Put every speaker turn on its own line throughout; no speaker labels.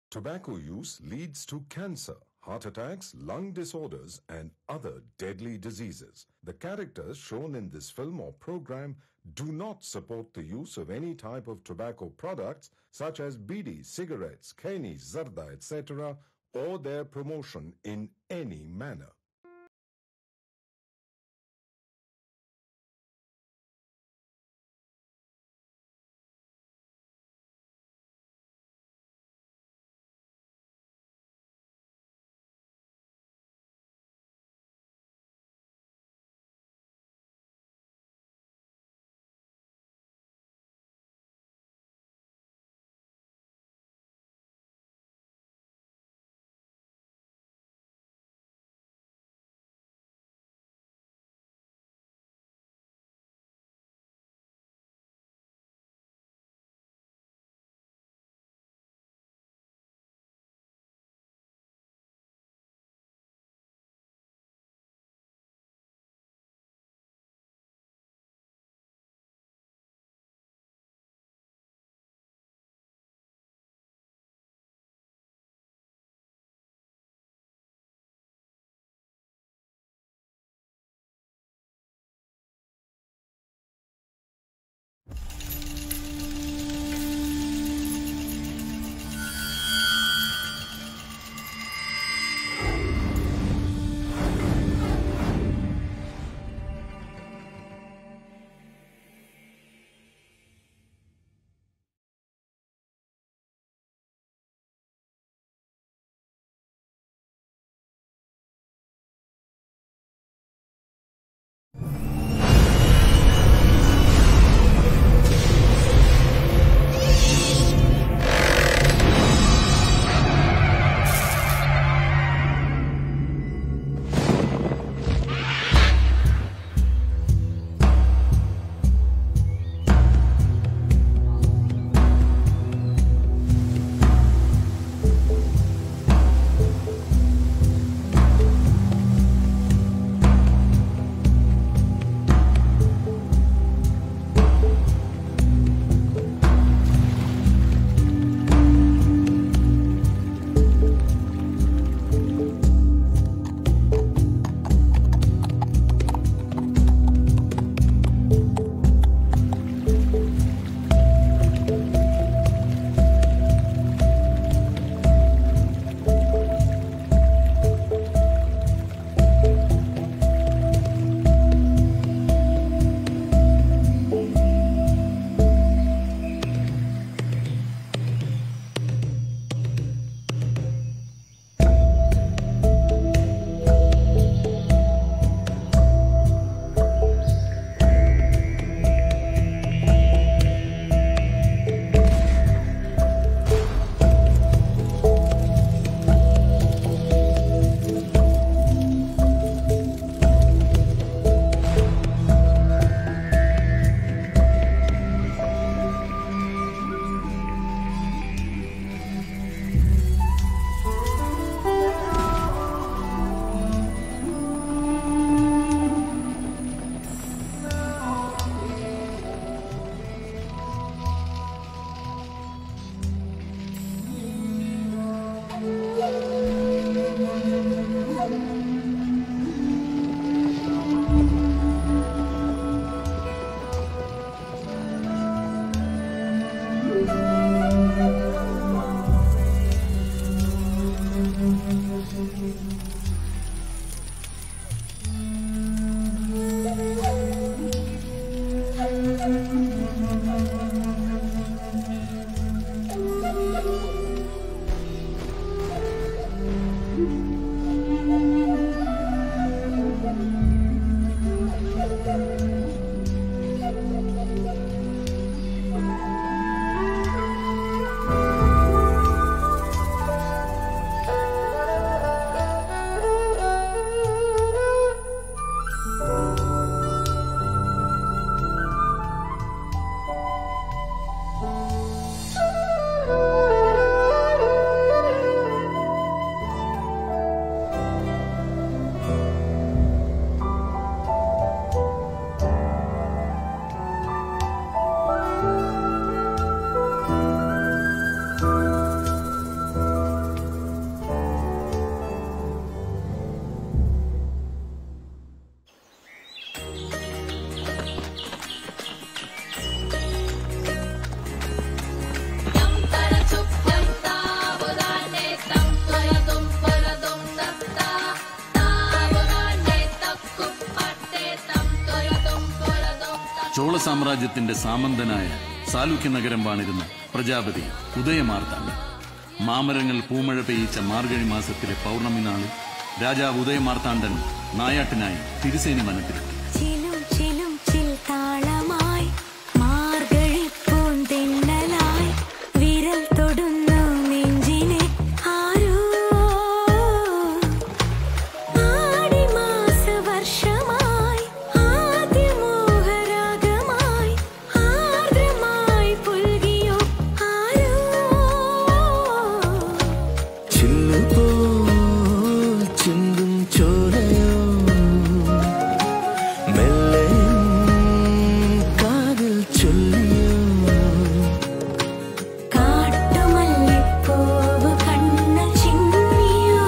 Tobacco use leads to cancer, heart attacks, lung disorders, and other deadly diseases. The characters shown in this film or program do not support the use of any type of tobacco products such as bidi, cigarettes, keni, zarda, etc., or their promotion in any manner.
Chola സാമ്രാജ്യത്തിന്റെ സാമന്തനായ സാലുക്യ നഗരം വാണിരുന്ന പ്രജാപതി ഉദയമാർത്താണ്ഡൻ മാമരങ്ങൾ പൂമഴ പെയ്യിച്ച മാർഗഴി മാസത്തിലെ പൗർണമി നാളിൽ രാജാവ് ഉദയമാർത്താണ്ഡൻ നായാട്ടിനായി തിരുസേനി വനത്തിലെത്തി
ചിലും ചിലും ചിൽ താളമായി മാർഗഴി പൂന്തിന്നലായി വിരൽ തൊടുന്നു നെഞ്ചിനെ ആരോ ആടിമാസ വർഷമായി ആദ്യമോഹരാഗമായി ആർദ്രമായി പുൽകിയോ ആരോ
ചില്ലുപോൽ ചിന്തും ചോരയോ മെല്ലെ കാതിൽ ചൊല്ലിയോ
കാട്ടുമല്ലിപ്പൂവ് കണ്ണ് ചിമ്മിയോ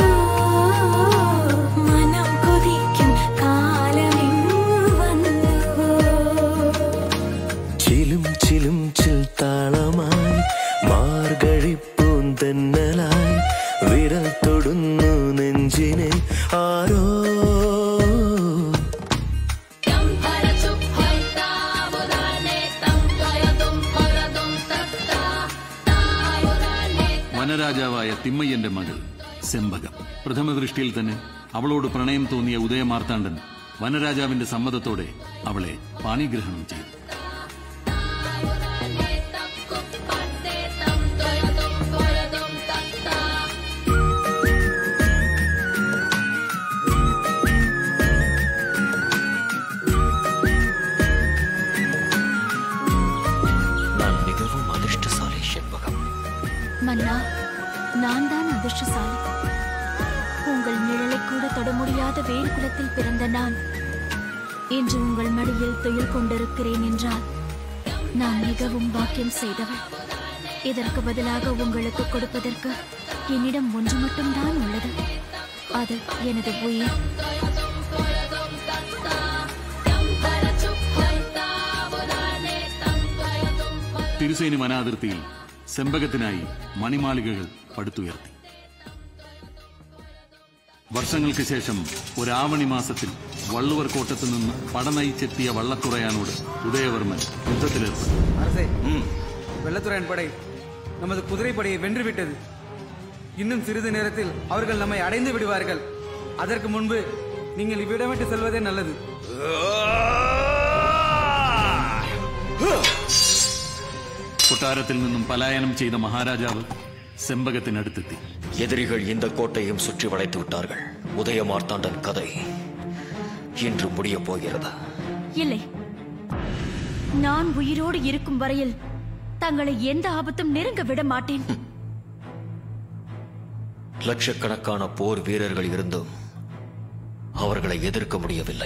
മനം കൊതിക്കും കാലമിങ്ങു വന്നുവോ
ചിലും ചിലും ചിൽ താളമായി മാർഗഴി പൂന്തന്നലായി വിരൽ തൊടുന്നു നെഞ്ചിനെ ആരോ
വനരാജാവായ തിമ്മയ്യന്റെ മകൾ സെമ്പകം പ്രഥമ ദൃഷ്ടിയിൽ തന്നെ അവളോട് പ്രണയം തോന്നിയ ഉദയമാർത്താണ്ഡൻ വനരാജാവിന്റെ സമ്മതത്തോടെ അവളെ പാണിഗ്രഹണം ചെയ്തു
நான் மிகவும் அதிர்ஷ்டசாலி செண்பகம்
மன்னா நான் தான் அதிர்ஷ்டசாலி உங்கள் நிழலை கூட தொட முடியாத வேறு குலத்தில் பிறந்த நான் இன்று உங்கள் மடியில் துயில் கொண்டிருக்கிறேன் என்றால் நான் மிகவும் பாக்கியம் செய்தவள் இதற்கு பதிலாக உங்களுக்கு கொடுப்பதற்கு என்னிடம் ஒன்று மட்டும்தான் உள்ளது அது எனது உயிர்
തിരുസേനി വനാതിർത്തിയിൽ സെമ്പകത്തിനായി മണിമാളികകൾ പടുത്തുയർത്തി വർഷങ്ങൾക്ക് ശേഷം ഒരാവണി മാസത്തിൽ വള്ളുവർ കോട്ടത്തു നിന്ന് പടനയിച്ചെത്തിയ വള്ളത്തുറയാനോട് ഉദയവർമ്മൻ യുദ്ധത്തിലേർപ്പെട്ടു
அரசே வெள்ளத்துறையன் படை நமது குதிரைப்படையை வென்று விட்டது இன்னும் சிறிது நேரத்தில் அவர்கள் நம்மை அடைந்து விடுவார்கள் அதற்கு முன்பு நீங்கள் இவ்விடமிட்டு செல்வதே நல்லது
കൊട്ടാരത്തിൽ നിന്നും പലായനം ചെയ്ത മഹാരാജാവ് സെമ്പകത്തിനടുത്തെത്തി
எதிரிகள் இந்த கோட்டையும் சுற்றி வளைத்து விட்டார்கள் உதயமார்த்தாண்டன் கதை இன்று முடியப் போகிறது
இல்லை நான் உயிரோடு இருக்கும் வரையில் தங்களை எந்த ஆபத்தும் நெருங்க விட மாட்டேன்
லட்சக்கணக்கான போர் வீரர்கள் இருந்தும் அவர்களை எதிர்க்க முடியவில்லை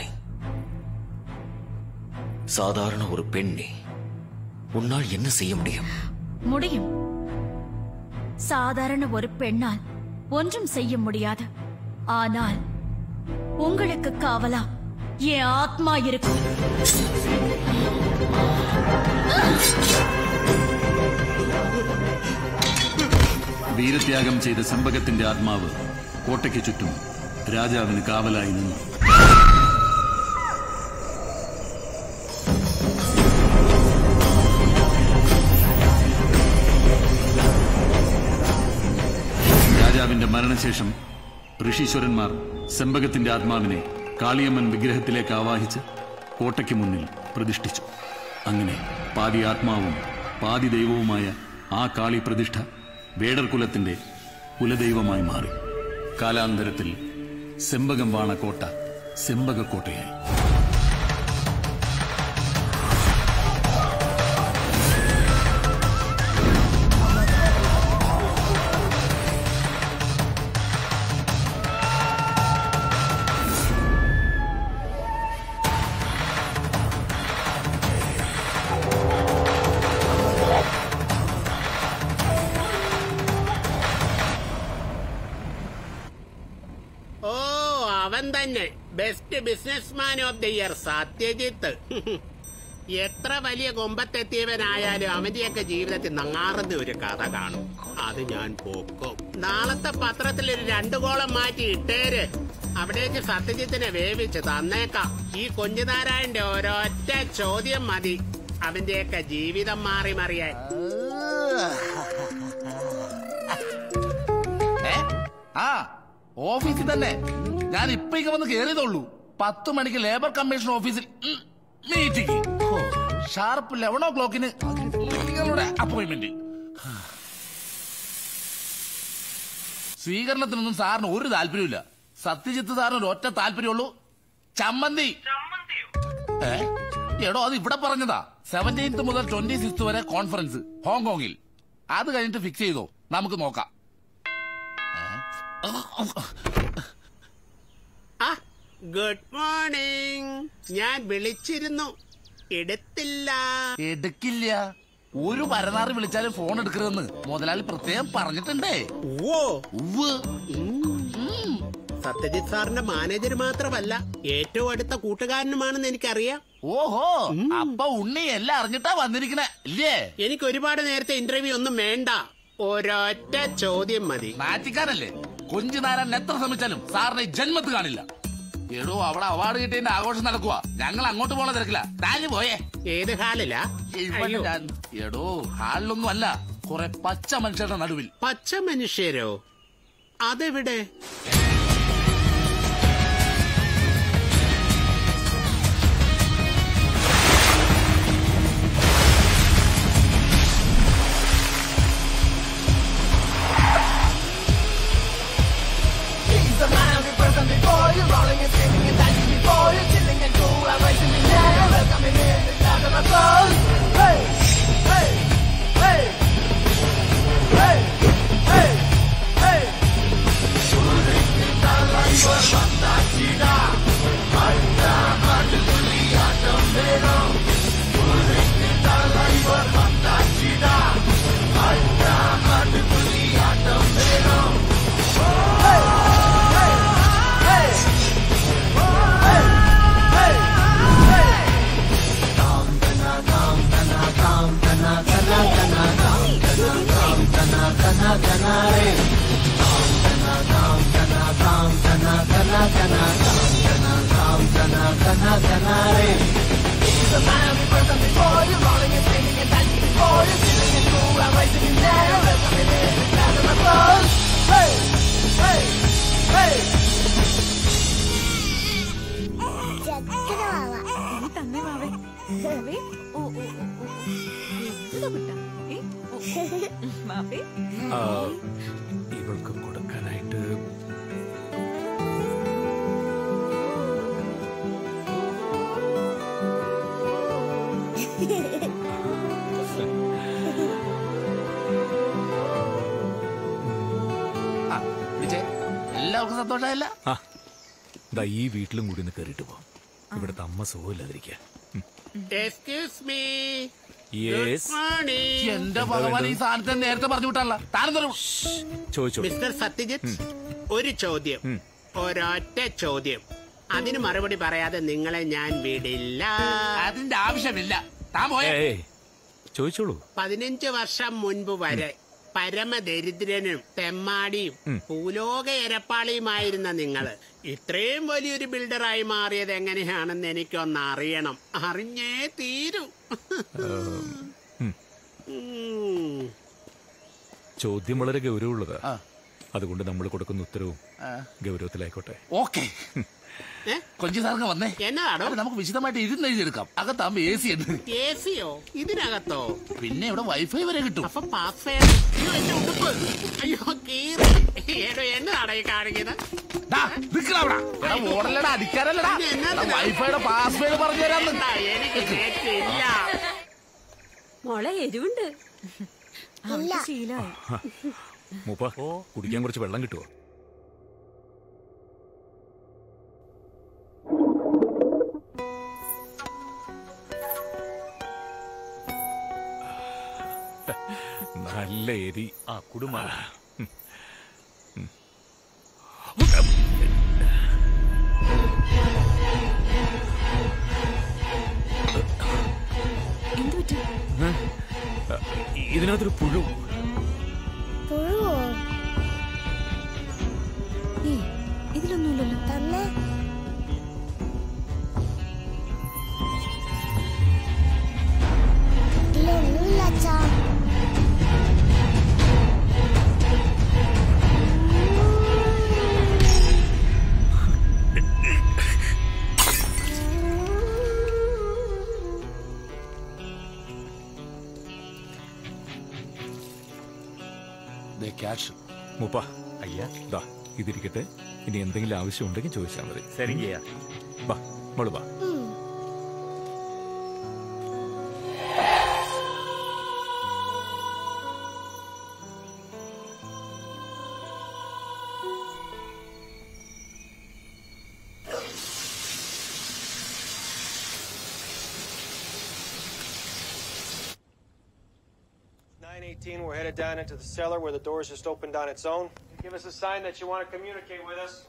சாதாரண ஒரு பெண்ணி உன்னால் என்ன செய்ய முடியும்
முடியும் சாதாரண ஒரு பெண்ணால் ஒன்றும் செய்ய முடியாது ஆனால் உங்களுக்கு காவலா என் ஆத்மா இருக்கும்
വീരത്യാഗം ചെയ്ത സെമ്പകത്തിന്റെ ആത്മാവ് കോട്ടയ്ക്ക് ചുറ്റും രാജാവിന് കാവലായി നിന്നു രാജാവിന്റെ മരണശേഷം ഋഷീശ്വരന്മാർ സെമ്പകത്തിന്റെ ആത്മാവിനെ കാളിയമ്മൻ വിഗ്രഹത്തിലേക്ക് ആവാഹിച്ച് കോട്ടയ്ക്ക് മുന്നിൽ പ്രതിഷ്ഠിച്ചു അങ്ങനെ പാതി ആത്മാവും പാതി ദൈവവുമായ ആ കാളി പ്രതിഷ്ഠ വേടർ കുലത്തിന്റെ കുലദൈവമായി മാറി കാലാന്തരത്തിൽ സെമ്പകം വാണ കോട്ട സെമ്പകക്കോട്ടയായി
ഓ അവൻ തന്നെ best businessman of the year Satyajith എത്ര വലിയ കൊമ്പത്തെത്തിയവനായാലും അവന്റെയൊക്കെ ജീവിതത്തിൽ നങ്ങാറുന്ന ഒരു കഥ കാണും അത് ഞാൻ പോക്കും നാളത്തെ പത്രത്തിൽ ഒരു രണ്ടു കോളം മാറ്റി ഇട്ടേര് അവിടേക്ക് സത്യജിത്തിനെ വേവിച്ച് തന്നേക്കാം ഈ കുഞ്ഞുനാരായണന്റെ ഒരൊറ്റ ചോദ്യം മതി അവന്റെയൊക്കെ ജീവിതം മാറി മറിയാൻ
ഏ? ആ ഓഫീസിൽ തന്നെ ഞാൻ ഇപ്പൊ ഇങ്ങനെ വന്ന് കേറിയതുള്ളൂ പത്ത് മണിക്ക് ലേബർ കമ്മീഷൻ ഓഫീസിൽ ഉം, മീറ്റിംഗ് ഹോ, ഷാർപ്പ് ലെവൻ ഓ ക്ലോക്കിന് നിങ്ങളുടെ അപ്പോയിന്റ്മെന്റ് സ്വീകരണത്തിനൊന്നും സാറിന് ഒരു താല്പര്യമില്ല സത്യജിത്ത് സാറിന് ഒരു ഒറ്റ താല്പര്യമുള്ളൂ ചമ്മന്തി ഏ? എടോ അത് ഇവിടെ പറഞ്ഞതാ സെവന്റീൻത്ത് മുതൽ ട്വന്റി സിക്സ് വരെ കോൺഫറൻസ് ഹോങ്കോങ്ങിൽ അത് കഴിഞ്ഞിട്ട് ഫിക്സ് ചെയ്തോ നമുക്ക് നോക്കാം
ആ ഗുഡ് മോർണിംഗ് ഞാൻ വിളിച്ചിരുന്നു എടുത്തില്ല
എടുക്കില്ല ഒരു പരനാറി വിളിച്ചാലും ഫോൺ എടുക്കരുതെന്ന് മുതലാളി പ്രത്യേകം പറഞ്ഞിട്ടുണ്ടേ
ഓ
ഉവ്വ്
സത്യജിത് സാറിന്റെ മാനേജർ മാത്രമല്ല ഏറ്റവും അടുത്ത കൂട്ടുകാരനുമാണെന്ന് എനിക്കറിയാം
ഓഹോ അപ്പൊ ഉണ്ണി എല്ലാം അറിഞ്ഞിട്ടാ വന്നിരിക്കണേ ഇല്ലേ
എനിക്ക് ഒരുപാട് നേരത്തെ ഇന്റർവ്യൂ ഒന്നും വേണ്ട ഒരൊറ്റ ചോദ്യം മതി
നാറ്റിക്കാരല്ലേ കൊഞ്ചു നാരാൻ എത്ര ശ്രമിച്ചാലും സാറിനെ ഈ ജന്മത്ത് കാണില്ല എടോ അവിടെ അവാർഡ് കിട്ടിയതിന്റെ ആഘോഷം നടക്കുക ഞങ്ങൾ അങ്ങോട്ട് പോണ തിരക്കില്ല താഞ്ഞു പോയേ
ഏത് ഹാളിലാ
ഇവിടെ
അയ്യോ,
ഞാൻ- എടോ ഹാളിലൊന്നും അല്ല കുറെ പച്ച മനുഷ്യരുടെ നടുവിൽ
പച്ച മനുഷ്യരോ അതെവിടെ
തന്നെ മാവേ മാവേ ഓ ഓ ഓ, ഓ എന്താ കുട്ടാ ഏ ഓ, മാവേ
ഇവൾക്ക് കൊടുക്കാനായിട്ട്
ആ വിജയ് എല്ലാവർക്കും സന്തോഷമായില്ല
ആ ദാ ഈ വീട്ടിലും കൂടി ഒന്ന് കയറിയിട്ട് പോവാം ഇവിടുത്തെ അമ്മ സുഖമില്ലാതിരിക്കുക
എക്സ്ക്യൂസ് മീ
യെസ്
മോർണിംഗ്
എന്റെ ഭഗവാൻ ഈ സാധനത്തെ നേരത്തെ പറഞ്ഞു വിട്ടാണല്ല താനെന്തോ
ചോദിച്ചോ
മിസ്റ്റർ സത്യജിത്ത് ഒരു ചോദ്യം ഒരൊറ്റ ചോദ്യം അതിന് മറുപടി പറയാതെ നിങ്ങളെ ഞാൻ വിടില്ല
അതിന്റെ ആവശ്യമില്ല താൻ പോയേ
ഏയ് ചോദിച്ചോളൂ
പതിനഞ്ച് വർഷം മുൻപ് വരെ പരമദരിദ്രനും തെമ്മാടിയും ഭൂലോക എരപ്പാളിയുമായിരുന്ന നിങ്ങള് ഇത്രയും വലിയൊരു ബിൽഡറായി മാറിയത് എങ്ങനെയാണെന്ന് എനിക്കൊന്ന് അറിയണം അറിഞ്ഞേ തീരൂ ഉം.
ചോദ്യം വളരെ ഗൗരവമുള്ളതാ
ആ.
അതുകൊണ്ട് നമ്മൾ കൊടുക്കുന്ന ഉത്തരവും ഗൗരവത്തിലായിക്കോട്ടെ
ഓക്കെ
ഏ?
കൊഞ്ചി സാറിന് വന്നേ
എന്നതാണോ
അപ്പൊ നമുക്ക് വിശദമായിട്ട് ഇരുന്ന് എഴുതിയെടുക്കാം അകത്താകുമ്പോ എ സി ഉണ്ട്
എ സിയോ ഇതിനകത്തോ
പിന്നെ ഇവിടെ വൈഫൈ വരെ കിട്ടും
അപ്പൊ പാസ്വേഡ് അയ്യോ എന്റെ ഉടുപ്പ് അയ്യോ കീറി ഏടോ എന്നതാണോ ഈ കാണിക്കുന്നത്
ദാ, നിക്കടാ അവിടെ. എടാ, ഓടല്ലടാ അടിക്കാനല്ലടാ
ഇത് എന്നാ
എടാ, വൈഫൈയുടെ പാസ്വേഡ് പറഞ്ഞു തരാന്ന്
എന്താ, എനിക്ക് നെറ്റില്ല
മോളെ എരിവുണ്ട് അവൾക്ക് ശീലമായി
മൂപ്പ കുടിക്കാൻ കുറച്ച് വെള്ളം കിട്ടുമോ നല്ല എരി ആ കുടുംബ
എന്തു പറ്റി
ഇതിനകത്തൊരു പുഴു
ഏ ഇതിലൊന്നുമില്ലല്ലോ
ദേ ക്യാഷ്
മൂപ്പ അയ്യാ ദാ ഇതിരിക്കട്ടെ ഇനി എന്തെങ്കിലും ആവശ്യമുണ്ടെങ്കിൽ ചോദിച്ചാൽ മതി
சரிங்கய்யா
ബാ മോള് ബാ
Nine eighteen, we're headed down into the cellar where the doors just opened on its own. Give us a sign that you want to communicate with us.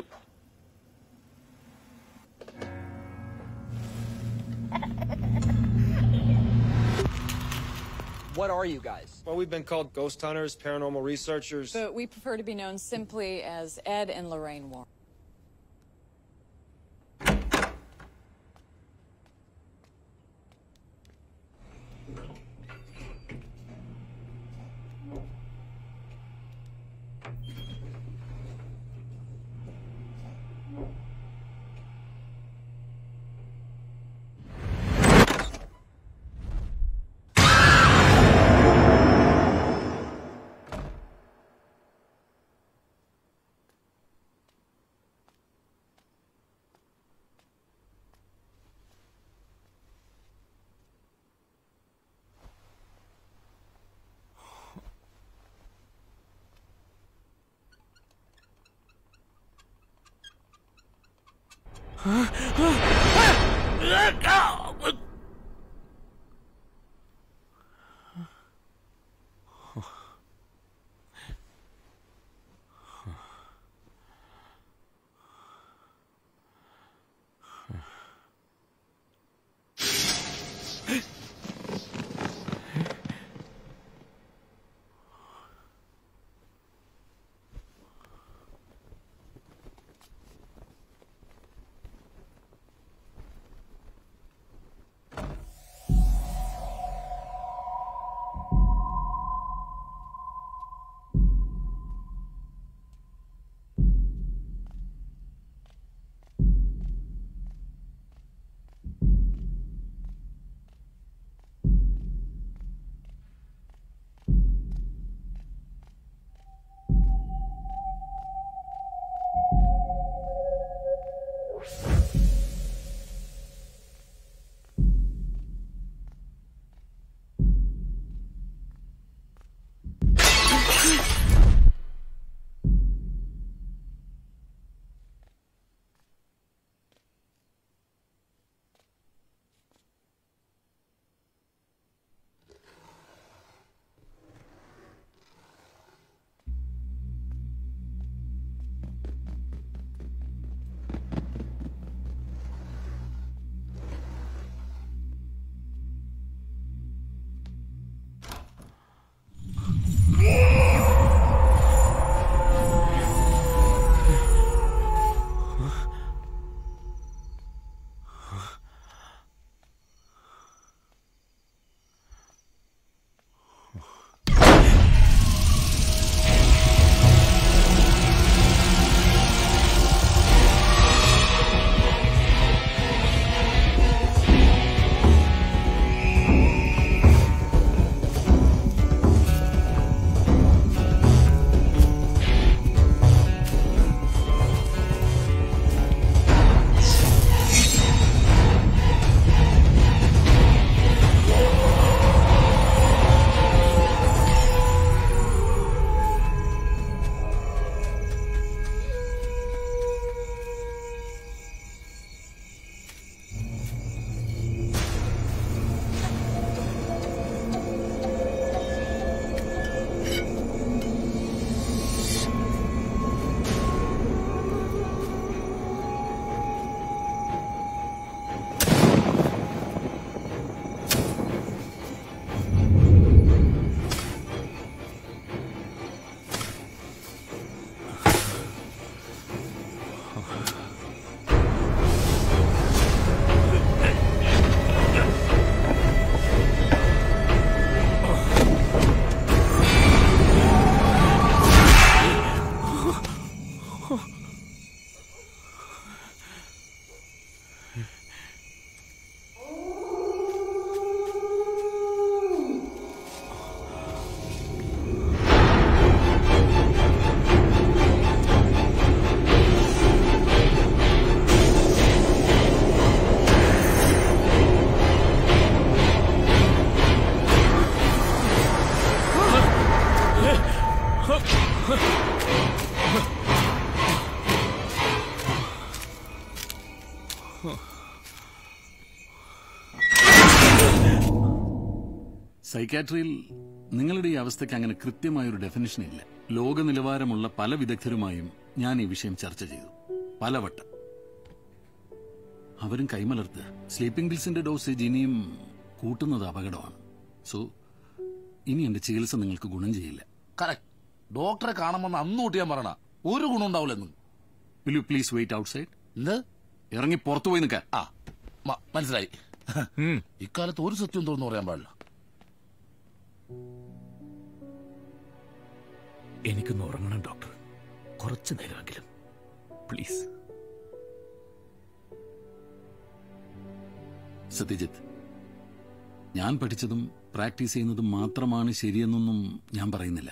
What are you guys?
Well, we've been called ghost hunters, paranormal researchers.
But we prefer to be known simply as Ed and Lorraine Warren.
സൈക്കാട്രിയിൽ നിങ്ങളുടെ ഈ അവസ്ഥയ്ക്ക് അങ്ങനെ കൃത്യമായ ഒരു definition ഇല്ല ലോക നിലവാരമുള്ള പല വിദഗ്ധരുമായും ഞാൻ ഈ വിഷയം ചർച്ച ചെയ്തു പലവട്ടം അവരും കൈമലർത്തുക സ്ലീപ്പിംഗ് പിൽസിന്റെ ഡോസേജ് ഇനിയും കൂട്ടുന്നത് അപകടമാണ് സോ ഇനി എന്റെ ചികിത്സ നിങ്ങൾക്ക് ഗുണം ചെയ്യില്ല
കറക്റ്റ് ഡോക്ടറെ കാണുമെന്ന് അന്ന് തൊട്ട് ഞാൻ പറയണ ഒരു ഗുണം ഉണ്ടാവില്ലെന്ന്
will you please wait outside
എന്ത്
ഇറങ്ങി പുറത്തു പോയി നിൽക്കാൻ
ആ മ- മനസ്സിലായി ഇക്കാലത്ത് ഒരു സത്യം തുറന്നു പറയാൻ പാടില്ല
എനിക്കൊന്ന് ഉറങ്ങണം ഡോക്ടർ കുറച്ചു നേരമെങ്കിലും പ്ലീസ്
സത്യജിത്ത് ഞാൻ പഠിച്ചതും പ്രാക്ടീസ് ചെയ്യുന്നതും മാത്രമാണ് ശരിയെന്നൊന്നും ഞാൻ പറയുന്നില്ല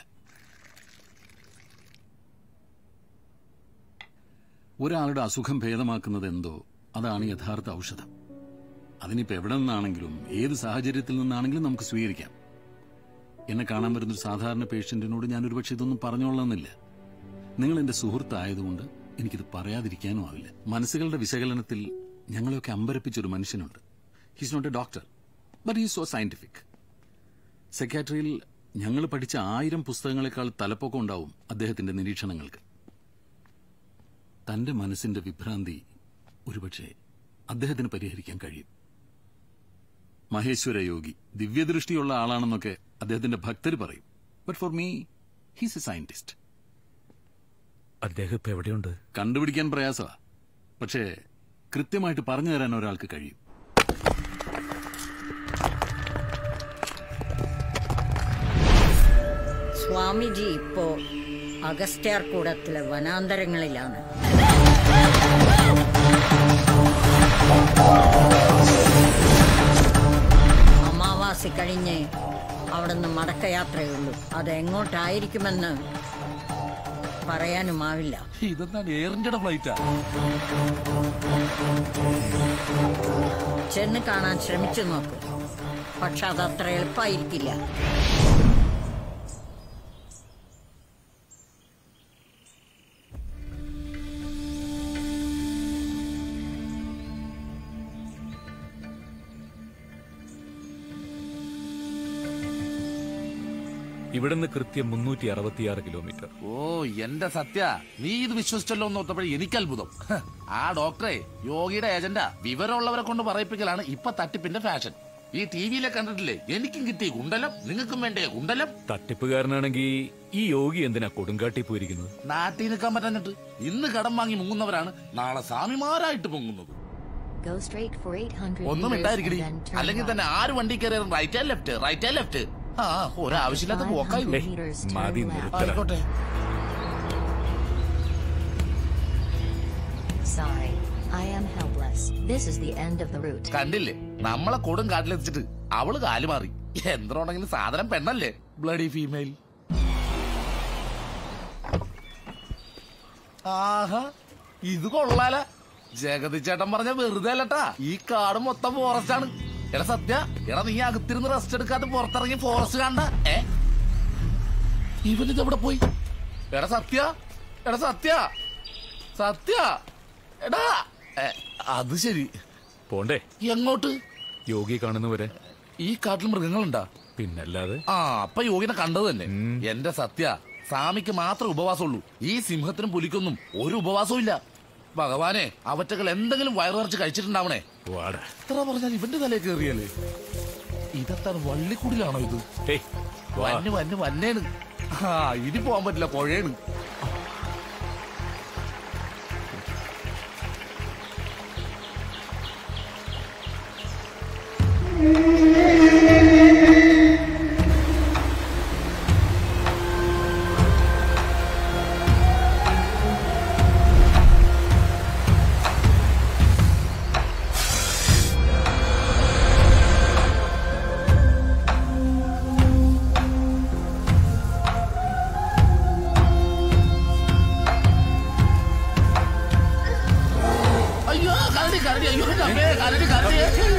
ഒരാളുടെ അസുഖം ഭേദമാക്കുന്നത് എന്തോ അതാണ് യഥാർത്ഥ ഔഷധം അതിനിപ്പോ എവിടെ നിന്നാണെങ്കിലും ഏത് സാഹചര്യത്തിൽ നിന്നാണെങ്കിലും നമുക്ക് സ്വീകരിക്കാം എന്നെ കാണാൻ വരുന്നൊരു സാധാരണ പേഷ്യന്റിനോട് ഞാൻ ഒരുപക്ഷെ ഇതൊന്നും പറഞ്ഞോളണമെന്നില്ല നിങ്ങൾ എന്റെ സുഹൃത്തായതുകൊണ്ട് എനിക്കിത് പറയാതിരിക്കാനും ആവില്ല മനസ്സുകളുടെ വിശകലനത്തിൽ ഞങ്ങളെയൊക്കെ അമ്പരപ്പിച്ചൊരു മനുഷ്യനുണ്ട് he's not a doctor but he's so scientific സെക്രട്ടറിയിൽ ഞങ്ങൾ പഠിച്ച ആയിരം പുസ്തകങ്ങളെക്കാൾ തലപ്പൊക്കം ഉണ്ടാവും അദ്ദേഹത്തിന്റെ നിരീക്ഷണങ്ങൾക്ക് തന്റെ മനസ്സിന്റെ വിഭ്രാന്തി ഒരുപക്ഷെ അദ്ദേഹത്തിന് പരിഹരിക്കാൻ കഴിയും മഹേശ്വര യോഗി ദിവ്യദൃഷ്ടിയുള്ള ആളാണെന്നൊക്കെ അദ്ദേഹത്തിന്റെ ഭക്തർ പറയും but for me he's a scientist
അദ്ദേഹം ഇപ്പൊ എവിടെയുണ്ട്
കണ്ടുപിടിക്കാൻ പ്രയാസമാ പക്ഷേ കൃത്യമായിട്ട് പറഞ്ഞു തരാൻ ഒരാൾക്ക് കഴിയും
സ്വാമിജി ഇപ്പോ അഗസ്ത്യാർകൂടത്തിലെ വനാന്തരങ്ങളിലാണ് അമാവാസി കഴിഞ്ഞ് അവിടുന്ന് മടക്കയാത്രയുള്ളൂ അത് എങ്ങോട്ടായിരിക്കുമെന്ന് പറയാനുമാവില്ല
ഇതെന്താണ് എയർ ഇന്ത്യയുടെ ഫ്ലൈറ്റാ
ചെന്ന് കാണാൻ ശ്രമിച്ചു നോക്ക് പക്ഷെ അതത്ര എളുപ്പമായിരിക്കില്ല
ഇവിടുന്ന് കൃത്യം മുന്നൂറ്റി അറുപത്തിയാറ് കിലോമീറ്റർ
ഓ എന്റെ സത്യ നീ ഇത് വിശ്വസിച്ചല്ലോ എന്ന് ഓർത്തപ്പോഴേ എനിക്ക് അത്ഭുതം ഹ്, ആ ഡോക്ടറെ യോഗിയുടെ ഏജന്റാ വിവരമുള്ളവരെ കൊണ്ട് പറയിപ്പിക്കലാണ് ഇപ്പൊ തട്ടിപ്പിന്റെ ഫാഷൻ ഈ ടി വിയിലെ കണ്ടിട്ടില്ലേ എനിക്കും കിട്ടി ഗുണ്ടലം നിങ്ങൾക്കും വേണ്ടേ ഗുണ്ടലം
തട്ടിപ്പുകാരനാണെങ്കിൽ ഈ യോഗി എന്തിനാ കൊടുങ്കാട്ടി പോയിരിക്കുന്നത്
നാട്ടിൽ നിൽക്കാൻ പറ്റാഞ്ഞിട്ട് ഇന്ന് കടം വാങ്ങി മുങ്ങുന്നവരാണ് നാളെ സ്വാമിമാരായിട്ട് പൊങ്ങുന്നത്
Go straight for 800
ഒന്നും
meters
ഇട്ടായിരിക്കടി
and then turn
അല്ലെങ്കിൽ തന്നെ
right.
ആര് വണ്ടി കയറിയാലും right and left right and left ആ ഒരാവശ്യമില്ലാത്ത പോക്കായി
മതി
ആയിക്കോട്ടെ
Sorry, I am helpless. This is the end of the route.
കണ്ടില്ലേ നമ്മളെ കൊടും കാട്ടിലെത്തിച്ചിട്ട് അവള് കാല് മാറി എന്തിനാണെങ്കിലും സാധനം പെണ്ണല്ലേ ബ്ലഡി ഫീമെയിൽ ആഹാ ഇത് കൊള്ളാല ജഗതി ചേട്ടൻ പറഞ്ഞ വെറുതെ അല്ലട്ടാ ഈ കാട് മൊത്തം ഫോറസ്റ്റ് ആണ് എടാ സത്യ എടാ നീ അകത്തിരുന്ന് റെസ്റ്റ് എടുക്കാതെ പുറത്തിറങ്ങി ഫോറസ്റ്റ് കണ്ട ഏ ഇവനിത് എവിടെ പോയി എടാ സത്യ എടാ സത്യ സത്യ എടാ ഏ, അത് ശരി
പോണ്ടേ
എങ്ങോട്ട്
യോഗി കാണുന്നവരെ
ഈ കാട്ടിൽ മൃഗങ്ങളുണ്ടാ
പിന്നല്ലാതെ
ആ അപ്പൊ യോഗിനെ കണ്ടത് തന്നെ എന്റെ സത്യ സ്വാമിക്ക് മാത്രം ഉപവാസമുള്ളൂ ഈ സിംഹത്തിനും പുലിക്കൊന്നും ഒരു ഉപവാസവും ഇല്ല ഭഗവാനെ അവറ്റകൾ എന്തെങ്കിലും വയറുറച്ച് കഴിച്ചിട്ടുണ്ടാവണേ
വാടാ
എത്ര പറഞ്ഞാൽ ഇവന്റെ തലയിൽ കയറിയല്ലേ ഇതെത്താൻ വള്ളിക്കുടിലാണോ ഇത് വന്ന് വന്ന് വന്നേണ് ആ ഇനി പോവാൻ പറ്റില്ല പുഴയാണ് അയ്യോ കരടി കരടി അയ്യോ അമ്മേ കരടി കരടി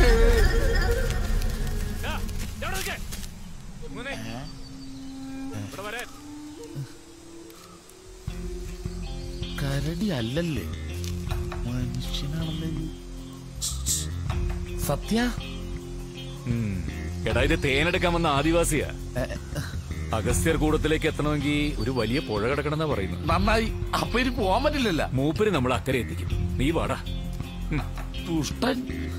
കരടി അല്ലല്ലേ മനുഷ്യനാണല്ലേ ഇത്? സത്യ
ഉം. എടാ ഇത് തേനെടുക്കാൻ വന്ന ആദിവാസിയാ അഗസ്ത്യർ കൂടത്തിലേക്ക് എത്തണമെങ്കിൽ ഒരു വലിയ പുഴ കിടക്കണമെന്നാ പറയുന്നത്
നന്നായി അപ്പൊ ഇനി പോവാൻ പറ്റില്ലല്ല
മൂപ്പര് നമ്മൾ അക്കരെ എത്തിക്കും നീ വാടാ
ദുഷ്ടൻ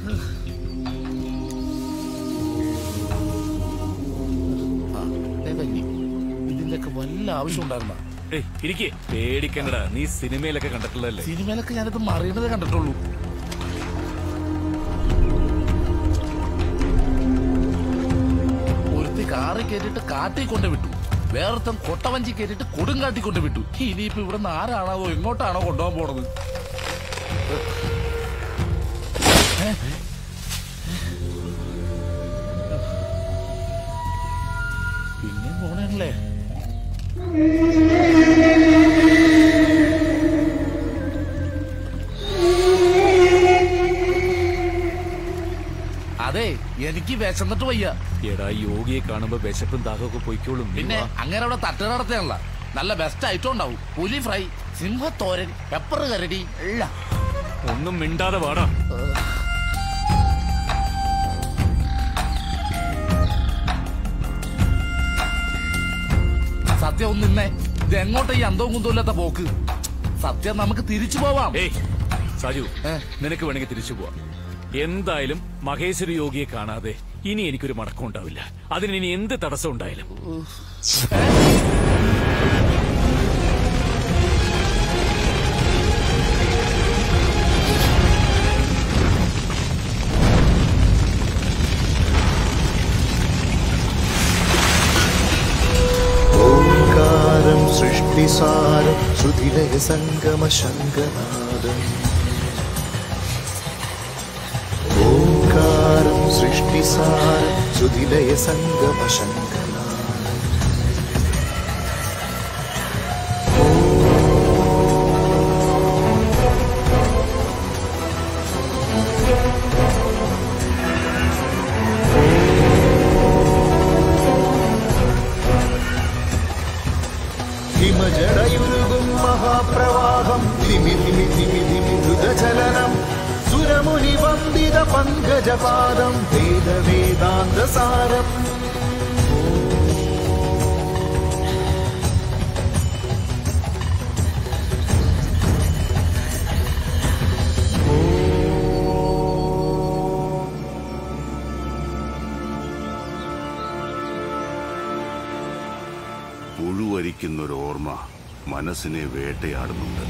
ആ, ദേ തന്നെ. ഇതിന്റെയൊക്കെ വല്ല ആവശ്യം ഉണ്ടായിരുന്ന
ഏയ് ഇരിക്കേ പേടിക്കണ്ടടാ നീ സിനിമയിലൊക്കെ കണ്ടിട്ടുള്ളതല്ലേ
സിനിമയിലൊക്കെ ഞാനിത് മറിയണത് കണ്ടിട്ടുള്ളൂ ഒരുത്തി കാറി കയറ്റിട്ട് കാട്ടിൽ കൊണ്ട് വിട്ടു വേറൊരുത്തൻ കൊട്ടവഞ്ചി കയറ്റിട്ട് കൊടുങ്കാട്ടി കൊണ്ട് വിട്ടു ഇനിയിപ്പോ ഇവിടെ നിന്ന് ആരാണാവോ എങ്ങോട്ടാണോ കൊണ്ടുപോകാൻ പോണത് ഏ? പിന്നെയും പോണല്ലേ അതെ എനിക്ക് വിശന്നിട്ട് വയ്യ
എടാ യോഗിയെ കാണുമ്പോ വിശപ്പും ദാഹമൊക്കെ പൊയ്ക്കോളും നീ
പിന്നെ
വാ.
അങ്ങനെ അവിടെ തട്ട് നടത്തിയാണല്ല നല്ല ബെസ്റ്റ് ഐറ്റം ഉണ്ടാവും പുലി ഫ്രൈ സിംഹത്തോരൻ പെപ്പർ കരടി എല്ലാം
ഒന്നും മിണ്ടാതെ വാടാ
സത്യം ഒന്ന് നിന്നേ ഇത് എങ്ങോട്ടാ ഈ അന്തവും കുന്തമില്ലാത്ത പോക്ക് സത്യം നമുക്ക് തിരിച്ചു പോവാം
ഏയ് സാജു നിനക്ക് വേണമെങ്കിൽ തിരിച്ചു പോവാം എന്തായാലും മഹേശ്വരി യോഗിയെ കാണാതെ ഇനി എനിക്കൊരു മടക്കം ഉണ്ടാവില്ല അതിന് ഇനി എന്ത് തടസ്സം ഉണ്ടായാലും
ഓംകാരം സൃഷ്ടിസാരം ശ്രുതിലയ സംഗമ ശങ്കനാദം ഓംകാരം സൃഷ്ടിസാരം ശ്രുതിലയ സംഗമ ശങ്കനാദം ഹിമജടയുരുകും മഹാപ്രവാഹം ധിമി ധിമി ധിമി ധിമി ധൃതചലനം സുരമുനി വന്ദിത പങ്കജപാദം വേദ വേദാന്ത സാരം
പുഴുവരിക്കുന്നൊരു ഓർമ്മ മനസ്സിനെ വേട്ടയാടുന്നുണ്ട്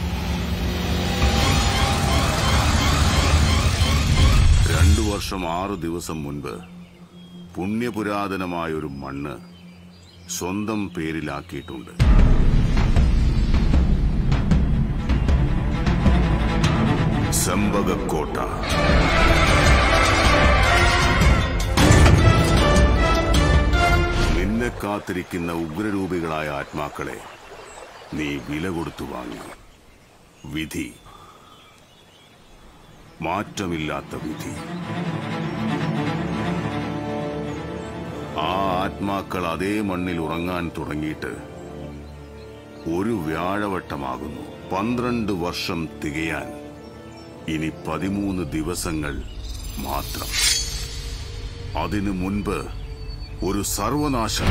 രണ്ടു വർഷം ആറു ദിവസം മുൻപ് പുണ്യപുരാതനമായൊരു മണ്ണ് സ്വന്തം പേരിലാക്കിയിട്ടുണ്ട് സെമ്പകക്കോട്ട നിന്നെ കാത്തിരിക്കുന്ന ഉഗ്രരൂപികളായ ആത്മാക്കളെ നീ വില കൊടുത്തു വാങ്ങി വിധി മാറ്റമില്ലാത്ത വിധി ആ ആത്മാക്കൾ അതേ മണ്ണിൽ ഉറങ്ങാൻ തുടങ്ങിയിട്ട് ഒരു വ്യാഴവട്ടമാകുന്നു പന്ത്രണ്ട് വർഷം തികയാൻ ഇനി പതിമൂന്ന് ദിവസങ്ങൾ മാത്രം അതിനു മുൻപ് ഒരു സർവനാശം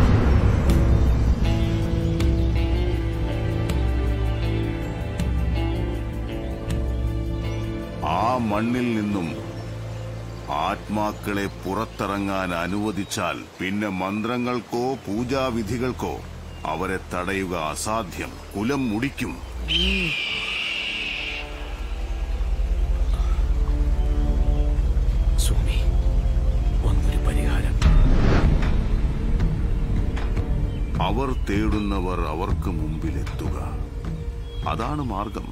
ആ മണ്ണിൽ നിന്നും ആത്മാക്കളെ പുറത്തിറങ്ങാൻ അനുവദിച്ചാൽ പിന്നെ മന്ത്രങ്ങൾക്കോ പൂജാവിധികൾക്കോ അവരെ തടയുക അസാധ്യം കുലം മുടിക്കും
സ്വാമി വന്നൊരു പരിഹാരം
അവർ തേടുന്നവർ അവർക്ക് മുമ്പിലെത്തുക അതാണ് മാർഗം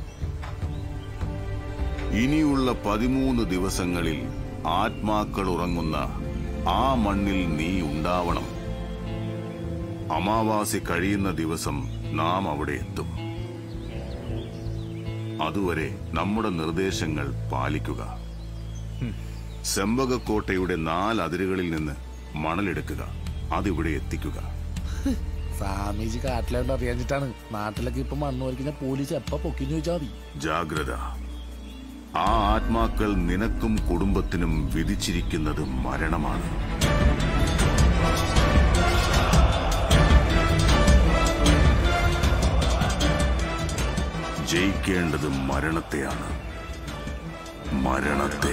ഇനിയുള്ള പതിമൂന്ന് ദിവസങ്ങളിൽ ആത്മാക്കൾ ഉറങ്ങുന്ന ആ മണ്ണിൽ നീ ഉണ്ടാവണം അമാവാസി കഴിയുന്ന ദിവസം നാം അവിടെ എത്തും അതുവരെ നമ്മുടെ നിർദ്ദേശങ്ങൾ പാലിക്കുക സെമ്പകക്കോട്ടയുടെ നാലതിരുകളിൽ നിന്ന് മണലെടുക്കുക അതിവിടെ എത്തിക്കുക
സ്വാമീജി കാട്ടിലോണ്ട് അറിയാഞ്ഞിട്ടാണ് നാട്ടിലൊക്കെ ഇപ്പൊ മണ്ണ് വരയ്ക്കുന്ന പോലീസ് എപ്പ പൊക്കിന്ന് ചോദിച്ചാൽ മതി
ജാഗ്രത ആ ആത്മാക്കൾ നിനക്കും കുടുംബത്തിനും വിധിച്ചിരിക്കുന്നത് മരണമാണ് ജയിക്കേണ്ടത് മരണത്തെയാണ് മരണത്തെ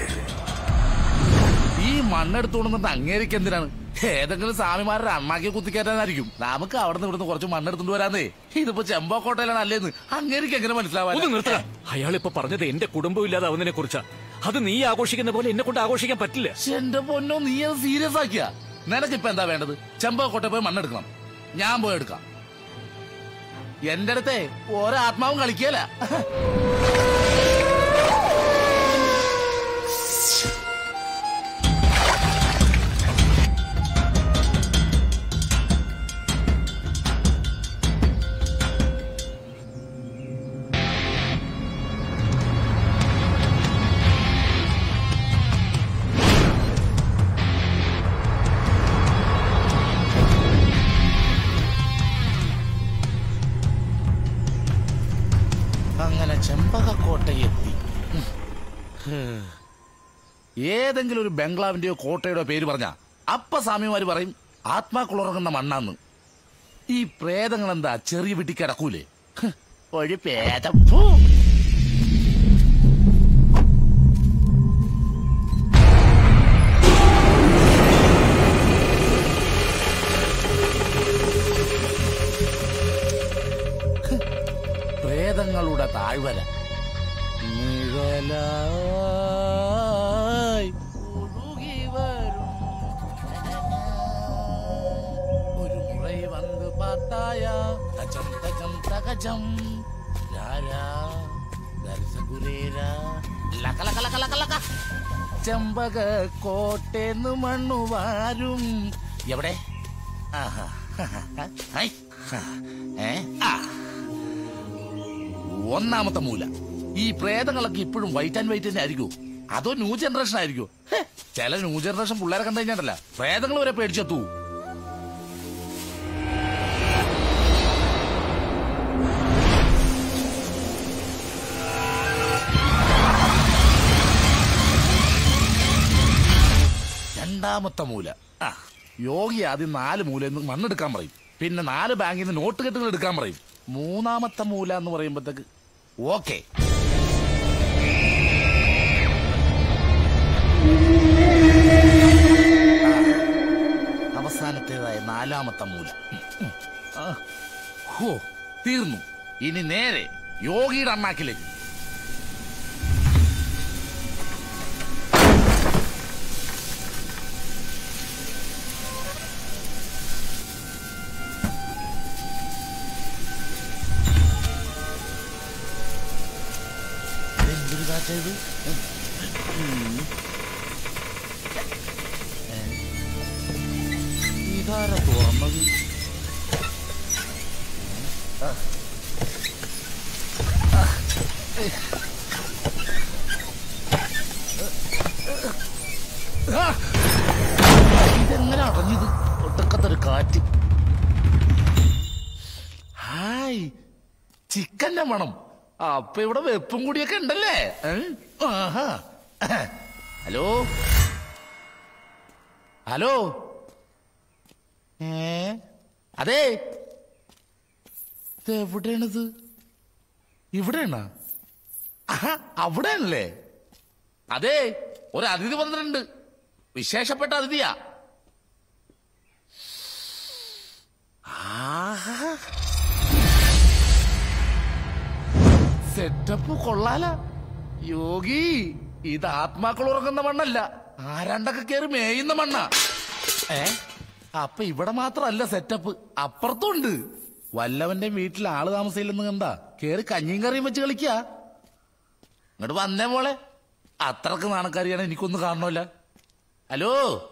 ഈ മണ്ണെടുത്തോണ്ടുന്നത് അങ്ങേരിക്ക് എന്തിനാണ് ഏതെങ്കിലും സ്വാമിമാരുടെ അണ്ണാക്കി കുത്തിക്കയറ്റാനായിരിക്കും നമുക്ക് അവിടെ നിന്ന് ഇവിടുന്ന് കുറച്ച് മണ്ണെടുത്തോണ്ട് വരാന്നേ ഇതിപ്പോ ചെമ്പോക്കോട്ടയിലാണ് അല്ലേന്ന് അങ്ങേരിക്ക് എങ്ങനെ മനസ്സിലാവാൻ
ഒന്ന് നിർത്തണം അയാൾ ഇപ്പൊ പറഞ്ഞത് എന്റെ കുടുംബം ഇല്ലാതാവുന്നതിനെ കുറിച്ചാ അത് നീ ആഘോഷിക്കുന്ന പോലെ എന്നെ കൊണ്ട് ആഘോഷിക്കാൻ പറ്റില്ല
എന്റെ പൊന്നോ നീ അത് സീരിയസ് ആക്കിയ നിനക്കിപ്പോ എന്താ വേണ്ടത് ചെമ്പോക്കോട്ടെ പോയി മണ്ണെടുക്കണം ഞാൻ പോയി എടുക്കാം എന്റെ അടുത്തേ ഓരോ ആത്മാവും കളിക്കല അങ്ങനെ ചെമ്പകക്കോട്ടയെത്തി ഉം. ഏതെങ്കിലും ഒരു ബംഗ്ലാവിന്റെയോ കോട്ടയുടെയോ പേര് പറഞ്ഞ അപ്പ സ്വാമിമാര് പറയും ആത്മാക്കുളുറങ്ങുന്ന മണ്ണാന്ന് ഈ പ്രേതങ്ങൾ എന്താ ചെറിയ വീട്ടിൽ കിടക്കൂലേ ഹ്, ഒരു പേദം ഫു. ഹ്, പ്രേതങ്ങളുടെ താഴ്വര നിഴലായി ഒഴുകി വരും ഒരു മുறை வந்து பார்த்தாயா தஜம் தஜம் தகஜம் രാരാ ദർശകുരേരാ ലക ലക ലക ലക ലക ചെമ്പക കോട്ടേന്ന് മണ്ണു വാരും എവിടെ ആഹാ. ഹൈ. ഏ? ആ. ഒന്നാമത്തെ മൂല ഈ പ്രേതങ്ങളൊക്കെ ഇപ്പോഴും വൈറ്റ് ആൻഡ് വൈറ്റ് തന്നെ ആയിരിക്കും അതോ ന്യൂ ജനറേഷൻ ആയിരിക്കും ഹെ, ചില ന്യൂ ജനറേഷൻ പിള്ളേരെ കണ്ടു കഴിഞ്ഞാണ്ടല്ല പ്രേതങ്ങൾ വരെ പേടിച്ചെത്തു രണ്ടാമത്തെ മൂല ആ യോഗി ആദ്യം നാല് മൂലയിൽ നിന്ന് മണ്ണെടുക്കാൻ പറയും പിന്നെ നാല് ബാങ്കിൽ നിന്ന് നോട്ട് കെട്ടുകൾ എടുക്കാൻ പറയും മൂന്നാമത്തെ മൂല എന്ന് പറയുമ്പോഴത്തേക്ക് ഓക്കെ അവസാനത്തേതായ നാലാമത്തെ മൂല ആ, ഹോ തീർന്നു ഇനി നേരെ യോഗിയുടെ അണ്ണാക്കിലേക്ക് എന്തൊരു കാറ്റത് ഇതാര തുറന്നത് ആ. ആ. ആ. ഇതെങ്ങനെ അടഞ്ഞത് ഒട്ടക്കത്തൊരു കാറ്റ് ഹായ് ചിക്കന്റെ മണം അപ്പൊ ഇവിടെ വെപ്പും കൂടിയൊക്കെ ഉണ്ടല്ലേ ഏ? ആഹാ. ഹലോ ഹലോ ഏ അതെ ഇത് എവിടെയാണിത് ഇവിടെയാണോ ആഹാ, അവിടെയാണല്ലേ അതെ ഒരു അതിഥി വന്നിട്ടുണ്ട് വിശേഷപ്പെട്ട അതിഥിയാ ആഹാ സെറ്റപ്പ് കൊള്ളാല യോഗി ഇത് ആത്മാക്കൾ ഉറങ്ങുന്ന മണ്ണല്ല ആരാണ്ടൊക്കെ കയറി മേയുന്ന മണ്ണ ഏ അപ്പൊ ഇവിടെ മാത്രല്ല സെറ്റപ്പ് അപ്പുറത്തുണ്ട് വല്ലവന്റെ വീട്ടിൽ ആള് താമസമില്ലെന്ന് കണ്ടാ കേറി കഞ്ഞിയും കറിയും വെച്ച് കളിക്ക ഇങ്ങോട്ട് വന്നേ മോളെ അത്രക്ക് നാണക്കാരിയാണ് എനിക്കൊന്നും കാണണമല്ല ഹലോ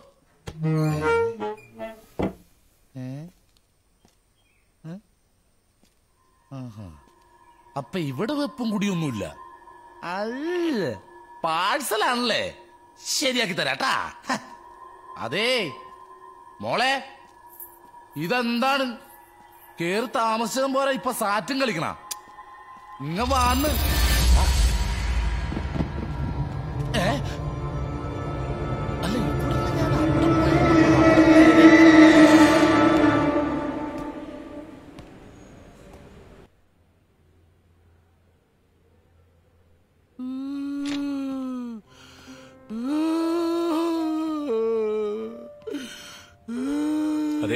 ഏ ഏ? ആഹാ അപ്പൊ ഇവിടെ വെപ്പും കുടിയൊന്നുമില്ല അല്ല പാഴ്സലാണല്ലേ ശരിയാക്കി തരാട്ടാ ഹ. അതേ മോളെ ഇതെന്താണ് കേറി താമസിച്ചതും പോലെ ഇപ്പൊ സാറ്റും കളിക്കണ ഇങ്ങ വാന്ന്
അതെ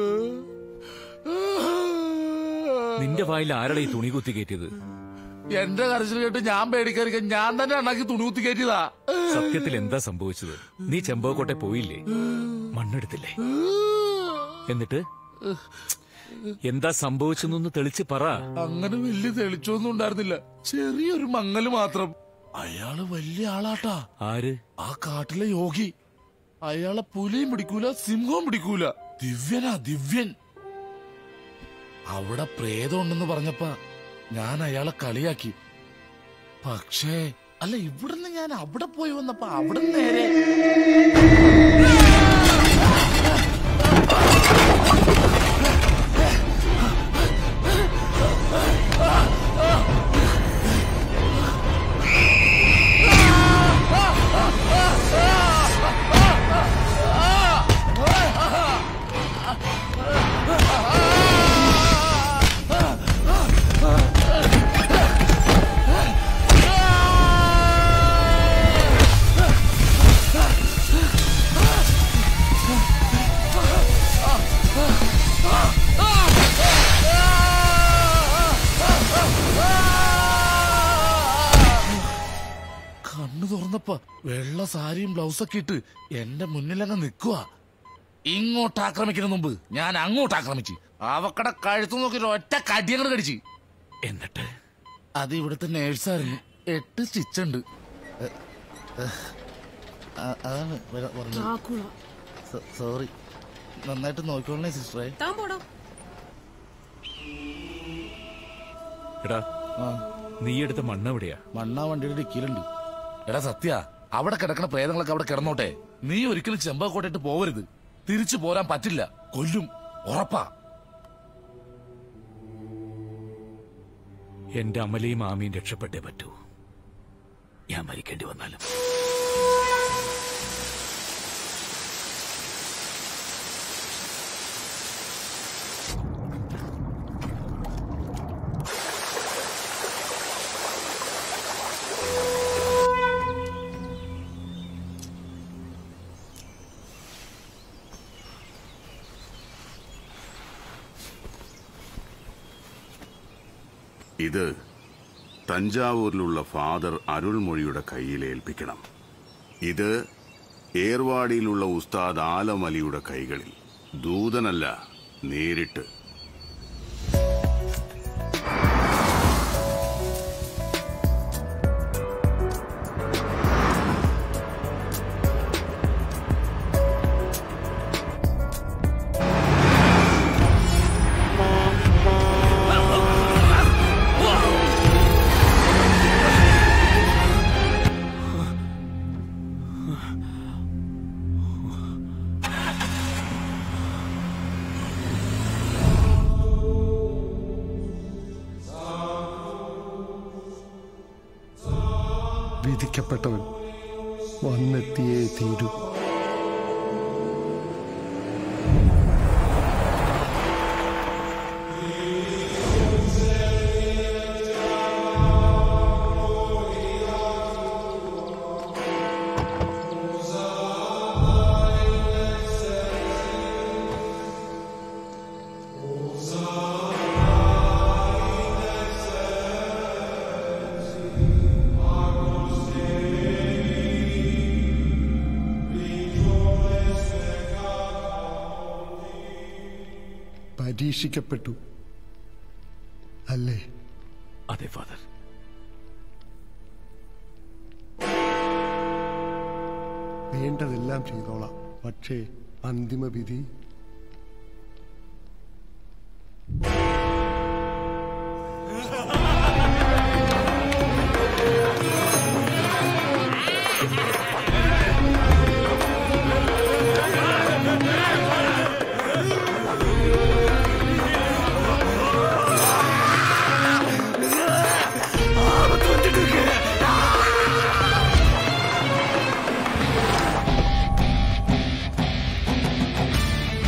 നിന്റെ വായിൽ ആരടാ ഈ തുണി കുത്തി കയറ്റിയത്
എന്റെ കരച്ചിൽ കേട്ട് ഞാൻ പേടിക്കരിക്കാൻ ഞാൻ തന്നെ ഉണ്ടാക്കി തുണി കുത്തി കയറ്റിയതാ
സത്യത്തിൽ എന്താ സംഭവിച്ചത് നീ ചെമ്പകോട്ടെ പോയില്ലേ മണ്ണെടുത്തില്ലേ എന്നിട്ട് എന്താ സംഭവിച്ചെന്നൊന്ന് തെളിച്ച് പറ
അങ്ങനെ വലിയ തെളിച്ചൊന്നും ഉണ്ടായിരുന്നില്ല ചെറിയൊരു മങ്ങല് മാത്രം അയാള് വലിയ ആളാട്ടാ
ആര്
ആ കാട്ടിലെ യോഗി അയാളെ പുലിയും പിടിക്കൂല സിംഹവും പിടിക്കൂല ദിവ്യനാ ദിവ്യൻ അവിടെ പ്രേതം ഉണ്ടെന്ന് പറഞ്ഞപ്പ ഞാൻ അയാളെ കളിയാക്കി പക്ഷേ അല്ല ഇവിടുന്ന് ഞാൻ അവിടെ പോയി വന്നപ്പോ അവിടെ നേരെ കണ്ണു തുറന്നപ്പോ വെള്ള സാരിയും ബ്ലൗസൊക്കെ ഇട്ട് എന്റെ മുന്നിലങ്ങ് നിൽക്കുക ഇങ്ങോട്ട് ആക്രമിക്കുന്ന മുമ്പ് ഞാൻ അങ്ങോട്ട് ആക്രമിച്ച് അവക്കടെ കഴുത്തു നോക്കി ഒരു ഒറ്റ കടിയങ്ങൾ കടിച്ച്
എന്നിട്ട്
അത് ഇവിടുത്തെ നേഴ്സായിരുന്നു എട്ട് സ്റ്റിച്ചുണ്ട് അതാണ് വര- പറഞ്ഞത്. സോ- സോറി നന്നായിട്ട് നോക്കിക്കോളേ സിസ്റ്ററെ
താൻ പോടോ
എടാ നീ എടുത്ത മണ്ണെവിടെയാ
മണ്ണാ വണ്ടിയുടെ ഡിക്കിയിലുണ്ട് എടാ സത്യ അവിടെ കിടക്കണ പ്രേതങ്ങളൊക്കെ അവിടെ കിടന്നോട്ടെ നീ ഒരിക്കലും ചെമ്പകോട്ടയിട്ട് പോവരുത് തിരിച്ചു പോരാൻ പറ്റില്ല കൊല്ലും ഉറപ്പാ
എന്റെ അമലയും ആമിയും രക്ഷപ്പെട്ടേ പറ്റൂ ഞാൻ മരിക്കേണ്ടി വന്നാലും
ഇത് തഞ്ചാവൂരിലുള്ള ഫാദർ അരുൾമൊഴിയുടെ കയ്യിൽ ഏൽപ്പിക്കണം ഇത് ഏർവാടിയിലുള്ള ഉസ്താദ് ആലമലിയുടെ കൈകളിൽ ദൂതനല്ല നേരിട്ട്
വിധിക്കപ്പെട്ടവൻ വന്നെത്തിയേ തീരൂ പരീക്ഷിക്കപ്പെട്ടു അല്ലേ
അതെ ഫാദർ
വേണ്ടതെല്ലാം ചെയ്തോളാം പക്ഷേ അന്തിമ വിധി
ആ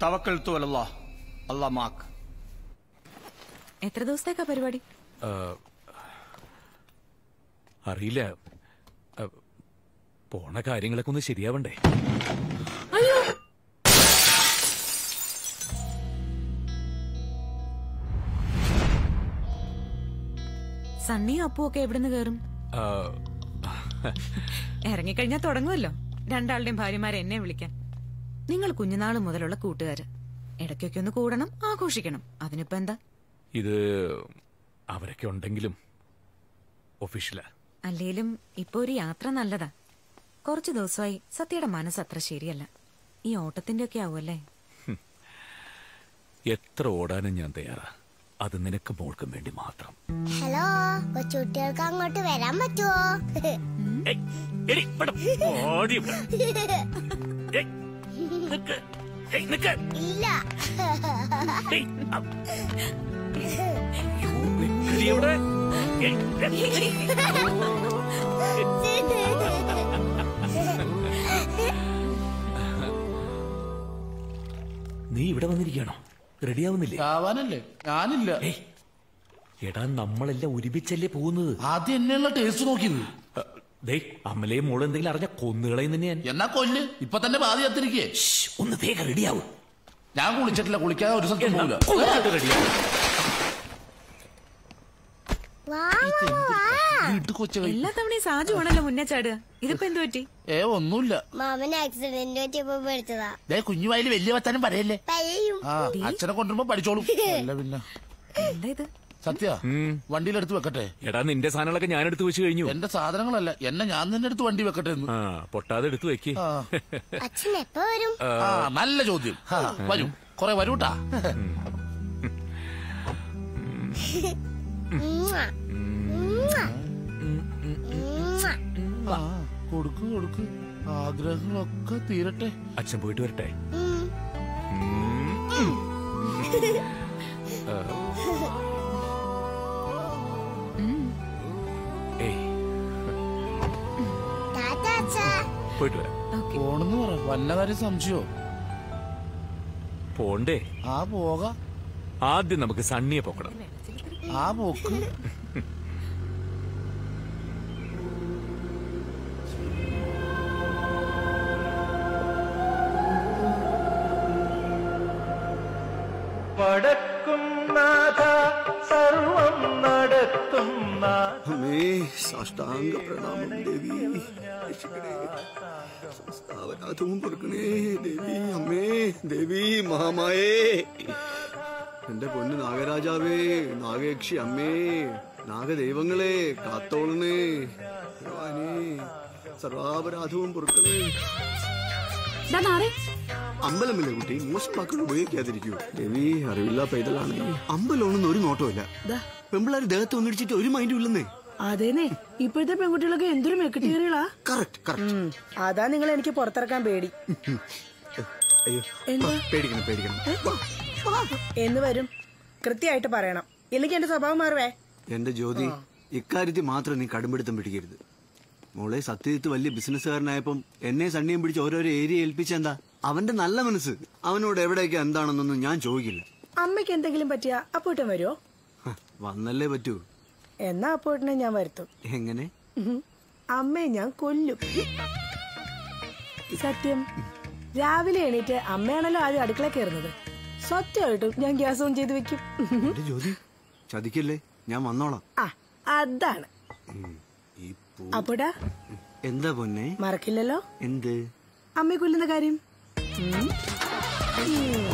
തവക്കൽ തോലല്ലാ അല്ലാ മാക്ക്
എത്ര ദിവസത്തേക്കാ പരിപാടി
ആ, അറിയില്ല ആ, പോണ കാര്യങ്ങളൊക്കെ ഒന്ന് ശരിയാവണ്ടേ
സണ്ണിയും അപ്പും ഒക്കെ എവിടുന്ന് കയറും
ആ,
ഇറങ്ങിക്കഴിഞ്ഞാൽ തുടങ്ങുമല്ലോ രണ്ടാളുടെയും ഭാര്യമാരെ എന്നെ വിളിക്കാൻ നിങ്ങൾ കുഞ്ഞുനാൾ മുതലുള്ള കൂട്ടുകാര് ഇടയ്ക്കൊക്കെ ഒന്ന് കൂടണം ആഘോഷിക്കണം അതിനിപ്പോ എന്താ
ഇത് അവരൊക്കെ ഉണ്ടെങ്കിലും ഒഫീഷ്യലാ
അല്ലേലും ഇപ്പൊ ഒരു യാത്ര നല്ലതാ കുറച്ചു ദിവസമായി സത്യയുടെ മനസ്സ് അത്ര ശരിയല്ല ഈ ഓട്ടത്തിന്റെ ഒക്കെ ആവുമല്ലേ
എത്ര ഓടാനും ഞാൻ തയ്യാറാ അത് നിനക്ക് മോൾക്കും വേണ്ടി മാത്രം
ഹലോ കൊച്ചുകുട്ടികൾക്ക് അങ്ങോട്ട് വരാൻ പറ്റുമോ
ഓടി ഇവിടെ.
ഇല്ല
നിക്കടി അവിടെ. ഏയ്, എടി. നീ ഇവിടെ വന്നിരിക്കണോ റെഡിയാവുന്നില്ലേ
ആവാനല്ലേ ഞാനില്ല
എടാ നമ്മളെല്ലാം ഒരുമിച്ചല്ലേ പോകുന്നത്
ആദ്യം എന്നെയുള്ള ടേസ്റ്റ് നോക്കിയത്
ദേ അമലയും മോളും എന്തെങ്കിലും അറിഞ്ഞ കൊന്നുകളയും തന്നെ ഞാൻ
എന്നാ കൊല്ല് ഇപ്പൊ തന്നെ പാതി കത്തിരിക്കേ
ഒന്ന് വേഗം റെഡിയാവും
ഞാൻ കുളിച്ചിട്ടില്ല കുളിക്കാതെ ഒരു സ്ഥലത്തും
എന്നാ
പോകില്ല
കുളിച്ചിട്ട് റെഡിയാവും
വീട്ടു കൊച്ചുകൾ
എല്ലാ തവണയും സാജു ആണല്ലോ മുന്നേ ചാടുക ഇതിപ്പോ എന്തു പറ്റി
ഏ ഒന്നുമില്ല
മാമൻ ആക്സിഡന്റ് പറ്റിയപ്പോ പേടിച്ചതാ
ദേ കുഞ്ഞുവായില് വലിയ വത്താനും പറയല്ലേ
പഴയും
ആ അച്ഛനെ കൊണ്ടുവരുമ്പോ പഠിച്ചോളും അല്ല പിന്നെ
എന്താ ഇത്
സത്യ വണ്ടിയിലെടുത്ത് വെക്കട്ടെ
എടാ നിന്റെ സാധനങ്ങളൊക്കെ ഞാൻ എടുത്തു വെച്ച് കഴിഞ്ഞു
എന്റെ സാധനങ്ങളല്ല എന്നെ ഞാൻ തന്നെ എടുത്ത് വണ്ടി വെക്കട്ടെ എന്ന്
ആ പൊട്ടാതെ എടുത്തു വെക്ക്
അച്ഛൻ എപ്പോ വരും
ആ നല്ല ചോദ്യം ആ, വരും കൊറേ വരൂട്ടാ
ഉമ്മാ. ഉമ്മാ. ഉമ്മാ.
ആ, കൊടുക്ക് കൊടുക്ക് ആഗ്രഹങ്ങളൊക്കെ തീരട്ടെ
അച്ഛൻ പോയിട്ട് വരട്ടെ
ഉം.
ആ, ഏയ്
ടാറ്റാ അച്ഛാ
പോയിട്ട് വരാം
പോണെന്ന് പറ വല്ല കാര്യം സംശയോ
പോണ്ടേ
ആ പോക
ആദ്യം നമുക്ക് സണ്ണിയെ പോക്കണം
ആ പോക്ക്
വടക്കും നാഥ സർവം നടത്തും
അമ്മേ സാഷ്ടാംഗ പ്രണാമം ദേവി രക്ഷിക്കണേ സമസ്താവരാധവും കൊടുക്കണേ ദേവി അമ്മേ ദേവി മഹാമായേ എന്റെ പൊന്ന് നാഗരാജാവേ നാഗയക്ഷി അമ്മേ നാഗദൈവങ്ങളെ കാത്തോളണേ ഭഗവാനേ സർവാപരാധവും പൊറുക്കണേ അമ്പലമില്ലേ കുട്ടി മോശം വാക്കുകൾ ഉപയോഗിക്കാതിരിക്കൂ ദേവി അറിവില്ല പൈതലാണ് അമ്പലമാണെന്ന് ഒരു നോട്ടമില്ല പെമ്പിള്ളാർ ദേഹത്ത് ഒന്നിടിച്ചിട്ട് ഒരു മൈൻഡും ഇല്ലെന്നേ
അതേനെ ഇപ്പോഴത്തെ പെൺകുട്ടികളൊക്കെ എന്തൊരു മെക്കിട്ടീറികളാ
കറക്റ്റ് കറക്റ്റ്
അതാ നിങ്ങൾ എനിക്ക് പുറത്തിറക്കാൻ പേടി
അയ്യോ
എന്താ?
പേടിക്കണം പേടിക്കണം
എന്ന് വരും കൃത്യമായിട്ട് പറയണം ഇല്ലെങ്കിൽ എന്റെ സ്വഭാവം മാറുവേ
എന്റെ ജ്യോതി ഇക്കാര്യത്തിൽ മാത്രം നീ കടുംപിടുത്തം പിടിക്കരുത് മോളെ സത്യജിത്ത് വലിയ ബിസിനസ്സുകാരനായപ്പം എന്നെ സണ്ണിയും പിടിച്ച് ഓരോരോ ഏരിയ ഏൽപ്പിച്ചെന്താ അവന്റെ നല്ല മനസ്സ് അവനോട് എവിടെയൊക്കെ എന്താണെന്നൊന്നും ഞാൻ ചോദിക്കില്ല
അമ്മയ്ക്ക് എന്തെങ്കിലും പറ്റിയാ അപ്പോട്ടും വരുമോ
ഹ, വന്നല്ലേ പറ്റൂ
എന്നാ അപ്പോട്ടിനെ ഞാൻ വരുത്തും
എങ്ങനെ
ഉഹും. അമ്മയെ ഞാൻ കൊല്ലും സത്യം രാവിലെ എണീറ്റ് അമ്മയാണല്ലോ ആദ്യം അടുക്കള കയറുന്നത് സത്യമായിട്ടും ഞാൻ ഗ്യാസ് ഓൺ ചെയ്ത് വെക്കും
എന്റെ ജ്യോതി ചതിക്കല്ലേ ഞാൻ വന്നോളാം
ആ അതാണ്
ഈ പൂ
അപ്പോടാ
എന്താ പൊന്നെ
മറക്കില്ലല്ലോ
എന്ത്
അമ്മയെ കൊല്ലുന്ന കാര്യം ഉം. ഉം.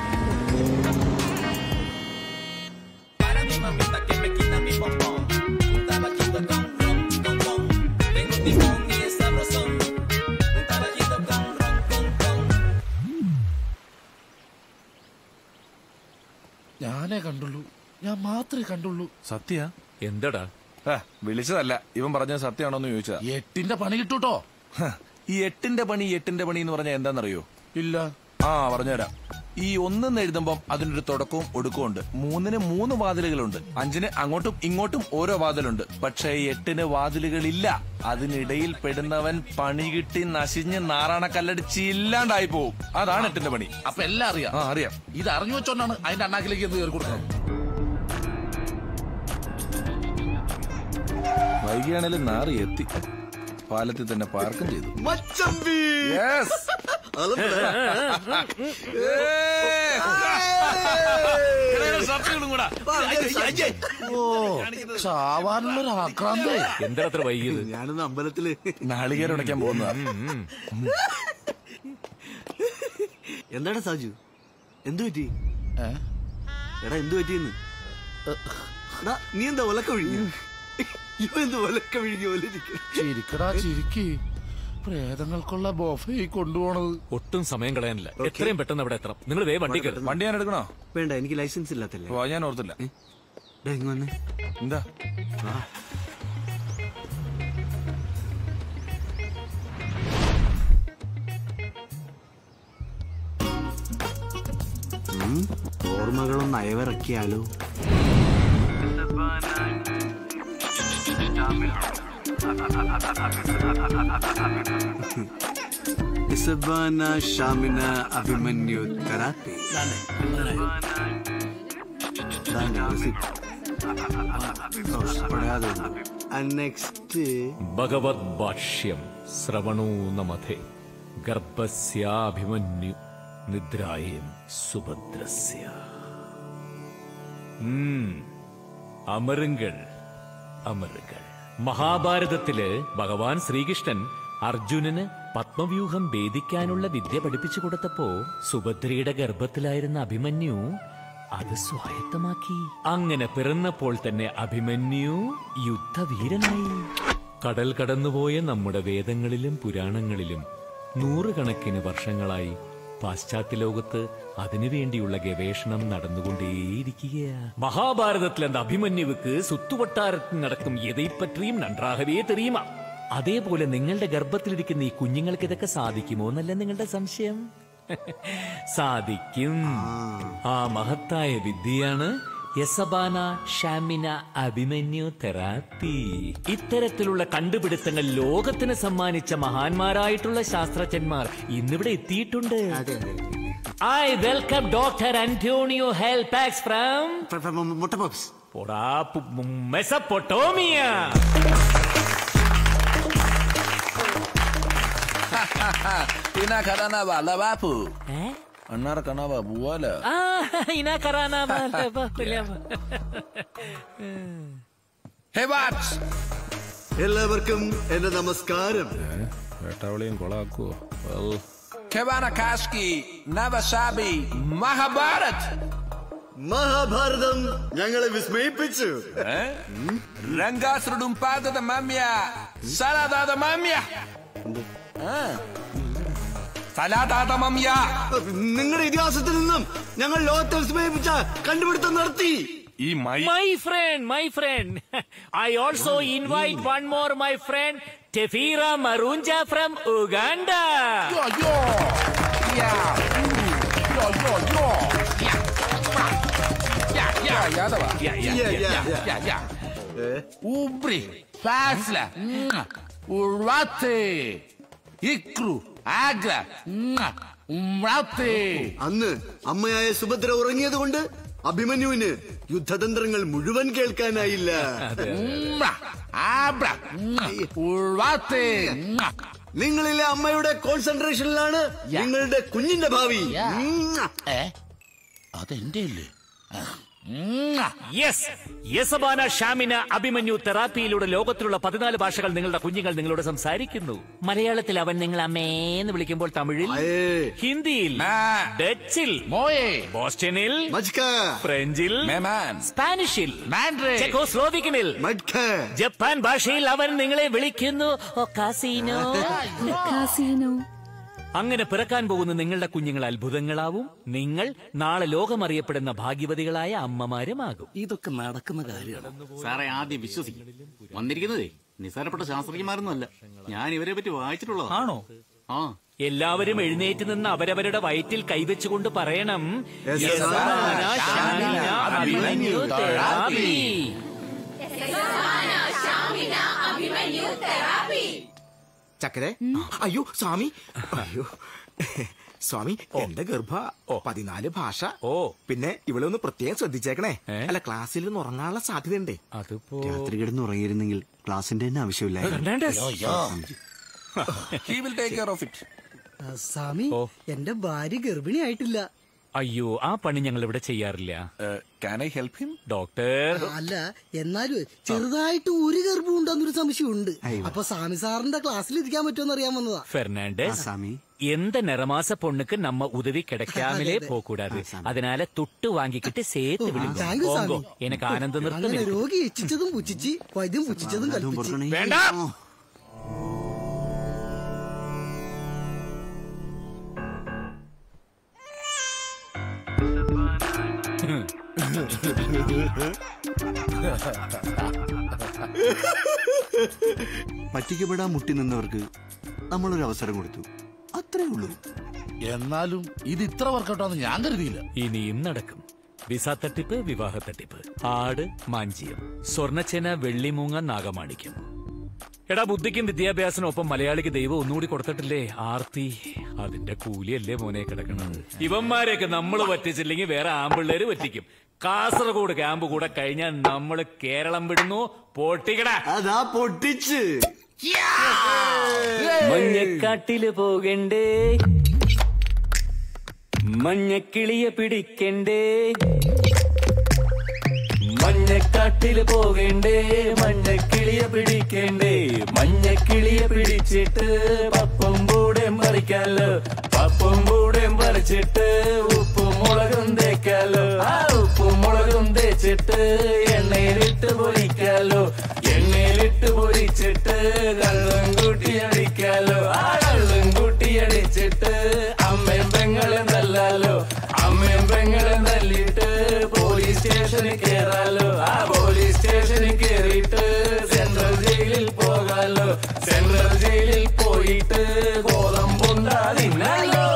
ഞാനേ കണ്ടുള്ളൂ ഞാൻ മാത്രമേ കണ്ടുള്ളൂ
സത്യ
എന്തടാ
വിളിച്ചതല്ല ഇവൻ പറഞ്ഞത് സത്യമാണോന്ന് ചോദിച്ചതാ
എട്ടിന്റെ പണി കിട്ടൂട്ടോ
ഹ, ഈ എട്ടിന്റെ പണി എട്ടിന്റെ പണി എന്ന് പറഞ്ഞാൽ എന്താണെന്നറിയോ
ഇല്ല
ആ പറഞ്ഞുതരാം ഈ ഒന്നെന്ന് എഴുതുമ്പോൾ അതിനൊരു തുടക്കവും ഒടുക്കവും ഉണ്ട് മൂന്നിന് മൂന്ന് വാതിലുകളുണ്ട് അഞ്ചിന് അങ്ങോട്ടും ഇങ്ങോട്ടും ഓരോ വാതിലുണ്ട് പക്ഷേ എട്ടിന് വാതിലുകളില്ല അതിനിടയിൽ പെടുന്നവൻ പണി കിട്ടി നശിഞ്ഞ് നാറാണ കല്ലടിച്ച് ഇല്ലാണ്ടായി പോവും അതാണ് എട്ടിന്റെ പണി
അപ്പൊ എല്ലാം അറിയാം
ആ അറിയാം
ഇത് അറിഞ്ഞു വെച്ചോണ്ടാണ് അതിന്റെ അണ്ണാക്കിലേക്ക് എന്ത് കയറി കൊടുക്കുന്നത്
വൈകിയാണേലും നാറി എത്തി പാലത്തിൽ തന്നെ പാർക്കും ചെയ്തു
മച്ചമ്പി
യെസ്
ചാവാനുള്ളൊരു ആക്രാന്തേ
എന്താ അത്ര വൈകിയത്
ഞാനൊന്ന് അമ്പലത്തില്
നാളികേരം ഉടയ്ക്കാൻ പോകുന്നതാ
എന്താടാ സാജു എന്തു പറ്റി എടാ എന്തു പറ്റിയെന്ന് എടാ, നീ എന്താ ഒലക്ക വിഴിഞ്ഞു ഇവ എന്ത് ഒലക്ക വിഴിഞ്ഞു പോലെ ഇരിക്കുന്നു.
ചിരിക്കടാ ചിരിക്ക് പ്രേതങ്ങൾക്കുള്ള ബോഫേ കൊണ്ടുപോണത്
ഒട്ടും സമയം കളയാനില്ല എത്രയും പെട്ടെന്ന് അവിടെ എത്തണം നിങ്ങൾ വേ വണ്ടി കയറും
വണ്ടി ഞാൻ എടുക്കണോ
വേണ്ട എനിക്ക് ലൈസൻസ് ഇല്ലാത്തല്ലേ
ഓ ഞാൻ ഓർത്തില്ല
ഡാ, ഇങ്ങ് വന്നേ
എന്താ
ആ. ഉം, ഓർമ്മകളൊന്ന് അയവിറക്കിയാലോ ഇസബാന ഷാമിന അഭിമന്യു തെറാപ്പി നെക്സ്റ്റ്
ഭഗവത് ഭാഷ്യം ശ്രവണോ നമധേ ഗർഭസ്യാഭിമന്യു നിദ്രായേം സുഭദ്രസ്യ ഉം, അമരുങ്ങൾ അമരുകൾ മഹാഭാരതത്തില് ഭഗവാൻ ശ്രീകൃഷ്ണൻ അർജുനന് പത്മവ്യൂഹം ഭേദിക്കാനുള്ള വിദ്യ പഠിപ്പിച്ചു കൊടുത്തപ്പോ സുഭദ്രയുടെ ഗർഭത്തിലായിരുന്ന അഭിമന്യു അത് സ്വായത്തമാക്കി അങ്ങനെ പിറന്നപ്പോൾ തന്നെ അഭിമന്യു യുദ്ധവീരനായി കടൽ കടന്നുപോയ നമ്മുടെ വേദങ്ങളിലും പുരാണങ്ങളിലും നൂറുകണക്കിന് വർഷങ്ങളായി പാശ്ചാത്യ ലോകത്ത് അതിനുവേണ്ടിയുള്ള ഗവേഷണം നടന്നുകൊണ്ടേയിരിക്കുകയാ മഹാഭാരതത്തിൽ அந்த അഭിമന്യുവുക്ക് സുത്തുവട്ടാരത്തിൽ നടക്കും എதை പറ്റിയും നன்றாகவே தெரியுமா അതേപോലെ നിങ്ങളുടെ ഗർഭത്തിലിരിക്കുന്ന ഈ കുഞ്ഞുങ്ങൾക്ക് ഇതൊക്കെ സാധിക്കുമോ എന്നല്ല നിങ്ങളുടെ സംശയം സാധിക്കും ആ മഹത്തായ വിദ്യയാണ് യസബാന ഷാമിന അഭിമന്യു തെറാപ്പി ഇത്തരത്തിലുള്ള കണ്ടുപിടുത്തങ്ങൾ ലോകത്തിന് സമ്മാനിച്ച മഹാന്മാരായിട്ടുള്ള ശാസ്ത്രജ്ഞന്മാർ ഇന്നിവിടെ എത്തിയിട്ടുണ്ട് ഐ വെൽക്കം ഡോക്ടർ അന്റോണിയോ ഹെൽപാക്സ് ഫ്രം
മുട്ടപപ്സ്
Mesopotamia
Ina karana ba labapu. Anar kana ba buwala.
ഇനാക്കറാനാ
Hey Babs!
എല്ലാവർക്കും എന്റെ നമസ്കാരം
വേട്ടാവളിയും കൊളാക്കുവോ Kevana Kaski, Navasabi, Mahabharat.
Mahabharatam ഞങ്ങളെ വിസ്മയിപ്പിച്ചു
രംഗാസുരുടും പാദത മാമ്യ സലാദാത മാമ്യ സലാദാത മാമ്യ
നിങ്ങളുടെ ഇതിഹാസത്തിൽ നിന്നും ഞങ്ങൾ ലോകത്തെ വിസ്മയിപ്പിച്ച കണ്ടുപിടുത്തം നടത്തി
ഈ my
My friend, my friend. I also invite one more my friend, Tefira Marunja from Uganda.
Yo, yo. Yeah. Yo, yo, yo. Yeah. Yeah, yeah.
Yadava
Yeah, yeah, yeah, yeah, yeah, yeah. Ubri, Fasla, Mwah. Urate, Ikru, Agra, Mwah. Umrate.
അന്ന് അമ്മയായ സുഭദ്ര ഉറങ്ങിയത് കൊണ്ട് അഭിമന്യുവിന് യുദ്ധതന്ത്രങ്ങൾ മുഴുവൻ കേൾക്കാനായില്ല
Mwah. Abra, Mwah. Urate, Mwah.
നിങ്ങളിലെ അമ്മയുടെ കോൺസെൻട്രേഷനിലാണ് നിങ്ങളുടെ കുഞ്ഞിന്റെ ഭാവി ഉം.
ഏ അതെന്റെ അല്ലേ
യെസ് യസബാന ഷാമിന അഭിമന്യു തെറാപ്പിയിലൂടെ ലോകത്തിലുള്ള പതിനാല് ഭാഷകൾ നിങ്ങളുടെ കുഞ്ഞുങ്ങൾ നിങ്ങളോട് സംസാരിക്കുന്നു മലയാളത്തിൽ അവൻ നിങ്ങൾ അമ്മേന്ന് വിളിക്കുമ്പോൾ തമിഴിൽ ഹിന്ദിയിൽ ഡച്ചിൽ
മോയെ
ബോസ്റ്റണിൽ
മജ്ക
ഫ്രഞ്ചിൽ
മേമാൻ
സ്പാനിഷിൽ
മാൻഡ്രേ
ചെക്കോസ്ലോവിക്കനിൽ
മഡ്ക
ജപ്പാൻ ഭാഷയിൽ അവൻ നിങ്ങളെ വിളിക്കുന്നു "ഓ, കാസീനോ
കാസീനോ
അങ്ങനെ പിറക്കാൻ പോകുന്ന നിങ്ങളുടെ കുഞ്ഞുങ്ങൾ അത്ഭുതങ്ങളാവും നിങ്ങൾ നാളെ ലോകമറിയപ്പെടുന്ന ഭാഗ്യവതികളായ അമ്മമാരുമാകും
ഇതൊക്കെ നടക്കുന്ന കാര്യമാണ് സാറേ ആദ്യം വിശ്വസിക്കും വന്നിരിക്കുന്നതേ നിസ്സാരപ്പെട്ട ശാസ്ത്രജ്ഞന്മാരൊന്നുമല്ല ഞാൻ ഇവരെ പറ്റി വായിച്ചിട്ടുള്ളതാ
ആണോ
ആ
എല്ലാവരും എഴുന്നേറ്റ് നിന്ന് അവരവരുടെ വയറ്റിൽ കൈവച്ചുകൊണ്ട് പറയണം
യസ,
യസാന, ശാമിന, അഭിമന്യു, തെറാപ്പി.
ചക്കരെ അയ്യോ സ്വാമി അയ്യോ സ്വാമി എന്റെ ഗർഭ പതിനാല് ഭാഷ ഓ പിന്നെ ഇവിടെ ഒന്ന് പ്രത്യേകം ശ്രദ്ധിച്ചേക്കണേ അല്ല ക്ലാസ്സിൽ ഒന്ന് ഉറങ്ങാനുള്ള സാധ്യതയുണ്ടേ
അതിപ്പോ
രാത്രി കിടന്ന് ഉറങ്ങിയിരുന്നെങ്കിൽ ക്ലാസിന്റെ തന്നെ
He will take care of it.
സ്വാമി എന്റെ ഭാര്യ ഗർഭിണി ആയിട്ടില്ല
അയ്യോ ആ പണി ഞങ്ങൾ ഇവിടെ ചെയ്യാറില്ല
can I help him
doctor
അല്ല എന്നാലും ചെറുതായിട്ട് ഒരു ഗർഭം ഉണ്ടോന്നൊരു സംശയമുണ്ട് അപ്പൊ സ്വാമി സാറിന്റെ ക്ലാസ്സിൽ ഇരിക്കാൻ പറ്റുമെന്ന് അറിയാൻ വന്നതാ
ഫെർണാണ്ടസ് எந்த நிறமாச பொண்ணுக்கு நம்ம உதவி கிடைக்காமலே போக கூடாது அதனால துட்டு வாங்கிக்கிட்டு சேர்த்து விடுங்க
താങ്ക് യു
போங்கோ.
സ്വാമി
எனக்கு ആനന്ദ
അങ്ങനെ
നൃത്തം
രോഗി ഇച്ഛിച്ചതും പുച്ഛിച്ച് വൈദ്യം പുച്ഛിച്ചതും കൽപ്പിച്ച്
വേണ്ട
പറ്റിക്കപ്പെടാൻ മുട്ടി നിന്നവർക്ക് നമ്മളൊരു അവസരം കൊടുത്തു അത്രേ ഉള്ളൂ
എന്നാലും ഇത് ഇത്ര വർക്കൗട്ടാന്ന് ഞാൻ കരുതിയില്ല
ഇനിയും നടക്കും വിസ തട്ടിപ്പ് വിവാഹ തട്ടിപ്പ് ആട് മാഞ്ചിയം സ്വർണച്ചേന വെള്ളിമൂങ്ങ നാഗമാണിക്യം എടാ ബുദ്ധിക്കും വിദ്യാഭ്യാസനും ഒപ്പം മലയാളിക്ക് ദൈവം ഒന്നുകൂടി കൊടുത്തിട്ടില്ലേ ആർത്തി അതിന്റെ കൂലിയല്ലേ മോനെ കിടക്കണത് ഇവന്മാരെയൊക്കെ നമ്മൾ പറ്റിച്ചില്ലെങ്കിൽ വേറെ ആമ്പിള്ളേര് പറ്റിക്കും കാസർഗോഡ് ക്യാമ്പ് കൂടെ കഴിഞ്ഞാൽ നമ്മള് കേരളം വിടുന്നു പൊട്ടിക്കടാ
അതാ പൊട്ടിച്ച്
മഞ്ഞക്കാട്ടില് പോകണ്ടേ മഞ്ഞക്കിളിയെ പിടിക്കണ്ടേ മഞ്ഞക്കാട്ടില് പോകണ്ടേ മഞ്ഞക്കിളിയെ പിടിക്കണ്ടേ മഞ്ഞക്കിളിയെ പിടിച്ചിട്ട് പപ്പും കൂടെയും പറിക്കാലോ പപ്പും കൂടെയും പറിച്ചിട്ട് ഉപ്പും മുളകും തേക്കാലോ ആ ഉപ്പും മുളകും തേച്ചിട്ട് എണ്ണയിലിട്ട് പൊരിക്കാലോ എണ്ണയിലിട്ട് പൊരിച്ചിട്ട് കള്ളും കൂട്ടി അടിക്കാലോ ആ കള്ളും കൂട്ടി അടിച്ചിട്ട് അമ്മയും പെങ്ങളും തല്ലാലോ അമ്മയും പെങ്ങളും തല്ലിട്ട് പോലീസ് സ്റ്റേഷനിൽ കേറാലോ ആ പോലീസ് സ്റ്റേഷനിൽ കേറിയിട്ട് സെൻട്രൽ ജയിലിൽ പോകാലോ സെൻട്രൽ ജയിലിൽ പോയിട്ട് ഗോതമ്പുണ്ടാ തിന്നാലോ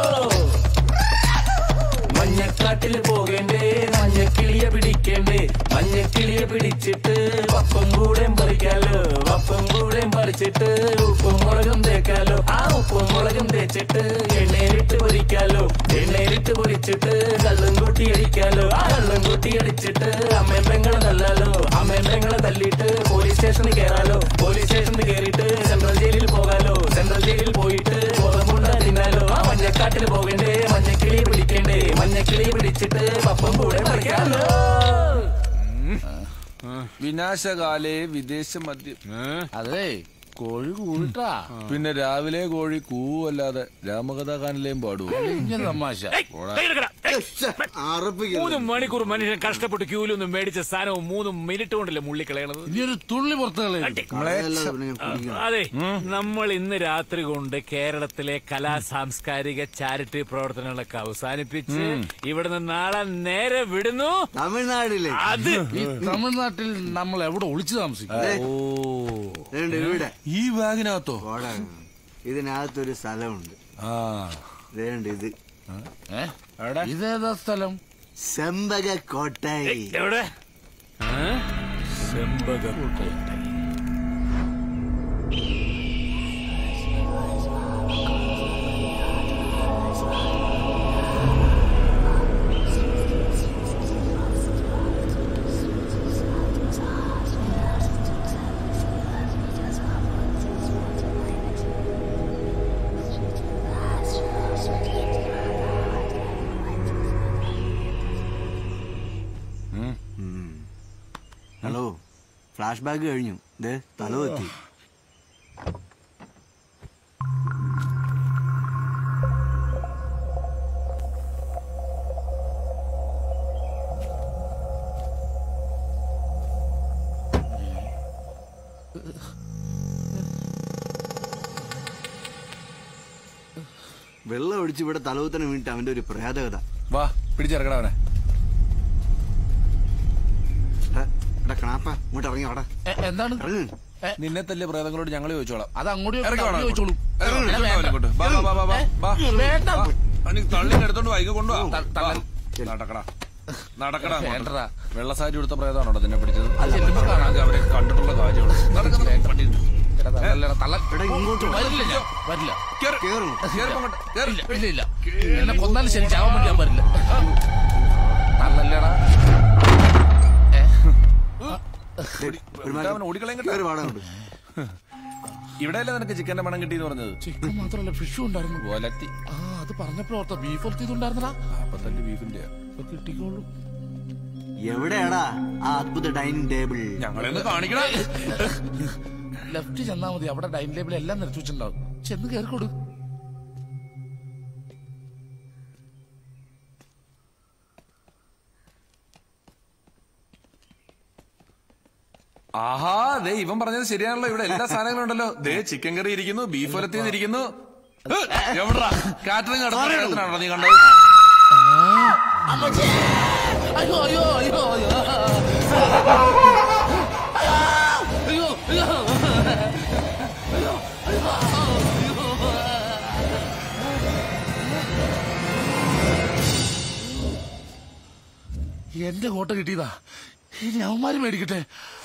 മഞ്ഞക്കാട്ടിൽ പോകണ്ടേ മഞ്ഞക്കിളിയെ പിടിക്കണ്ടേ മഞ്ഞക്കിളിയെ പിടിച്ചിട്ട് വപ്പം കൂടെ പറിക്കാലോ വപ്പം കൂടെ പറിച്ചിട്ട് ഉപ്പും മുളകും തേക്കാലോ ആ ഉപ്പും മുളകും തേച്ചിട്ട് എണ്ണയിലിട്ട് പൊരിക്കാലോ എണ്ണയിലിട്ട് പൊരിച്ചിട്ട് കള്ളും കൂട്ടി അടിക്കാലോ ആ കള്ളും കൂട്ടി അടിച്ചിട്ട് അമ്മയും പെങ്ങളെ തല്ലാലോ അമ്മയും പെങ്ങളെ തല്ലിയിട്ട് പോലീസ് സ്റ്റേഷനിൽ കയറാലോ പോലീസ് സ്റ്റേഷനിൽ കയറിയിട്ട് സെൻട്രൽ ജയിലിൽ പോകാലോ സെൻട്രൽ ജയിലിൽ പോയിട്ട് ഗോതമ്പുണ്ട തിന്നാലോ ആ മഞ്ഞക്കാട്ടിൽ പോകണ്ടേ മഞ്ഞക്കിളി പിടിക്കണ്ടേ മഞ്ഞക്കിളി പിടിച്ചിട്ട് പപ്പം കൂടെ പറിക്കാലോ
വിനാശകാലേ വിദേശ മദ്യം അതെ കോഴി കൂട്ടാ പിന്നെ രാവിലെ കോഴി കൂവല്ലാതെ രാമകഥാകാനിലെയും പാടുവോ
ഇങ്ങനെ തമാശ
മൂന്ന് മണിക്കൂർ മനുഷ്യൻ കഷ്ടപ്പെട്ട് ക്യൂലൊന്നും മേടിച്ച സാധനവും മൂന്ന് മിനിറ്റ് കൊണ്ടല്ലേ മുള്ളിക്കളയണത്
ഇനി ഒരു തുള്ളി പുറത്ത്
അതെ നമ്മൾ ഇന്ന് രാത്രി കൊണ്ട് കേരളത്തിലെ കലാ സാംസ്കാരിക ചാരിറ്റി പ്രവർത്തനങ്ങളൊക്കെ അവസാനിപ്പിച്ച് ഇവിടുന്ന് നാളെ നേരെ വിടുന്നു
തമിഴ്നാടിലെ
അത്
ഈ തമിഴ്നാട്ടിൽ നമ്മൾ എവിടെ ഒളിച്ചു താമസിക്കും
ദേ ഇവിടെ
ഈ ബാഗിനകത്തോ
പോടാ. ഇതിനകത്തൊരു സ്ഥലമുണ്ട്
ആ
വേണ്ട ഇത്
ഇതേതാ സ്ഥലം
സെമ്പക കോട്ടൈ
എവിടെ ചെമ്പകക്കോട്ടை
ഹലോ ഫ്ലാഷ് ബാക്ക് കഴിഞ്ഞു ദേ തലവെത്തി വെള്ളം ഒഴിച്ച് ഇവിടെ തലവുത്തനെ വീണിട്ട് അവന്റെ ഒരു പ്രേതകഥ
വാ പിടിച്ചിറക്കടാ അവനെ
എടാ കണാപ്പ ഇങ്ങോട്ട് ഇറങ്ങി വാടാ
എന്താണ്
നിന്നെ തല്ലിയ പ്രേതങ്ങളോട് ഞങ്ങൾ ചോദിച്ചോളാം
അത് അങ്ങോട്ട്
ഇറങ്ങി വാടാ
ചോദിച്ചോളൂ.
ഇറങ്ങി
വേണ്ട.
വാടാ ഇങ്ങോട്ട്. ബാ, ബാ, ബാ, ബാ, ബാ, ബാ.
വേണ്ട.
ബാ. അണി തള്ളിനെ എടുത്തോണ്ട് വൈകി കൊണ്ടുവാ
ത- തള്ളൻ.
നടക്കടാ നടക്കടാ അങ്ങോട്ട്.
വേണ്ടടാ.
വെള്ള സാരി ഉടുത്ത പ്രേതാണോ നിന്നെ പിടിച്ചത്
ചെല്ലുമ്പോ കാണാം.
ആകെ അവരെ കണ്ടിട്ടുള്ള കാര്യമുള്ളൂ നടക്കുന്ന
എടാ, തള്ളല്ലടാ, തള്ളൻ. വരില്ല ഞാൻ. വരില്ല ഇല്ല, ഇല്ല, ഇല്ല. എന്നെ കൊന്നാലും ശരി ചാവാൻ വേണ്ടി ഞാൻ വരില്ല തള്ളല്ലടാ
ഇവിടെയല്ലേ നിനക്ക് ചിക്കന്റെ മണം കിട്ടിയെന്ന് പറഞ്ഞത്
ചിക്കൻ മാത്രമല്ല ഫിഷും ഉണ്ടായിരുന്നു
ഒലത്തി
ആ അത് പറഞ്ഞപ്പോ ഓർത്ത ബീഫ് ഒലത്തിയതുണ്ടായിരുന്നടാ
അപ്പൊ തന്നെ ബീഫിന്റെ
ഇപ്പൊ കിട്ടിക്കോളൂ
എവിടെയാടാ ആ അദ്ഭുത ഡൈനിങ് ടേബിൾ
ഞങ്ങളെന്ന് കാണിക്കണ
ലെഫ്റ്റ് ചെന്നാ മതി അവിടെ ഡൈനിങ് ടേബിൾ എല്ലാം നിരത്തി വെച്ചിട്ടുണ്ടാവും ചെന്ന് കയറിക്കൊടു
ആഹാ ദേ ഇവൻ പറഞ്ഞത് ശരിയാണല്ലോ ഇവിടെ എല്ലാ സാധനങ്ങളും ഉണ്ടല്ലോ ദേ ചിക്കൻ കറി ഇരിക്കുന്നു ബീഫ് ഒലത്തിയത് ഇരിക്കുന്നു എവിടാ കാറ്ററിംഗ് നടത്തുന്നതാണോ നീ കണ്ടത്
അയ്യോ അയ്യോ അയ്യോ അയ്യോ അയ്യോ അയ്യോ എന്റെ കോട്ട കിട്ടിയതാ ഇനി അവന്മാര് മേടിക്കട്ടെ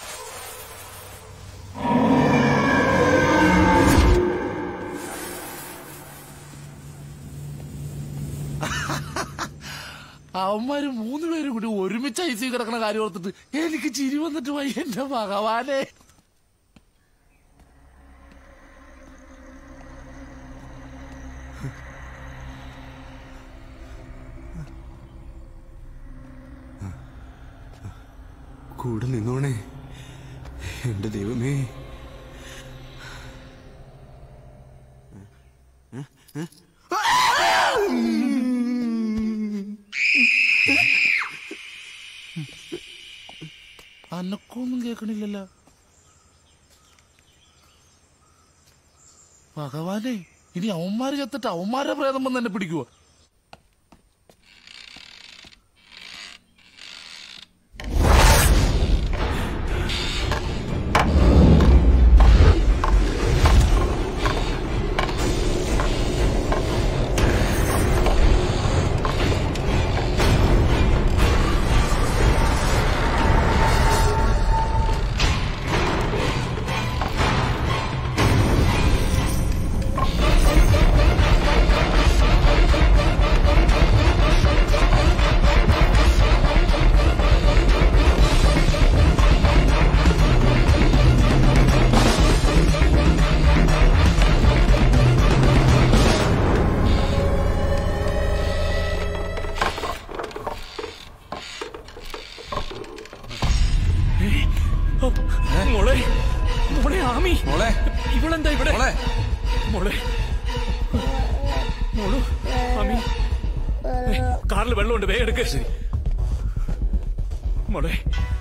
അവന്മാര് മൂന്ന് പേരും കൂടി ഒരുമിച്ച് ഐ സി കിടക്കണ കാര്യം ഓർത്തിട്ട് എനിക്ക് ചിരി വന്നിട്ട് പോയി എന്റെ ഭഗവാനെ
കൂടെ നിന്നോണേ എന്റെ ദൈവമേ
അനക്കൊന്നും കേൾക്കണില്ലല്ലോ ഭഗവാനെ ഇനി അവന്മാര് ചത്തിട്ട് അവന്മാരുടെ പ്രേതം വന്ന് എന്നെ പിടിക്കുവോ
മോളെ മോളെ ആമി
മോളെ
ഇവളെന്താ ഇവിടെ
മോളെ
മോളെ മോളു ആമി ഏയ്, കാറിൽ വെള്ളമുണ്ട് വേഗം എടുക്ക മോളെ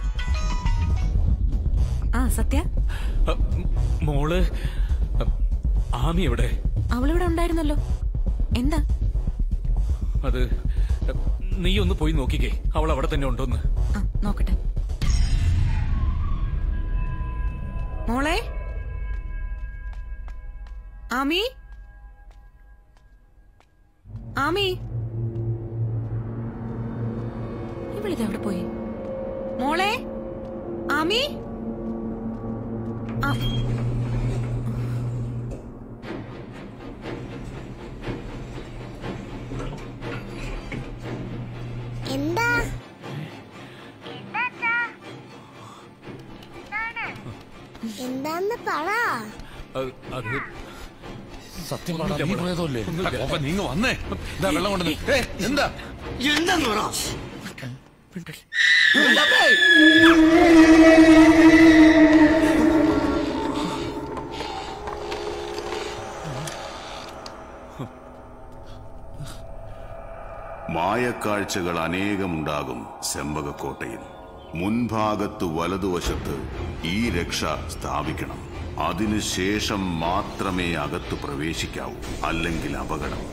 ആ സത്യ
അ, മോള് അ, ആമി എവിടെ
അവളിവിടെ ഉണ്ടായിരുന്നല്ലോ എന്താ
അത് അ, നീ ഒന്ന് പോയി നോക്കിക്കേ അവൾ അവിടെ തന്നെ ഉണ്ടോന്ന്
ആ നോക്കട്ടെ മോളെ ആമി ആമി ഇവളിത് എവിടെ പോയി മോളെ ആമി ആ
എന്താ എന്താന്ന് പറ
അത് അത്
സത്യം പറഞ്ഞാ നീ പ്രേതമല്ലേ
അപ്പൊ നീങ്ങ വന്നേ ഇതാ വെള്ളം കൊണ്ടുവന്ന് ഏ എന്താ
എന്താന്ന് പറ
മായക്കാഴ്ചകൾ അനേകമുണ്ടാകും സെമ്പകക്കോട്ടയിൽ മുൻഭാഗത്ത് വലതുവശത്ത് ഈ രക്ഷ സ്ഥാപിക്കണം അതിനുശേഷം മാത്രമേ അകത്ത് പ്രവേശിക്കാവൂ അല്ലെങ്കിൽ അപകടം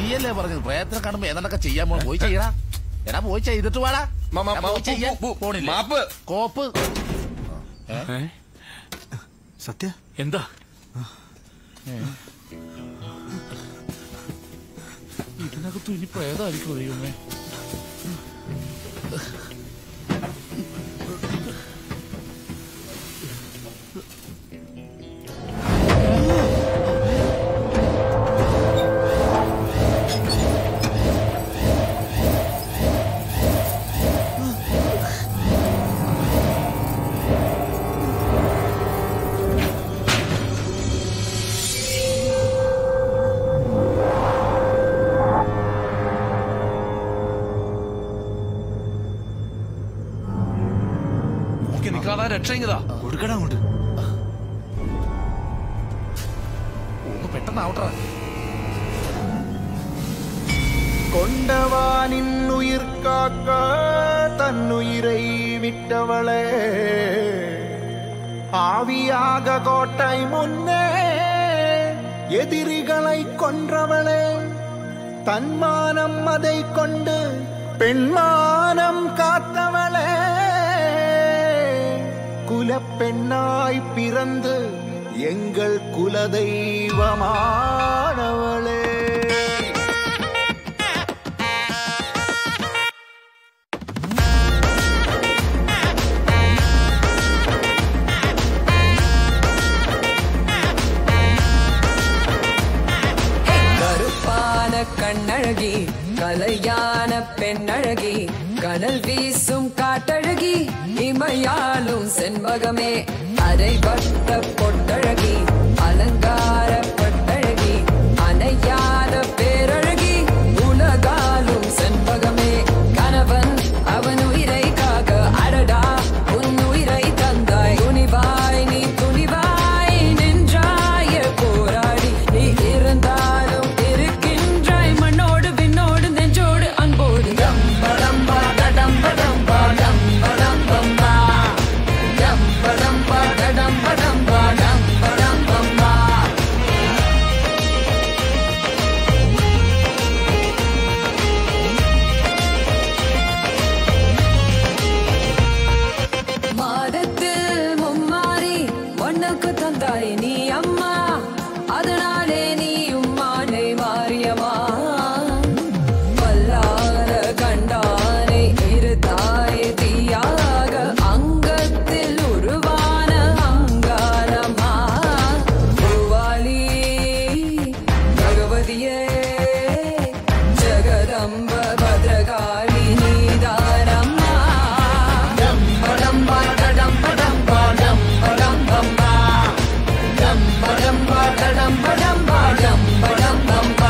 നീയല്ലേ പറഞ്ഞത് പ്രയത്നം കാണുമ്പോ ഏതാണ്ടൊക്കെ ചെയ്യാൻ പോണം പോയി ചെയ്യടാ എടാ പോയി ചെയ്തിട്ട് വാടാ
മാ- മാ-
എടാ, പോയി
മാ-
ചെയ്യാൻ
പു- പു-
പോണില്ലേ?
മാപ്പ്.
കോപ്പ്
സത്യ
എന്താ
ഇതിനകത്ത് ഇനി പ്രേതമായിരിക്കും ദൈവമേ
നോക്കി നിൽക്കാതെ രക്ഷയെങ്കിതാ
കൊടുക്കടാ അങ്ങോട്ട്
ഒന്ന് പെട്ടെന്നാവട്ടെ
கொண்டவானின் உயிர் காக்க தன்னுயிரை விட்டவளே ஆவியாக கோட்டை முன்னே எதிரிகளை கொன்றவளே தன்மானம் அதை கொண்டு பெண்மானம் காத்தவளே குலப்பெண்ணாய் பிறந்து எங்கள் குலதெய்வமானவளே
கருப்பான கண்ணழகி கலையான பெண்ணழகி கனல் வீசும் காட்டழகி இமையாலும் செண்பகமே அரைவட்ட பொட்டழகி அலங்கார பட்டழகி அணையாத பேரழகி உலகாலும் செண்பகமே கணவன் அவன் உயிரை காக்க அடடா உன் உயிரை தந்தாய் துணிவாய் நீ துணிவாய் நின்றாய போராடி நீ இருந்தாலும் இருக்கின்றாய் மண்ணோடு விண்ணோடு நெஞ்சோடு அன்போடு டம்படம்பா டடம்படம்பா டம்படம்பம்பா டம்படம்பா டடம்படம்பா டம்படம்பம்பா மாதத்தில் மும்மாறி ஒன்னுக்கு தந்தாய் நீ அம்மா அதனாலே நீயும் மானை மாறியம்மா வல்லார கண்டானை இருத்தாய் தீயாக அங்கத்தில் உருவான அங்காரம்மா பூவாளி பகவதியே ஜெகதம்ப பத்ரகாளி நீதானம்மா டம்படம்பா டடம்படம்பா டம்படம்பம்பா டம்படம்பா டடம்படம்பா டம்படம்பம்பா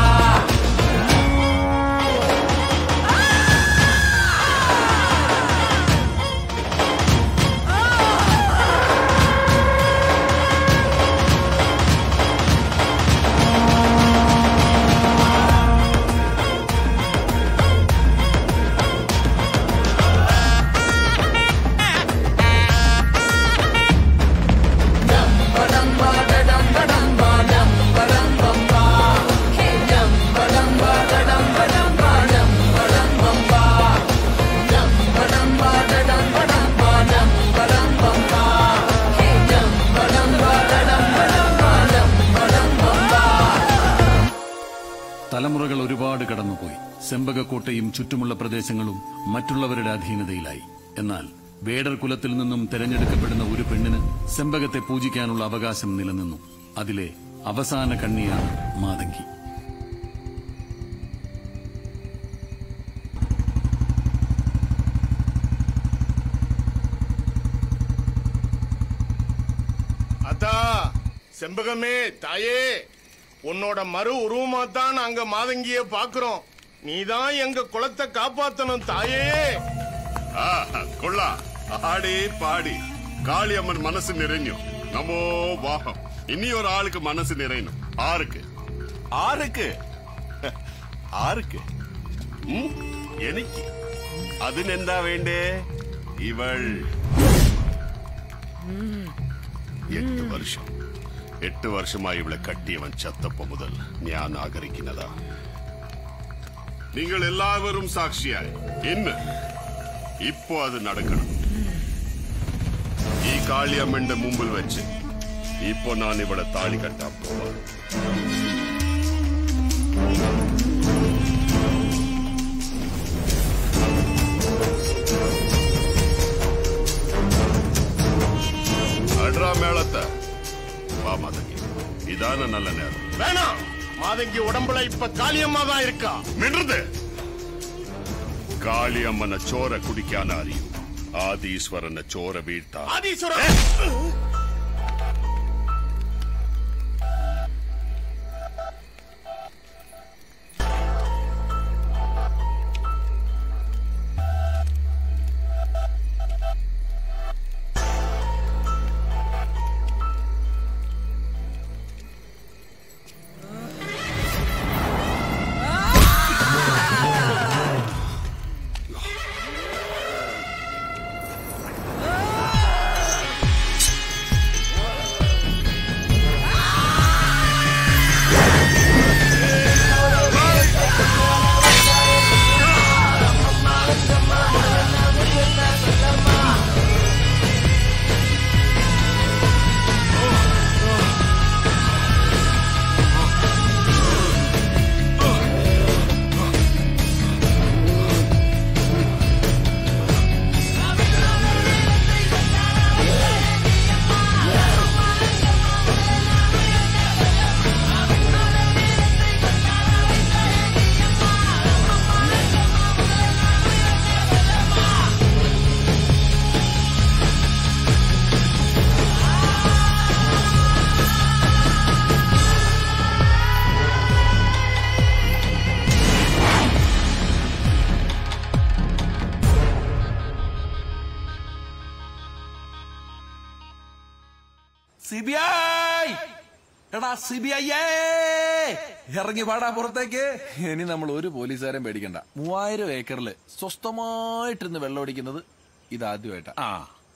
டம்படம்பா டடம்படம்பா டம்படம்பம்பா ஹே டம்படம்பா டடம்படம்பா டம்படம்பம்பா டம்படம்பா டடம்படம்பா டம்படம்பம்பா ஹே டம்படம்பா டடம்படம்பா டம்படம்பம்பா
തലമുറകൾ ഒരുപാട് കടന്നുപോയി സെമ്പകക്കോട്ടയും ചുറ്റുമുള്ള പ്രദേശങ്ങളും മറ്റുള്ളവരുടെ അധീനതയിലായി എന്നാൽ വേടർ കുലത്തിൽ നിന്നും തെരഞ്ഞെടുക്കപ്പെടുന്ന ഒരു പെണ്ണിന് സെമ്പകത്തെ പൂജിക്കാനുള്ള അവകാശം നിലനിന്നു അതിലെ അവസാന കണ്ണിയാണ് മാതങ്കി
அதா செம்பகமே தாயே உன்னோட மறு உருவமா தான் நாங்க மாதங்கிய பாக்குறோம் நீதான் எங்க குலத்தை காப்பாத்தணும் தாயே
കൊള്ളാ ആടി പാടി കാളിയമ്മൻ മനസ്സ് നിറഞ്ഞു നമോ വാഹം ഇനി ഒരാൾക്ക് മനസ്സ് നിറയുന്നു ആർക്ക് ആർക്ക് ആർക്ക് ഉം? എനിക്ക് അതിനെന്താ വേണ്ടേ ഇവൾ എട്ട് വർഷം എട്ട് വർഷമായി ഇവളെ കട്ടിയവൻ ചത്തപ്പോ മുതൽ ഞാൻ ആഗ്രഹിക്കുന്നതാ നിങ്ങൾ എല്ലാവരും സാക്ഷിയായി ഇന്ന് ഇപ്പോ അത് നടക്കണം ഈ കാളിയമ്മന്റെ മുമ്പിൽ വെച്ച് ഇപ്പൊ ഞാൻ ഇവിടെ താലി കെട്ടാൻ പോവാ அட்ரா மேளத்தை வா மாதங்கி இதான நல்ல நேரம்
வேணாம் மாதங்கி உடம்புல இப்ப காளியம்மா தான் இருக்கா
മിണ്ടരുത് കാളിയമ്മന ചോര കുടിക്കാൻ അറിയൂ ആദീശ്വരനെ ചോര വീഴ്ത്താൻ
ஆதீஸ்வர
സിബിഐ എടാ സിബിഐ ഇറങ്ങി പാടാ പുറത്തേക്ക് ഇനി നമ്മൾ ഒരു പോലീസുകാരൻ പേടിക്കണ്ട മൂവായിരം ഏക്കറില് സ്വസ്ഥമായിട്ടിരുന്ന് വെള്ളമടിക്കുന്നത് ഇതാദ്യമായിട്ടാ ആ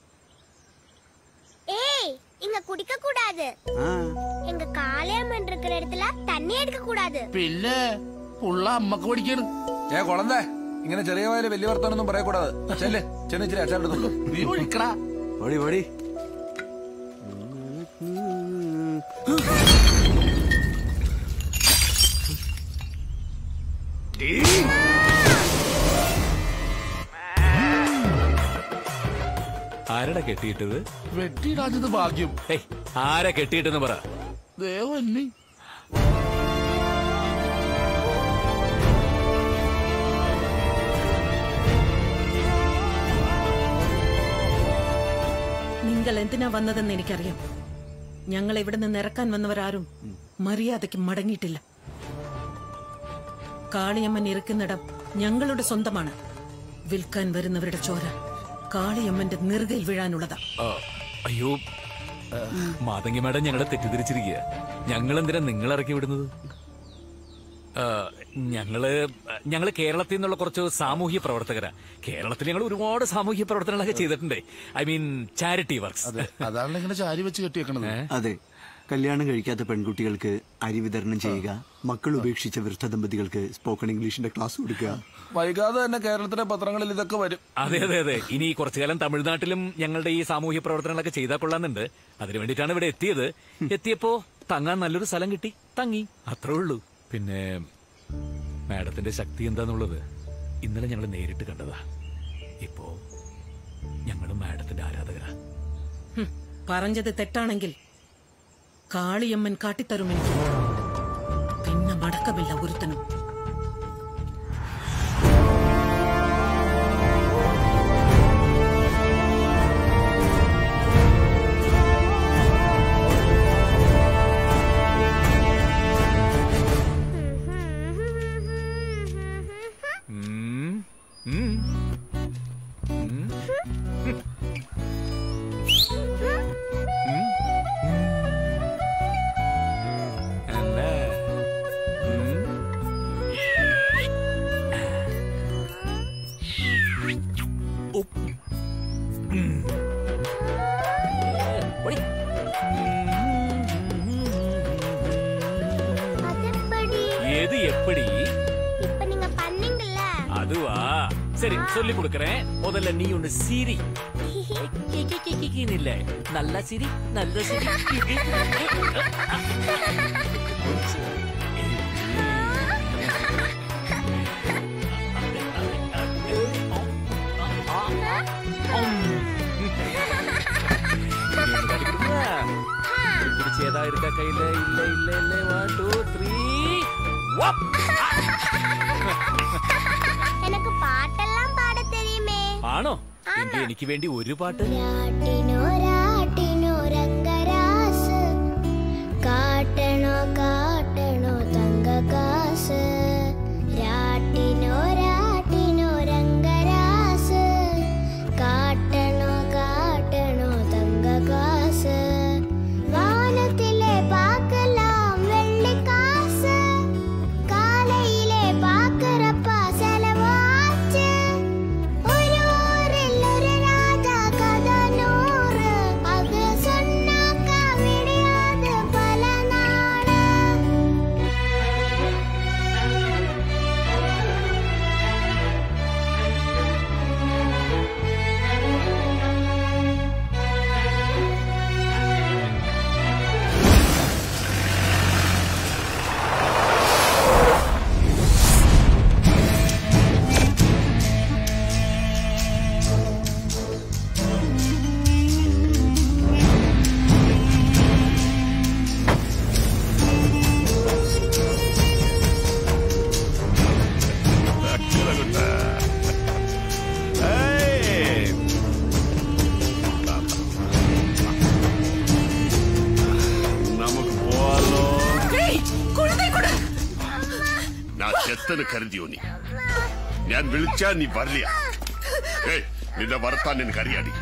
ஏய் இங்க குடிக்க கூடாது எங்க காளியம்மன் இருக்கிற இடத்துல தண்ணி எடுக்க கூடாது
പിന്നെ പുള്ള അമ്മക്ക് പഠിക്കാണ്
ഏ കൊളന്തേ ഇങ്ങനെ ചെറിയ വയല് വലിയ വർത്താനൊന്നും പറയக்கூடாது ചെല്ല് ചെന്ന് ഇച്ചിരി അച്ചാടുന്നുള്ളൂ
നീ ഒഴിക്കടാ
ഓടി ഓടി
ആരടാ കെട്ടിയിട്ടത്
വെട്ടിയിടാഞ്ഞത് ഭാഗ്യം
ഏയ് ആരാ കെട്ടിയിട്ടെന്ന് പറ
ദേവന്നി
നിങ്ങൾ എന്തിനാ വന്നതെന്ന് എനിക്കറിയാം ഞങ്ങൾ ഇവിടെ നിന്ന് ഇറക്കാൻ വന്നവരാരും മര്യാദയ്ക്ക് മടങ്ങിയിട്ടില്ല കാളിയമ്മൻ ഇരിക്കുന്നിടം ഞങ്ങളുടെ സ്വന്തമാണ് വിൽക്കാൻ വരുന്നവരുടെ ചോര കാളിയമ്മന്റെ നെറുകയിൽ വീഴാനുള്ളതാ
ആ, അയ്യോ മാതങ്കി മാഡം ഞങ്ങളെ തെറ്റിദ്ധരിച്ചിരിക്കുക ഞങ്ങൾ എന്തിനാ നിങ്ങൾ ഇറക്കി വിടുന്നത് ആ, ഞങ്ങള് ഞങ്ങള് കേരളത്തിൽ നിന്നുള്ള കുറച്ച് സാമൂഹ്യ പ്രവർത്തകരാ കേരളത്തിൽ ഞങ്ങൾ ഒരുപാട് സാമൂഹ്യ പ്രവർത്തനങ്ങളൊക്കെ ചെയ്തിട്ടുണ്ട് ഐ മീൻ ചാരിറ്റി വർക്ക്സ്
അതാണല്ലോ ഇങ്ങനെ ചാരി വെച്ച് കെട്ടിയേക്കണത്
അതെ കല്യാണം കഴിക്കാത്ത പെൺകുട്ടികൾക്ക് അരി വിതരണം ചെയ്യുക മക്കൾ ഉപേക്ഷിച്ച വൃദ്ധ ദമ്പതികൾക്ക് സ്പോക്കൺ ഇംഗ്ലീഷിന്റെ ക്ലാസ് കൊടുക്കുക
വൈകാതെ തന്നെ കേരളത്തിലെ പത്രങ്ങളിൽ ഇതൊക്കെ വരും
അതെ അതെ അതെ ഇനി കുറച്ചു കാലം തമിഴ്നാട്ടിലും ഞങ്ങളുടെ ഈ സാമൂഹ്യ പ്രവർത്തനങ്ങളൊക്കെ ചെയ്താൽ കൊള്ളാന്നുണ്ട് അതിനു വേണ്ടിയിട്ടാണ് ഇവിടെ എത്തിയത് എത്തിയപ്പോ തങ്ങാൻ നല്ലൊരു സ്ഥലം കിട്ടി തങ്ങി അത്രേ ഉള്ളൂ പിന്നെ മാഡത്തിന്റെ ശക്തി എന്താന്നുള്ളത് ഇന്നലെ ഞങ്ങൾ നേരിട്ട് കണ്ടതാ ഇപ്പോ ഞങ്ങളും മാഡത്തിന്റെ ആരാധകരാ
ഹും, പറഞ്ഞത് തെറ്റാണെങ്കിൽ കാളിയമ്മൻ കാട്ടിത്തരും എനിക്ക് പിന്നെ മടക്കമില്ല ഒരുത്തനും
ഉം, ഉം, ഉം, ഉം. അല്ലേ? ഉം. ഉപ്പ്. ഉം. ഓടി.
அதப்படி
ഏത് എപ്പടി
இப்ப நீங்க பண்ணீங்க
அதுவா சரி சொல்லி கொடுக்கறேன் முதல்ல நீ ஒண்ணு சிரி இல்ல நல்லா சிரி நல்ல சிரி பிடிச்ச ஏதா இருக்கா கையில இல்ல இல்ல இல்ல ஒன் டூ த்ரீ
எனக்கு பாட்டெல்லாம் பாட தெரியுமே
ആണോ എങ്കിൽ എനിക്ക് വേണ്ടി ഒരു പാട്ട്
രാട്ടിനോ രാട്ടിനോ രംഗരാസ് കാട്ടണോ കാട്ടണോ തങ്ക കാസ് രാട്ടിനോ രാട്ടിനോ രംഗരാസ് കാട്ടണോ കാട്ടണോ തങ്ക കാസ് വാനത്തിലെ பார்க்கலாம் வெள்ளி காசு காலையிலே பார்க்கறப்ப செலவாச்சு ஒரு ஊரில் ஒரு ராஜா கதை நூறு அது சொன்னாக்கா விடியாது பல நாடு
നമുക്ക് പോവാലോ ഞാൻ ചെത്തന് കരുതിയോ നീ ഞാൻ വിളിച്ചാ നീ വരില്ല ഏയ് നിന്റെ വർത്താൻ എനിക്കറിയാടി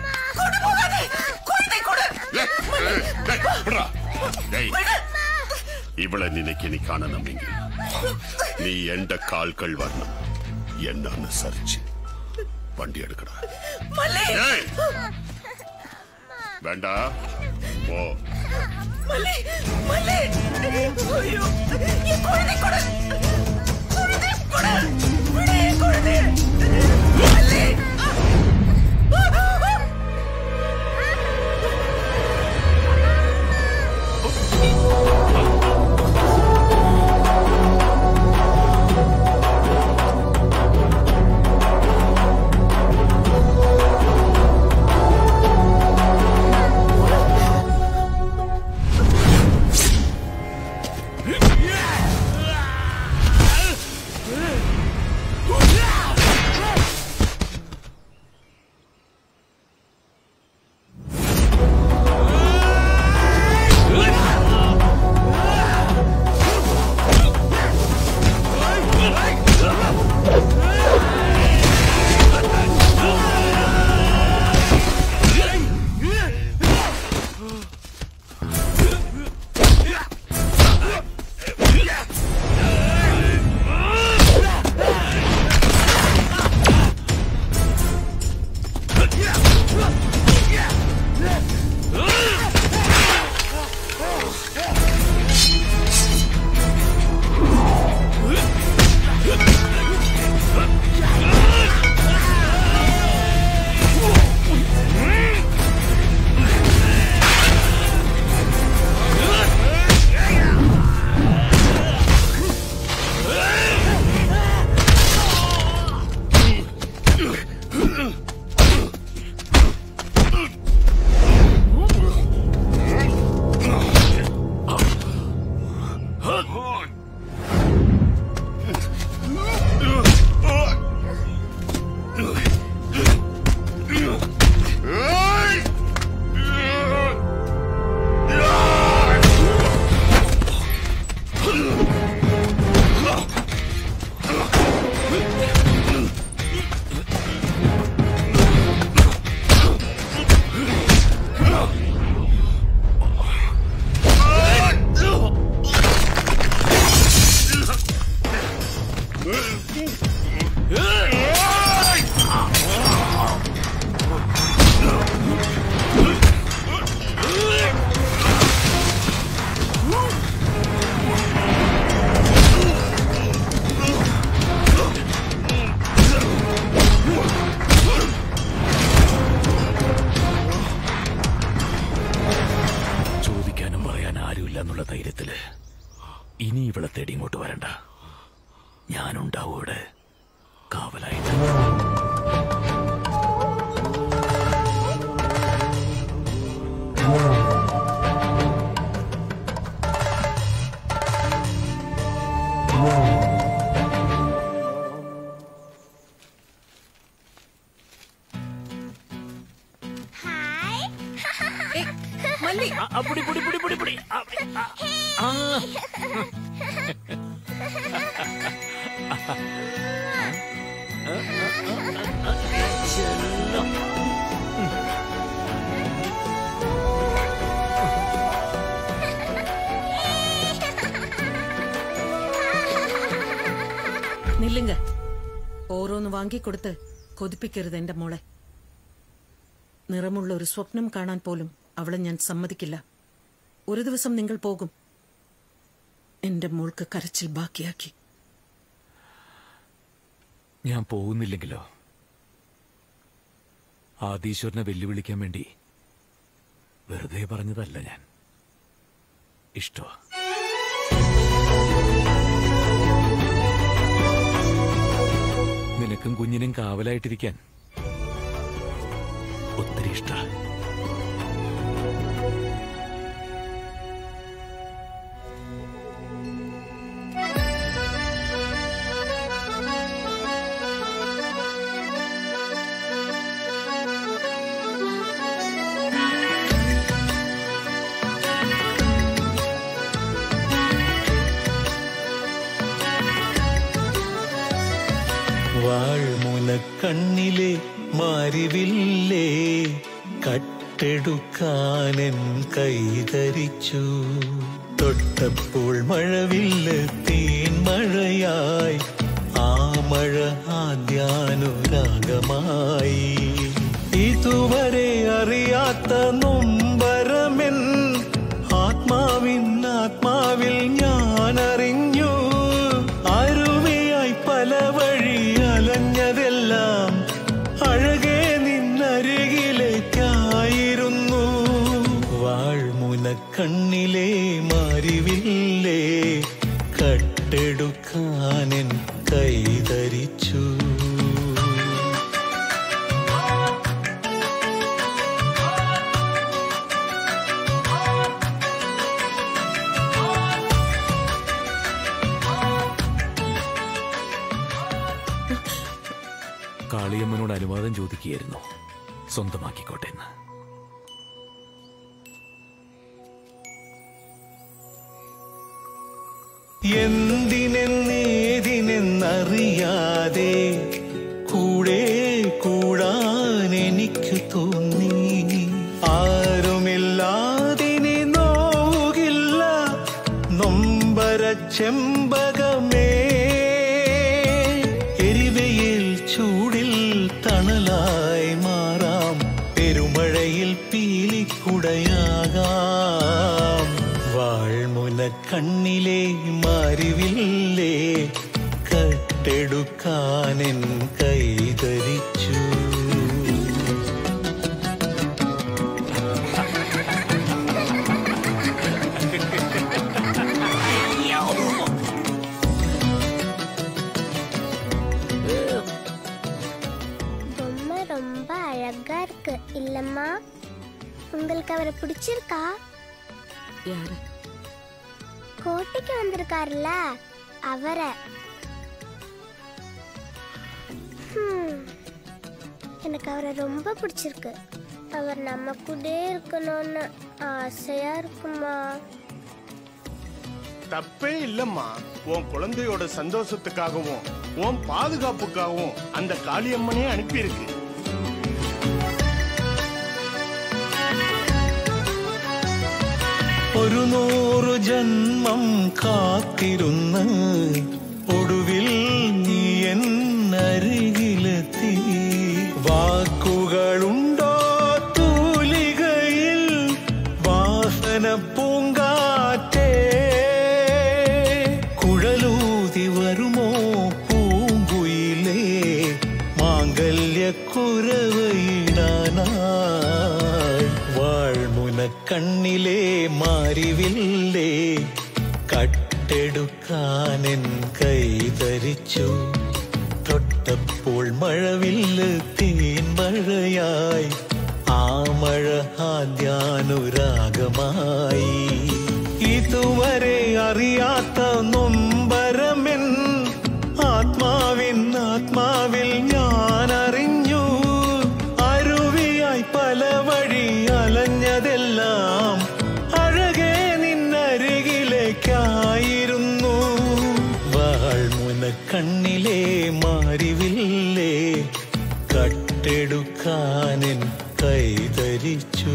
ഏയ്, ഏയ്, ഏയ്, വിടറാ. ഏയ്, ഇവളെ നിനക്ക് ഇനി കാണണമെങ്കിൽ നീ എന്റെ കാൽക്കൾ വരണം എന്നെ അനുസരിച്ച് വണ്ടി എടുക്കട ഏയ്, വേണ്ട പോ
ഇവളെ തേടി ഇങ്ങോട്ട് വരണ്ട ഞാനുണ്ടാവും ഇവിടെ കാവലായിട്ട്
മല്ലി
പുടി പുടി പുടി പുടി പുടി ആ
നില്ലുങ്ക ഓരോന്ന് വാങ്ങിക്കൊടുത്ത് കൊതിപ്പിക്കരുത് എന്റെ മോളെ നിറമുള്ള ഒരു സ്വപ്നം കാണാൻ പോലും അവളെ ഞാൻ സമ്മതിക്കില്ല ഒരു ദിവസം നിങ്ങൾ പോകും എന്റെ മോൾക്ക് കരച്ചിൽ ബാക്കിയാക്കി
ഞാൻ പോകുന്നില്ലെങ്കിലോ ആദീശ്വരനെ വെല്ലുവിളിക്കാൻ വേണ്ടി വെറുതെ പറഞ്ഞതല്ല ഞാൻ ഇഷ്ടമാ നിനക്കും കുഞ്ഞിനും കാവലായിട്ടിരിക്കാൻ ഒത്തിരി ഇഷ്ട
വാഴ്മുനക്കണ്ണിലെ മാരിവില്ലേ കട്ടെടുക്കാനൻ കൈതരിച്ചു തൊട്ടപ്പോൾ മഴവില്ല് തീൻ മഴയായി ആ മഴ ആദ്യാനുരാഗമായി ഇതുവരെ അറിയാത്ത നൊമ്പരമെൻ ആത്മാവിൻ ആത്മാവിൽ ഞാൻ അറിഞ്ഞു അരുവിയായി പല വഴി അലഞ്ഞതെല്ലാം അഴകെ നിന്നരികിലേക്കായിരുന്നു വാഴ്മുനക്കണ്ണിലെ മാരിവില്ലേ കട്ടെടുക്കാനൻ കൈതരിച്ചു
കാളിയമ്മനോട് അനുവാദം ചോദിക്കുകയായിരുന്നു സ്വന്തമാക്കിക്കോട്ടെ എന്ന്
എന്തിനെന്നേതിനെന്നറിയാതെ കൂടെ കൂടാൻ എനിക്ക് തോന്നി ആരുമില്ലാതിനി നോകില്ല നൊമ്പര ചെമ്പകമേ എരിവയിൽ ചൂടിൽ തണലായി മാറാം പെരുമഴയിൽ പീലിക്കുടയാകാം വാഴ്മുന കണ്ണിലെ മാരിവില്ലേ കട്ടെടുക്കാനെൻ കൈതരിച്ചു
பொம்மை ரொம்ப அழகா இருக்கு இல்லம்மா உங்களுக்கு அவரை பிடிச்சிருக்கா கோட்டைக்கு வந்திருக்காருல்ல அவரை ஹம், எனக்கு அவரை ரொம்ப பிடிச்சிருக்கு அவர் நம்ம கூடயே இருக்கணும்னு ஆசையா இருக்குமா
தப்பே இல்லம்மா உன் குழந்தையோட சந்தோஷத்துக்காகவும் உன் பாதுகாப்புக்காகவும் அந்த காளியம்மனே அனுப்பியிருக்கு
ഒരു നൂറു ജന്മം കാത്തിരുന്ന് ഒടുവിൽ നീ എന്നരികിലെത്തി വാക്കുകളുണ്ടോ തൂലികയിൽ വാസന പൂങ്കാറ്റേ കുഴലൂതി വരുമോ പൂങ്കുയിലേ മാംഗല്യക്കുരവയിടാനായി വാഴ്മുന കണ്ണിലെ മാരിവില്ലേ കട്ടെടുക്ക തേടുക്കാനെൻ കൈതരിച്ചു തൊട്ടപ്പോൾ മഴവില്ല് തേൻമഴയായി ആ മഴ ആദ്യാനുരാഗമായി ഇതുവരെ അറിയാത്ത നൊമ്പരമെൻ ആത്മാവിൻ ആത്മാവിൽ ഞാൻ അറിഞ്ഞു അരുവിയായി പല വഴി അലഞ്ഞതെല്ലാം അഴകേ നിന്നരികിലേക്കായിരുന്നു വാൾമുന കണ്ണിലെ മാരിവില്ലേ കട്ടെടുക്കാനെൻ കൈതരിച്ചു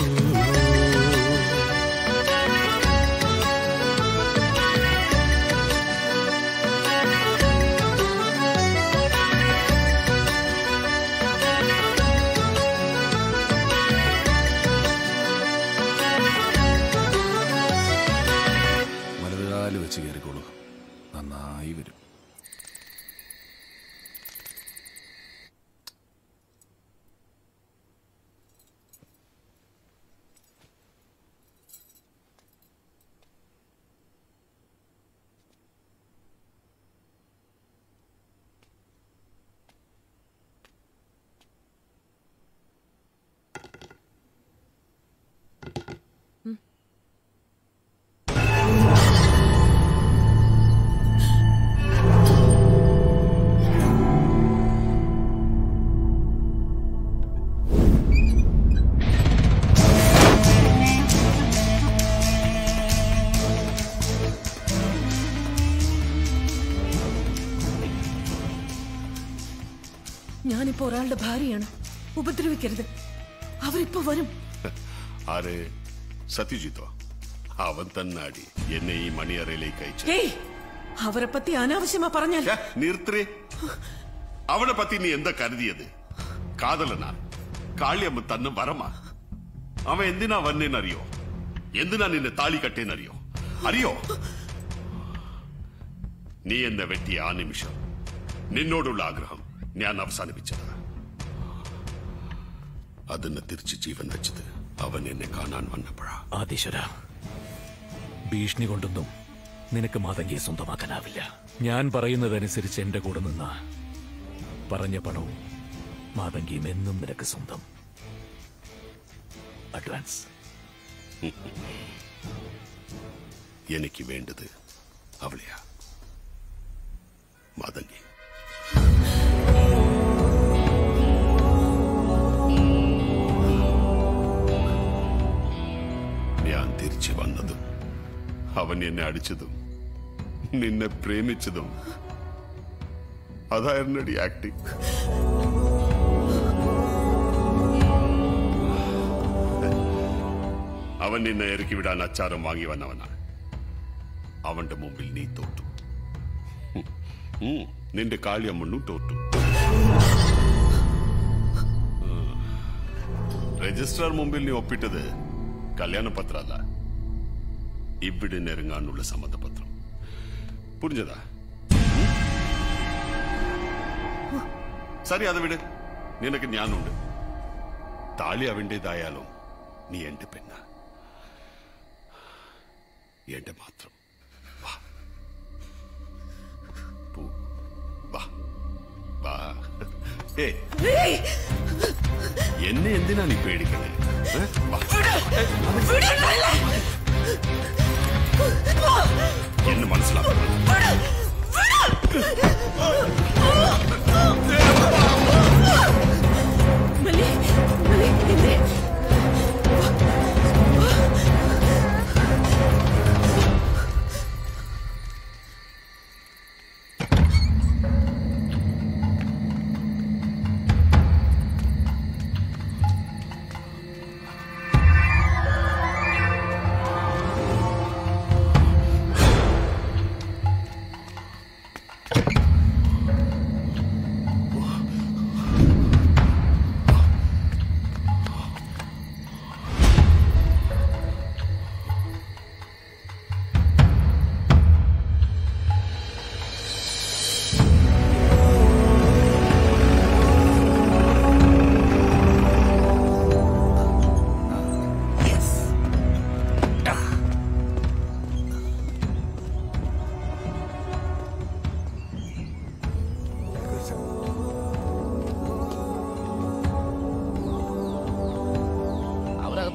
വലതുകാല് വെച്ച് കയറിക്കോളൂ നന്നായി വരും
ഞാനിപ്പോ ഒരാളുടെ ഭാര്യയാണ് ഉപദ്രവിക്കരുത് അവരിപ്പോ വരും
ആര് സത്യജിത്തോ അവൻ തന്നാടി എന്നെ ഈ മണിയറയിലേക്ക് അയച്ചു
ഏയ് അവരെ പറ്റി അനാവശ്യമാ പറഞ്ഞാൽ
നിർത്തേ അവനെ പത്തി നീ എന്താ കരുതിയത് കാതലനാ കാളിയമ്മ തന്നെ വരമാ അവൻ എന്തിനാ വന്നേന്നറിയോ എന്തിനാ നിന്നെ താലി കട്ടേന്നറിയോ അറിയോ നീ എന്നെ വെട്ടിയ ആ നിമിഷം നിന്നോടുള്ള ആഗ്രഹം ഞാൻ അവസാനിപ്പിച്ചത് അതിനെ തിരിച്ച് ജീവൻ വെച്ചത് അവൻ എന്നെ കാണാൻ വന്നപ്പോഴാ
ആദീശ്വര ഭീഷണി കൊണ്ടൊന്നും നിനക്ക് മാതങ്കിയെ സ്വന്തമാക്കാനാവില്ല ഞാൻ പറയുന്നതനുസരിച്ച് എന്റെ കൂടെ നിന്ന പറഞ്ഞ പണവും മാതങ്കിയും എന്നും നിനക്ക് സ്വന്തം അഡ്വാൻസ്
എനിക്ക് വേണ്ടത് അവളെയാ മതങ്ങി ഞാൻ തിരിച്ചു വന്നതും അവൻ എന്നെ അടിച്ചതും നിന്നെ പ്രേമിച്ചതും അതായിരുന്നടി ആക്ടിങ് അവൻ നിന്നെ ഇറക്കി വിടാൻ അച്ചാരം വാങ്ങി വന്നവനാണ് അവന്റെ മുമ്പിൽ നീ തോറ്റു ഉം, നിന്റെ കാളിയമ്മണ്ണും തോറ്റു ഉം. രജിസ്ട്രാർ മുമ്പിൽ നീ ഒപ്പിട്ടത് കല്യാണ പത്രല്ല ഇവിടെ നെരുങ്ങാനുള്ള സമ്മതപത്രം പുരിഞ്ഞതാ സരി അത് വിട് നിനക്ക് ഞാനുണ്ട് താളി അവന്റേതായാലും നീ എന്റെ പെണ്ണ എന്റെ മാത്രം വാ പോ. വാ വാ ഏ എന്നെ എന്തിനാ നീ പേടിക്കണേ ഏ? വാ. എന്നെ മനസ്സിലാക്കണം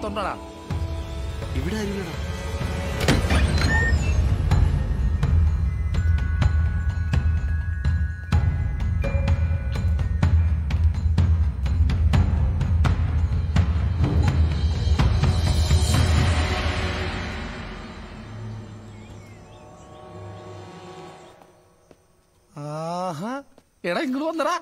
ഉണ്ടോടാ
ഇവിടെ ആരില്ലടാ
ആഹാ എടാ ഇങ്ങോട്ട് വന്നടാ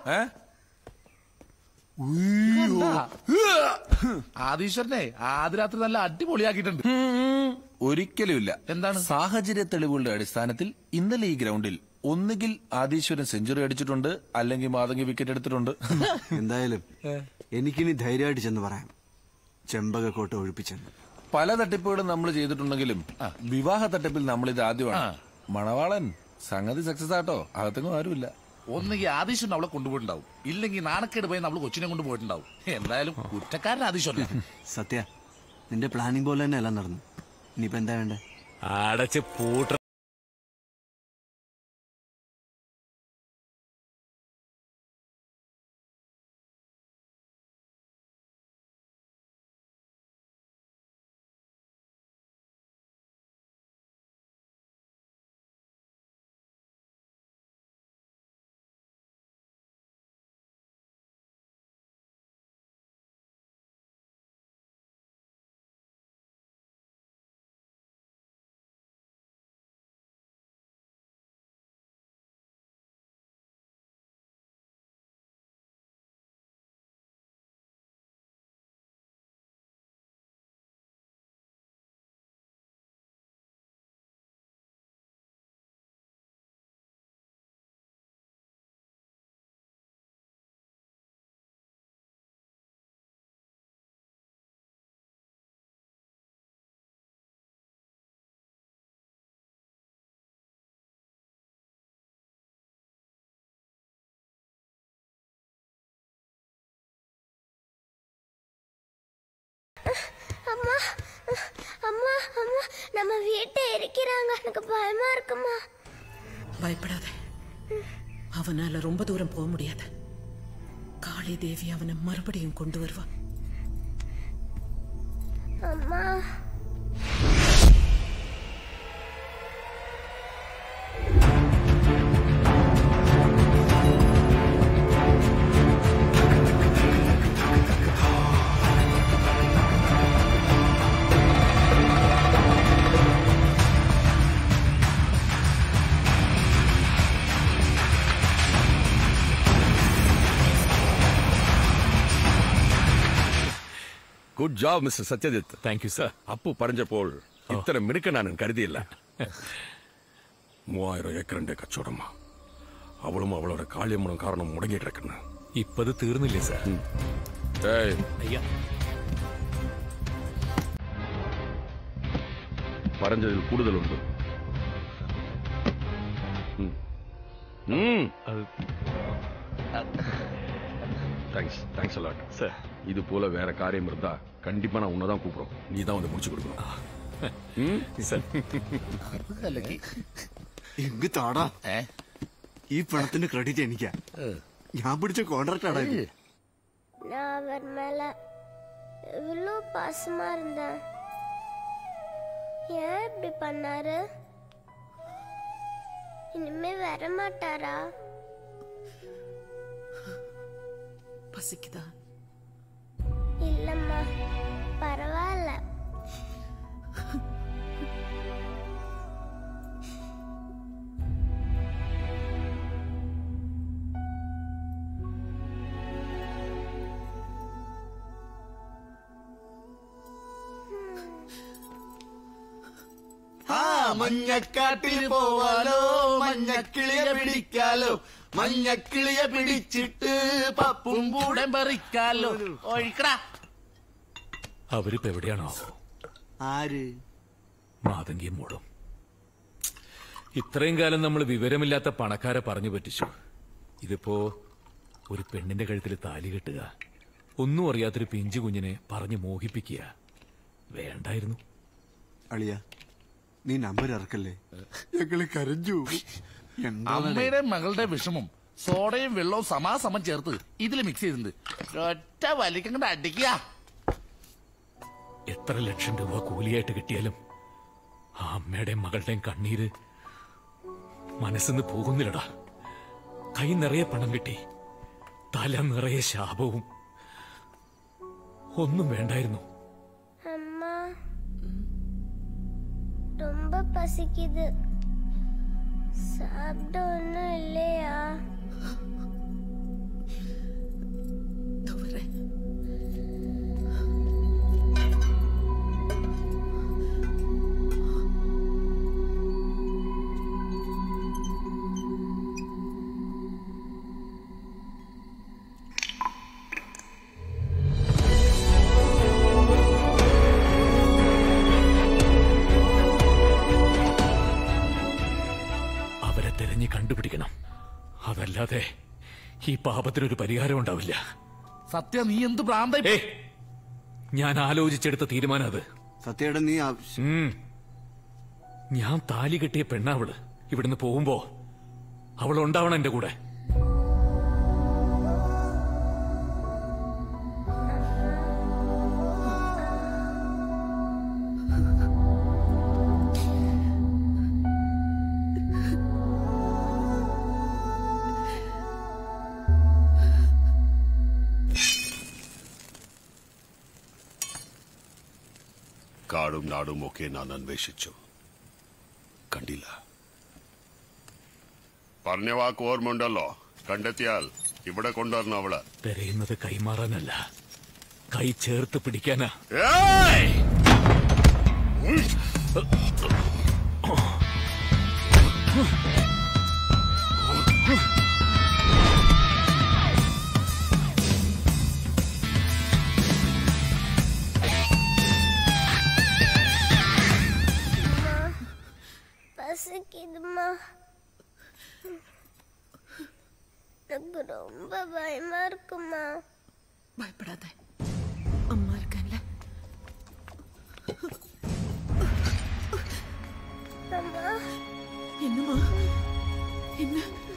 ആദീശ്വരനെ ആദ്യ രാത്രി നല്ല അടിപൊളിയാക്കിയിട്ടുണ്ട്
ഒരിക്കലുമില്ല
എന്താണ്
സാഹചര്യ തെളിവുകളുടെ അടിസ്ഥാനത്തിൽ ഇന്നലെ ഈ ഗ്രൗണ്ടിൽ ഒന്നുകിൽ ആദീശ്വരൻ സെഞ്ചുറി അടിച്ചിട്ടുണ്ട് അല്ലെങ്കിൽ മാതങ്കി വിക്കറ്റ് എടുത്തിട്ടുണ്ട്
എന്തായാലും എനിക്കിനി ധൈര്യമായിട്ട് ചെന്ന് പറയാം ചെമ്പകക്കോട്ട ഒഴിപ്പിച്ചെന്ന്
പല തട്ടിപ്പുകളും നമ്മൾ ചെയ്തിട്ടുണ്ടെങ്കിലും വിവാഹ തട്ടിപ്പിൽ നമ്മൾ ഇത് ആദ്യമാണ് മണവാളൻ സംഗതി സക്സസ് ആട്ടോ അകത്തെങ്ങും ആരുമില്ല
ഒന്നുകിൽ ആദീശ്വരൻ അവളെ കൊണ്ടുപോയിട്ടുണ്ടാവും ഇല്ലെങ്കിൽ നാണക്കേട് പോയി നമ്മൾ കൊച്ചിനെ കൊണ്ടുപോയിട്ടുണ്ടാവും എന്തായാലും കുറ്റക്കാരൻ ആദീശ്വരൻ
സത്യ നിന്റെ പ്ലാനിങ് പോലെ തന്നെ എല്ലാം നടന്നു ഇനിയിപ്പോ എന്താ വേണ്ടേ
അടച്ച് പൂട്ട
அம்மா அம்மா அம்மா நம்ம வீட்டை எரிக்கிறாங்க எனக்கு பயமா இருக்குமா
பயப்படாத அவனால ரொம்ப தூரம் போக முடியாது காளி தேவி அவனை மறுபடியும் கொண்டு வருவா
அம்மா
good job mister Satyajith thank you sir Appu പറഞ്ഞപ്പോൾ ഇത്ര മിടുക്കനാണ് കരുതിയില്ല മൂവായിരം ഏക്കറിന്റെ കച്ചവടമാ അവളും അവളുടെ കാളിയമ്മളും കാരണം മുടങ്ങി കിടക്കുന്നു
ഇപ്പത് തീർന്നില്ലേ സാർ
ഏയ്
അയ്യാ
പറഞ്ഞതിൽ കൂടുതലുണ്ട് ഉം. ഉം. தேங்க்ஸ் தேங்க்ஸ் அலாட் சார் இது போல வேற காரியம் இருந்தா கண்டிப்பா நான் உன்னதான் கூப்பிடுறோம் நீ தான் வந்து முடிச்சு கொடுக்கணும் ம்?
എങ്ക് താടാ ഈ പണത്തിന്റെ ക്രെഡിറ്റ് എനിക്കാ ഞാൻ പിടിച്ച കോൺട്രാക്ട് ആടാ ഇത്
நான் அவர் மேல எவ்வளோ பாசமா இருந்தேன் ஏன் இப்படி பண்ணாரு இனிமே வர மாட்டாரா
பசிக்குதா
இல்லம்மா பரவாயில்ல
ആ മഞ്ഞക്കാട്ടിൽ പോവാലോ മഞ്ഞക്കിളിയെ പിടിക്കാലോ മഞ്ഞക്കിളിയെ പിടിച്ചിട്ട് പപ്പും കൂടെ
പറിക്കാലോ ഒഴിക്കടാ
അവരിപ്പോ എവിടെയാണോ
ആര്
മാതങ്കിയും മോളും ഇത്രയും കാലം നമ്മൾ വിവരമില്ലാത്ത പണക്കാരെ പറഞ്ഞു പറ്റിച്ചു ഇതിപ്പോ ഒരു പെണ്ണിന്റെ കഴുത്തിൽ താലി കെട്ടുക ഒന്നും അറിയാത്തൊരു പിഞ്ചു കുഞ്ഞിനെ പറഞ്ഞു മോഹിപ്പിക്കുക വേണ്ടായിരുന്നു
അളിയ നീ നമ്പർ ഇറക്കല്ലേ ഞങ്ങള് കരഞ്ഞു എന്താ
അമ്മയുടെ മകളുടെ വിഷമം സോഡയും വെള്ളവും സമാസമം ചേർത്ത് ഇതിൽ മിക്സ് ചെയ്തിട്ടുണ്ട് ഒറ്റ വലിക്കങ്ങോട്ട് അടിക്കുക
എത്ര ലക്ഷം രൂപ കൂലിയായിട്ട് കിട്ടിയാലും ആ അമ്മയുടെയും മകളുടെയും കണ്ണീര് മനസ്സിന്ന് പോകുന്നില്ലടാ കൈ നിറയെ പണം കിട്ടി തല നിറയെ ശാപവും ഒന്നും വേണ്ടായിരുന്നു
அம்மா ரொம்ப பசிக்குது சாப்பிட ஒன்றும் இல்லையா
അവരെ തെരഞ്ഞു കണ്ടുപിടിക്കണം അതല്ലാതെ ഈ പാപത്തിനൊരു പരിഹാരം ഉണ്ടാവില്ല
സത്യ നീ എന്ത് ഭ്രാന്ത
ഞാൻ ആലോചിച്ചെടുത്ത തീരുമാനം അത്
സത്യയുടെ നീ
ഉം. ഞാൻ താലി കെട്ടിയ പെണ്ണാവള് ഇവിടുന്ന് പോകുമ്പോ അവൾ ഉണ്ടാവണം എന്റെ കൂടെ
കാടും നാടും ഒക്കെ ഞാൻ അന്വേഷിച്ചു കണ്ടില്ല പറഞ്ഞ വാക്ക് ഓർമ്മയുണ്ടല്ലോ കണ്ടെത്തിയാൽ ഇവിടെ കൊണ്ടുവരണം അവള്
തിരയുന്നത് കൈമാറാനല്ല കൈ ചേർത്ത് പിടിക്കാനാ
ഏയ്!
பசிக்குதுமா எனக்கு ரொம்ப பயமா இருக்குமா
பயப்படாத அம்மா இருக்கேன்ல
அம்மா
என்னம்மா என்ன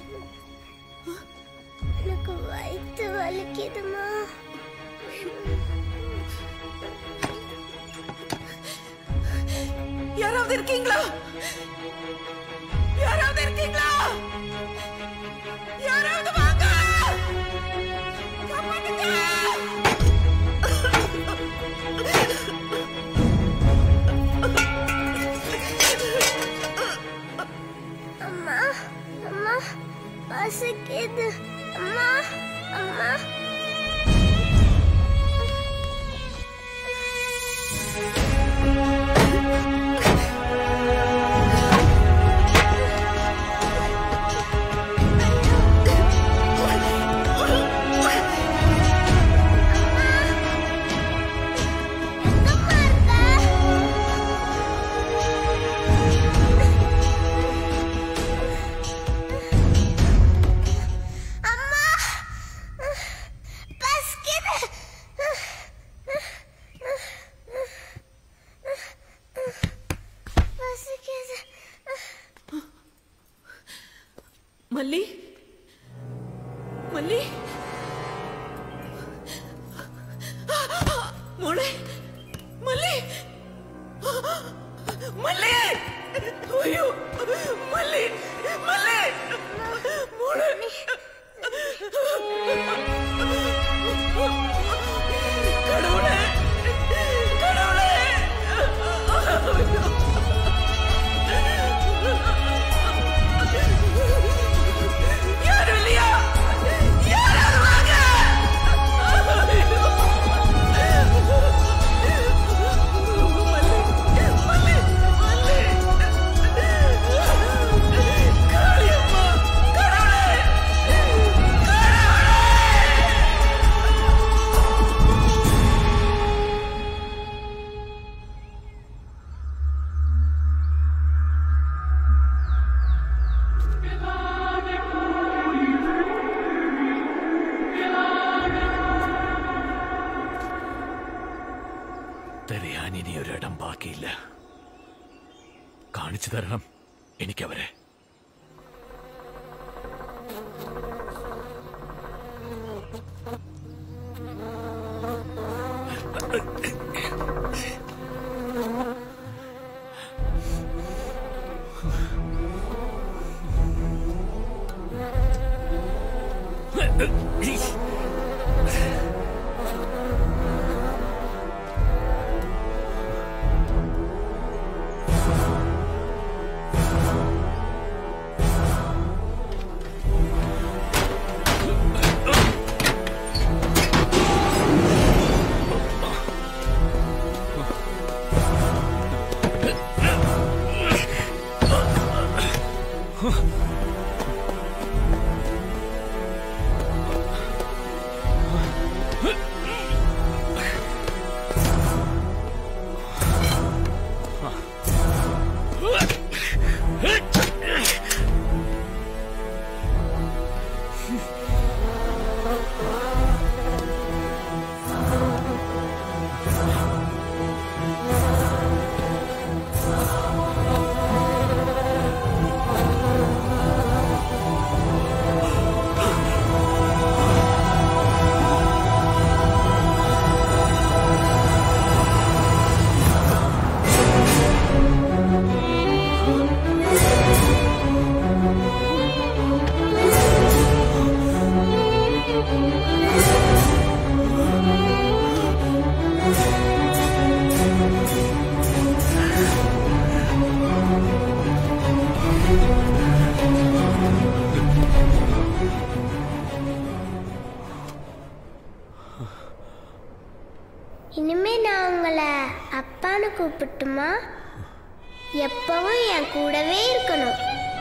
எனக்கு வயிற்று வலிக்குதுமா
யாராவது இருக்கீங்களா யாராவது இருக்கீங்களா யாராவது வாங்க காப்பாத்துங்க
அம்மா அம்மா பசிக்குது அம்மா அம்மா அம்மா பசிக்குது பசிக்குது
மல்லி மல்லி മോളെ മല്ലി മല്ലി അയ്യോ മല്ലി മല്ലി മോളെ കടവുളെ കടവുളെ யாரும் இல்லையா யாராவது வாங்க
തിരയാൻ ഇനി ഒരിടം ബാക്കിയില്ല കാണിച്ചു തരണം എനിക്കവരെ
இனிமே நான் உங்களை அப்பான்னு கூப்பிட்டுமா எப்பவும் என் கூடவே இருக்கணும்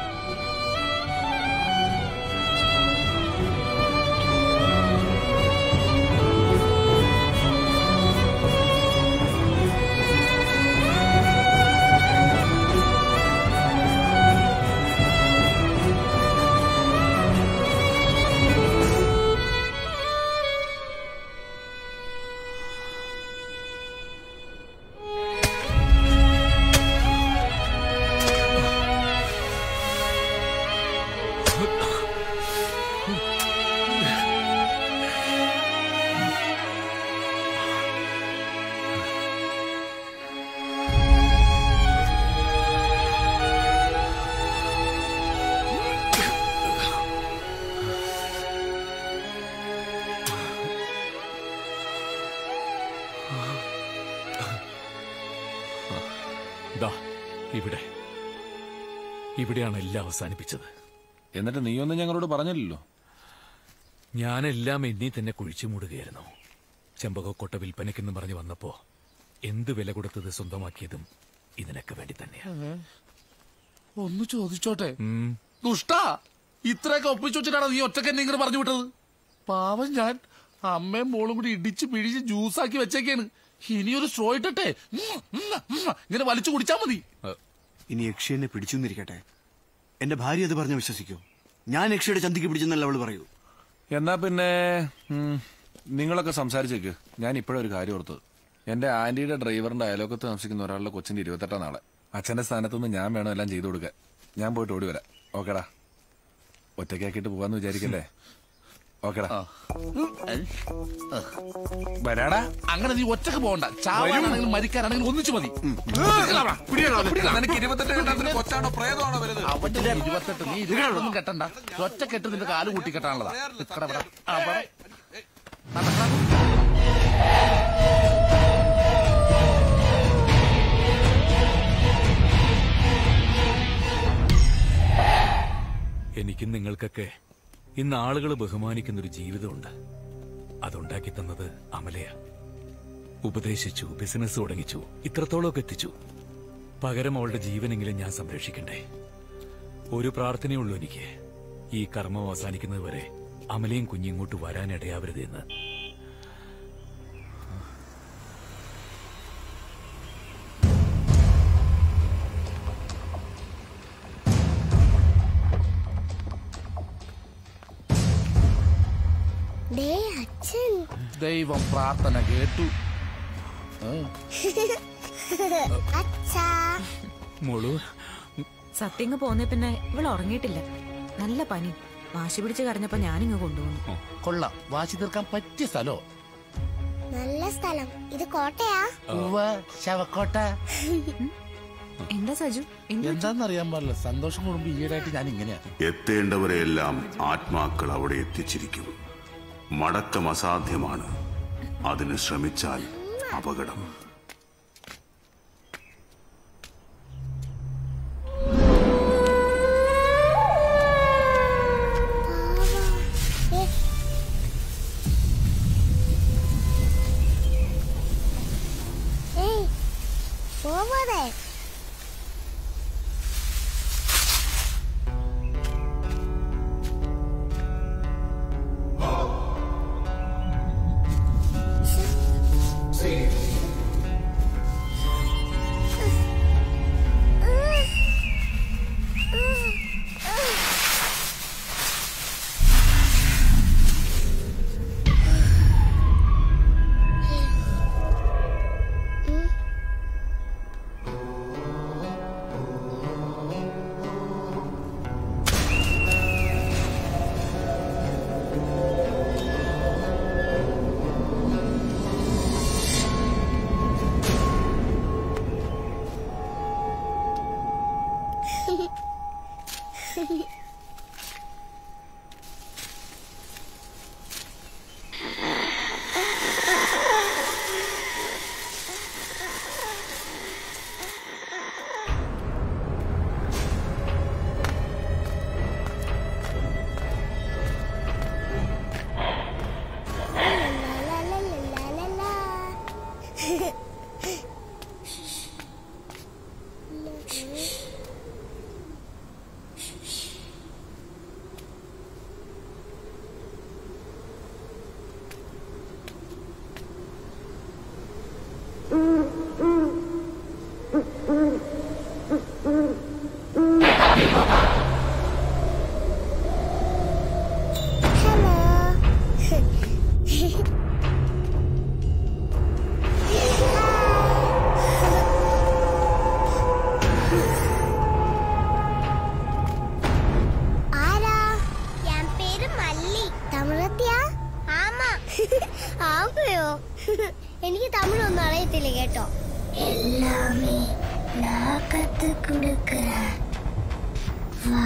ദാ ഇവിടെ ഇവിടെയാണ് എല്ലാം അവസാനിപ്പിച്ചത്
എന്നിട്ട് നീയൊന്നും ഞങ്ങളോട് പറഞ്ഞില്ലല്ലോ
ഞാനെല്ലാം എന്നീ തന്നെ കുഴിച്ചു മൂടുകയായിരുന്നു ചെമ്പകക്കൊട്ട വിൽപ്പനയ്ക്കെന്ന് പറഞ്ഞു വന്നപ്പോ എന്ത് വില കൊടുത്തത് സ്വന്തമാക്കിയതും ഇതിനൊക്കെ വേണ്ടി തന്നെയാ
ഒന്ന് ചോദിച്ചോട്ടെ
ഉം.
ദുഷ്ട ഇത്രയൊക്കെ ഒപ്പിച്ചു വെച്ചിട്ടാണ് നീ ഒറ്റക്ക് എന്നെ ഇങ്ങനെ പറഞ്ഞു വിട്ടത് പാവം ഞാൻ അമ്മയും മോളും കൂടി ഇടിച്ച് പിഴിച്ച് ജ്യൂസാക്കി വെച്ചേക്കാണ് ഇനിയൊരു സ്ട്രോ ഇട്ടട്ടെ ഉം, ഉം, ഉം, ഇങ്ങനെ വലിച്ചു കുടിച്ചാ മതി
ഇനി യക്ഷി എന്നെ പിടിച്ചെന്നിരിക്കട്ടെ എന്റെ ഭാര്യ അത് പറഞ്ഞ വിശ്വസിക്കോ ഞാൻ യക്ഷിയുടെ ചന്തിക്ക് പിടിച്ചെന്നല്ല അവള് പറയൂ
എന്നാ പിന്നെ ഉം, നിങ്ങളൊക്കെ സംസാരിച്ചേക്ക് ഞാൻ ഇപ്പോഴൊരു കാര്യം ഓർത്തത് എന്റെ ആന്റിയുടെ ഡ്രൈവറിന്റെ അയലോക്കത്ത് താമസിക്കുന്ന ഒരാളുടെ കൊച്ചിന്റെ ഇരുപത്തെട്ടാം നാളെ അച്ഛന്റെ സ്ഥാനത്ത് നിന്ന് ഞാൻ വേണം എല്ലാം ചെയ്തു കൊടുക്കാൻ ഞാൻ പോയിട്ട് ഓടി വരാം ഓക്കേടാ ഒറ്റയ്ക്കാക്കിയിട്ട് പോവാന്ന് വിചാരിക്കല്ലേ ഓക്കേടാ വരാടാ
അങ്ങനെ നീ ഒറ്റക്ക് പോകണ്ട ചാവാനാണെങ്കിലും മരിക്കാനാണെങ്കിലും ഒന്നിച്ചു മതി
നിനക്ക് ഇരുപത്തെട്ട് കെട്ടാത്തിന് കൊച്ചാണോ പ്രേതമാണോ വലുത്
അവന്റെ ഇരുപത്തെട്ട് നീ ഇരുപത്തൊന്നും കെട്ടണ്ട ഒറ്റ കെട്ട് നിന്റെ കാല് കൂട്ടി കെട്ടാനുള്ളതാ നിക്കടാ ഇവിടെ. ആ, ഇവിടെ.
എനിക്കും നിങ്ങൾക്കൊക്കെ ഇന്ന് ആളുകൾ ബഹുമാനിക്കുന്ന ഒരു ജീവിതമുണ്ട് അതുണ്ടാക്കി തന്നത് അമലയാ ഉപദേശിച്ചു ബിസിനസ് തുടങ്ങിച്ചു ഇത്രത്തോളമൊക്കെ എത്തിച്ചു പകരം അവളുടെ ജീവനെങ്കിലും ഞാൻ സംരക്ഷിക്കണ്ടേ ഒരു പ്രാർത്ഥനയുള്ളൂ എനിക്ക് ഈ കർമ്മം അവസാനിക്കുന്നത് വരെ അമലയും കുഞ്ഞിങ്ങോട്ട് വരാനിടയാവരുതെന്ന്
ദേ അച്ഛൻ
ദൈവം പ്രാർത്ഥന കേട്ടു ആ.
അച്ഛാ
മോളു
സത്യങ്ങ് പോന്നേ പിന്നെ ഇവൾ ഉറങ്ങിയിട്ടില്ല നല്ല പനി വാശി പിടിച്ച് കരഞ്ഞപ്പോ ഞാനിങ്ങ് കൊണ്ടുപോകുന്നു
കൊള്ളാം വാശി തീർക്കാൻ പറ്റിയ സ്ഥലോ
നല്ല സ്ഥലം ഇത് കോട്ടയാ
ഉവ്വ്, ശവക്കോട്ട
എന്താ സജു
എന്താന്നറിയാൻ പാടില്ല സന്തോഷം കൂടുമ്പോ ഈയിടെയായിട്ട് ഞാൻ ഇങ്ങനെയാ
എത്തേണ്ടവരെയെല്ലാം ആത്മാക്കൾ അവിടെ എത്തിച്ചിരിക്കും മടക്കം അസാധ്യമാണ് അതിന് ശ്രമിച്ചാൽ അപകടം
ഏയ് പോവാതെ ആരാ ഞാൻ പേര് മല്ലി തമിഴത്തിയാ ആമാ ആമയോ എനിക്ക് തമിഴൊന്നും അറിയത്തില്ല കേട്ടോ എല്ലാമേ நான் கத்து கொடுக்கிறேன் வா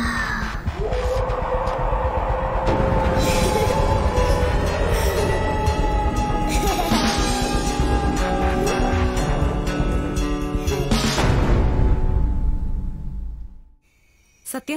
സത്യ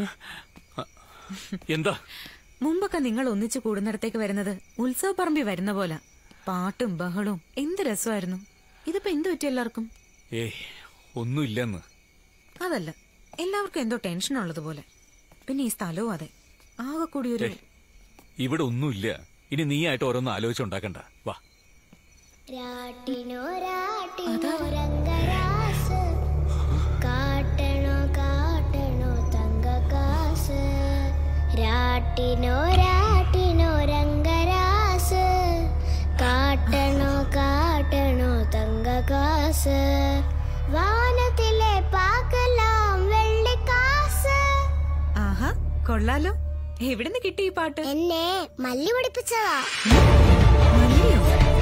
എന്താ
മുമ്പൊക്കെ നിങ്ങൾ ഒന്നിച്ചു കൂടുന്നിടത്തേക്ക് വരുന്നത് ഉത്സവപ്പറമ്പി വരുന്ന പോലെ പാട്ടും ബഹളവും എന്ത് രസമായിരുന്നു ഇതിപ്പോ എന്ത് പറ്റി എല്ലാവർക്കും
ഏയ് ഒന്നുമില്ലെന്ന്
അതല്ല എല്ലാവർക്കും എന്തോ ടെൻഷൻ ഉള്ളതുപോലെ പിന്നെ ഈ സ്ഥലവും അതെ ആകെ കൂടി ഒരു
ഏയ്, ഇവിടെ ഒന്നുമില്ല ഇനി നീയായിട്ട് ഓരോന്ന് ആലോചിച്ചുണ്ടാക്കണ്ട വാ
രാട്ടിനോ രാട്ടിനോ രംഗരാസ് കാട്ടണോ കാട്ടണോ തങ്ക കാസ് രാട്ടിനോ രാട്ടിനോ രംഗരാസ് കാട്ടണോ കാട്ടണോ തങ്ക കാസ് വാനത്തിലെ പാകലാം വെള്ളിക്കാസ്
ആഹാ കൊള്ളാലോ എവിടുന്ന് കിട്ടി ഈ പാട്ട്
എന്നെ മല്ലി പഠിപ്പിച്ചതാ
മല്ലിയോ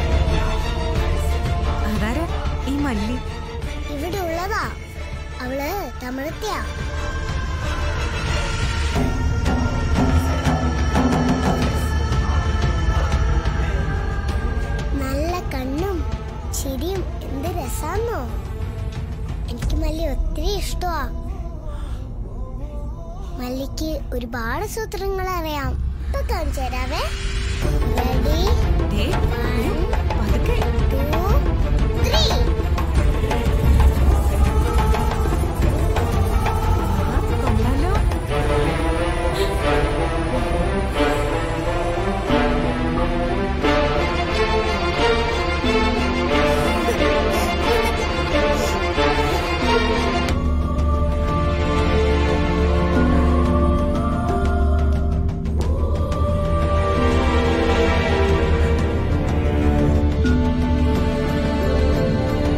അതാരാ ഈ മല്ലി
ഇവിടെ ഉള്ളതാ അവള് തമിഴത്തിയാ നല്ല കണ്ണും ചിരിയും എന്ത് രസാന്നോ എനിക്ക് മല്ലി ഒത്തിരി ഇഷ്ടമാ മല്ലിക്ക് ഒരുപാട് സൂത്രങ്ങൾ അറിയാം ഇപ്പൊ കാണിച്ചു തരാവേ Ready? One, two, three.
കൊള്ളാലോ
ആ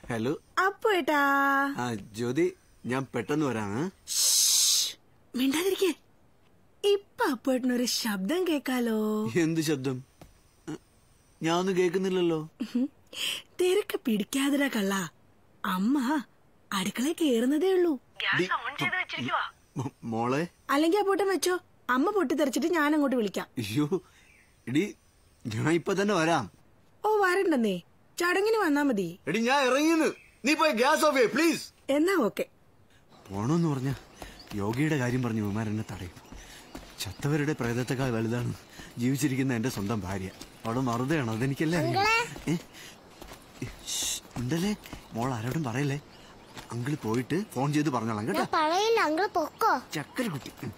ഹലോ
അപ്പൊ ഏട്ടാ
ആ ജ്യോതി ഞാൻ പെട്ടെന്ന് വരാം ഏ?
മിണ്ടാതിരിക്കേ ഇപ്പൊ അപ്പേട്ടനൊരു ശബ്ദം കേക്കാലോ
എന്ത് ശബ്ദം ഏ, ഞാൻ ഒന്നും കേൾക്കുന്നില്ലല്ലോ
തിരക്ക് പിടിക്കാതിരാ കള്ള അമ്മ അടുക്കളയിൽ കേറുന്നതേ ഉള്ളൂ
മോ- മോളെ
അല്ലെങ്കിൽ അപ്പോട്ടൻ വെച്ചോ അമ്മ പൊട്ടിത്തെറിച്ചിട്ട് ഞാൻ അങ്ങോട്ട് വിളിക്കാം
അയ്യോ എടി ഞാൻ ഇപ്പൊ തന്നെ വരാം
ഓ വരണ്ടെന്നേ ചടങ്ങിന് വന്നാ മതി
എടി ഞാൻ ഇറങ്ങിന്ന് നീ പോയി ഗ്യാസ് ഓഫ് പ്ലീസ്
എന്നാ ഓക്കെ
പോണോന്ന് പറഞ്ഞ യോഗയുടെ കാര്യം പറഞ്ഞ് ഇവന്മാർ എന്നെ തടയും ചത്തവരുടെ പ്രേതത്തെക്കാൾ വലുതാണ് ജീവിച്ചിരിക്കുന്ന എന്റെ സ്വന്തം ഭാര്യ അവിടെ മറുതയാണ് അതെനിക്കല്ലേ അറിയൂ. ഏ? ശ്ശ്, ഉണ്ടല്ലേ മോൾ ആരോടും പറയല്ലേ അങ്കിള് പോയിട്ട് ഫോൺ ചെയ്ത് പറഞ്ഞോളാം കേട്ടോ
ഞാൻ പറയില്ല അങ്കിൾ പൊക്കോ
ചക്കര കുട്ടി ഉം.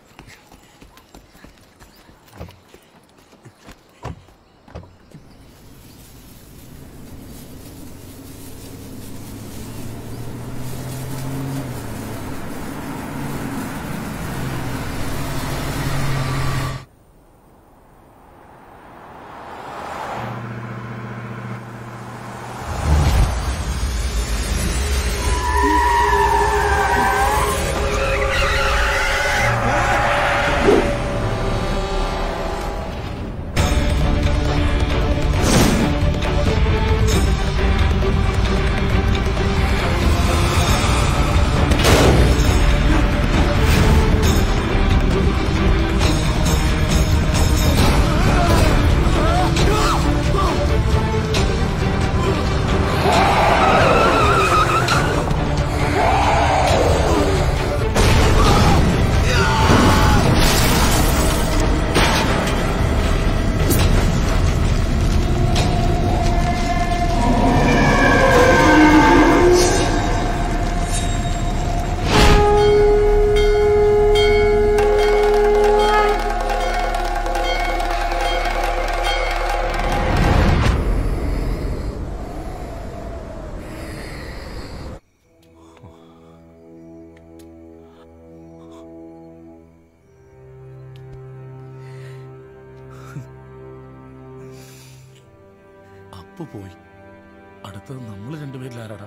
അപ്പൊ പോയി അടുത്തത് നമ്മൾ രണ്ടുപേരിൽ ആരാടാ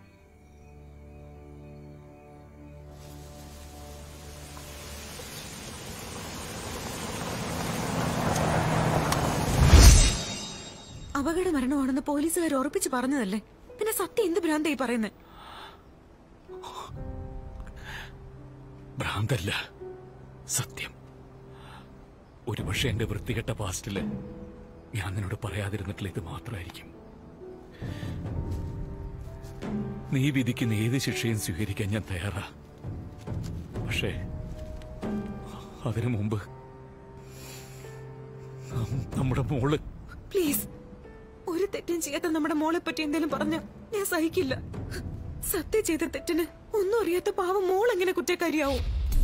അപകട മരണമാണെന്ന് പോലീസുകാർ ഉറപ്പിച്ച് പറഞ്ഞതല്ലേ പിന്നെ സത്യം എന്ത് ഭ്രാന്തായി പറയുന്നത്
ഭ്രാന്തല്ല സത്യം ഒരുപക്ഷെ എന്റെ വൃത്തികെട്ട പാസ്റ്റില് ഞാൻ നിന്നോട് പറയാതിരുന്നിട്ടുള്ള ഇത് മാത്രമായിരിക്കും നീ വിധിക്കുന്ന ഏത് ശിക്ഷയും സ്വീകരിക്കാൻ ഞാൻ തയ്യാറാ പക്ഷേ അതിനു മുമ്പ് നം- നമ്മുടെ മോള്
പ്ലീസ് ഒരു തെറ്റും ചെയ്യാത്ത നമ്മുടെ മോളെ പറ്റി എന്തെങ്കിലും പറഞ്ഞ ഞാൻ സഹിക്കില്ല സത്യം ചെയ്ത തെറ്റിന് ഒന്നും അറിയാത്ത പാവം മോൾ എങ്ങനെ കുറ്റക്കാരിയാവും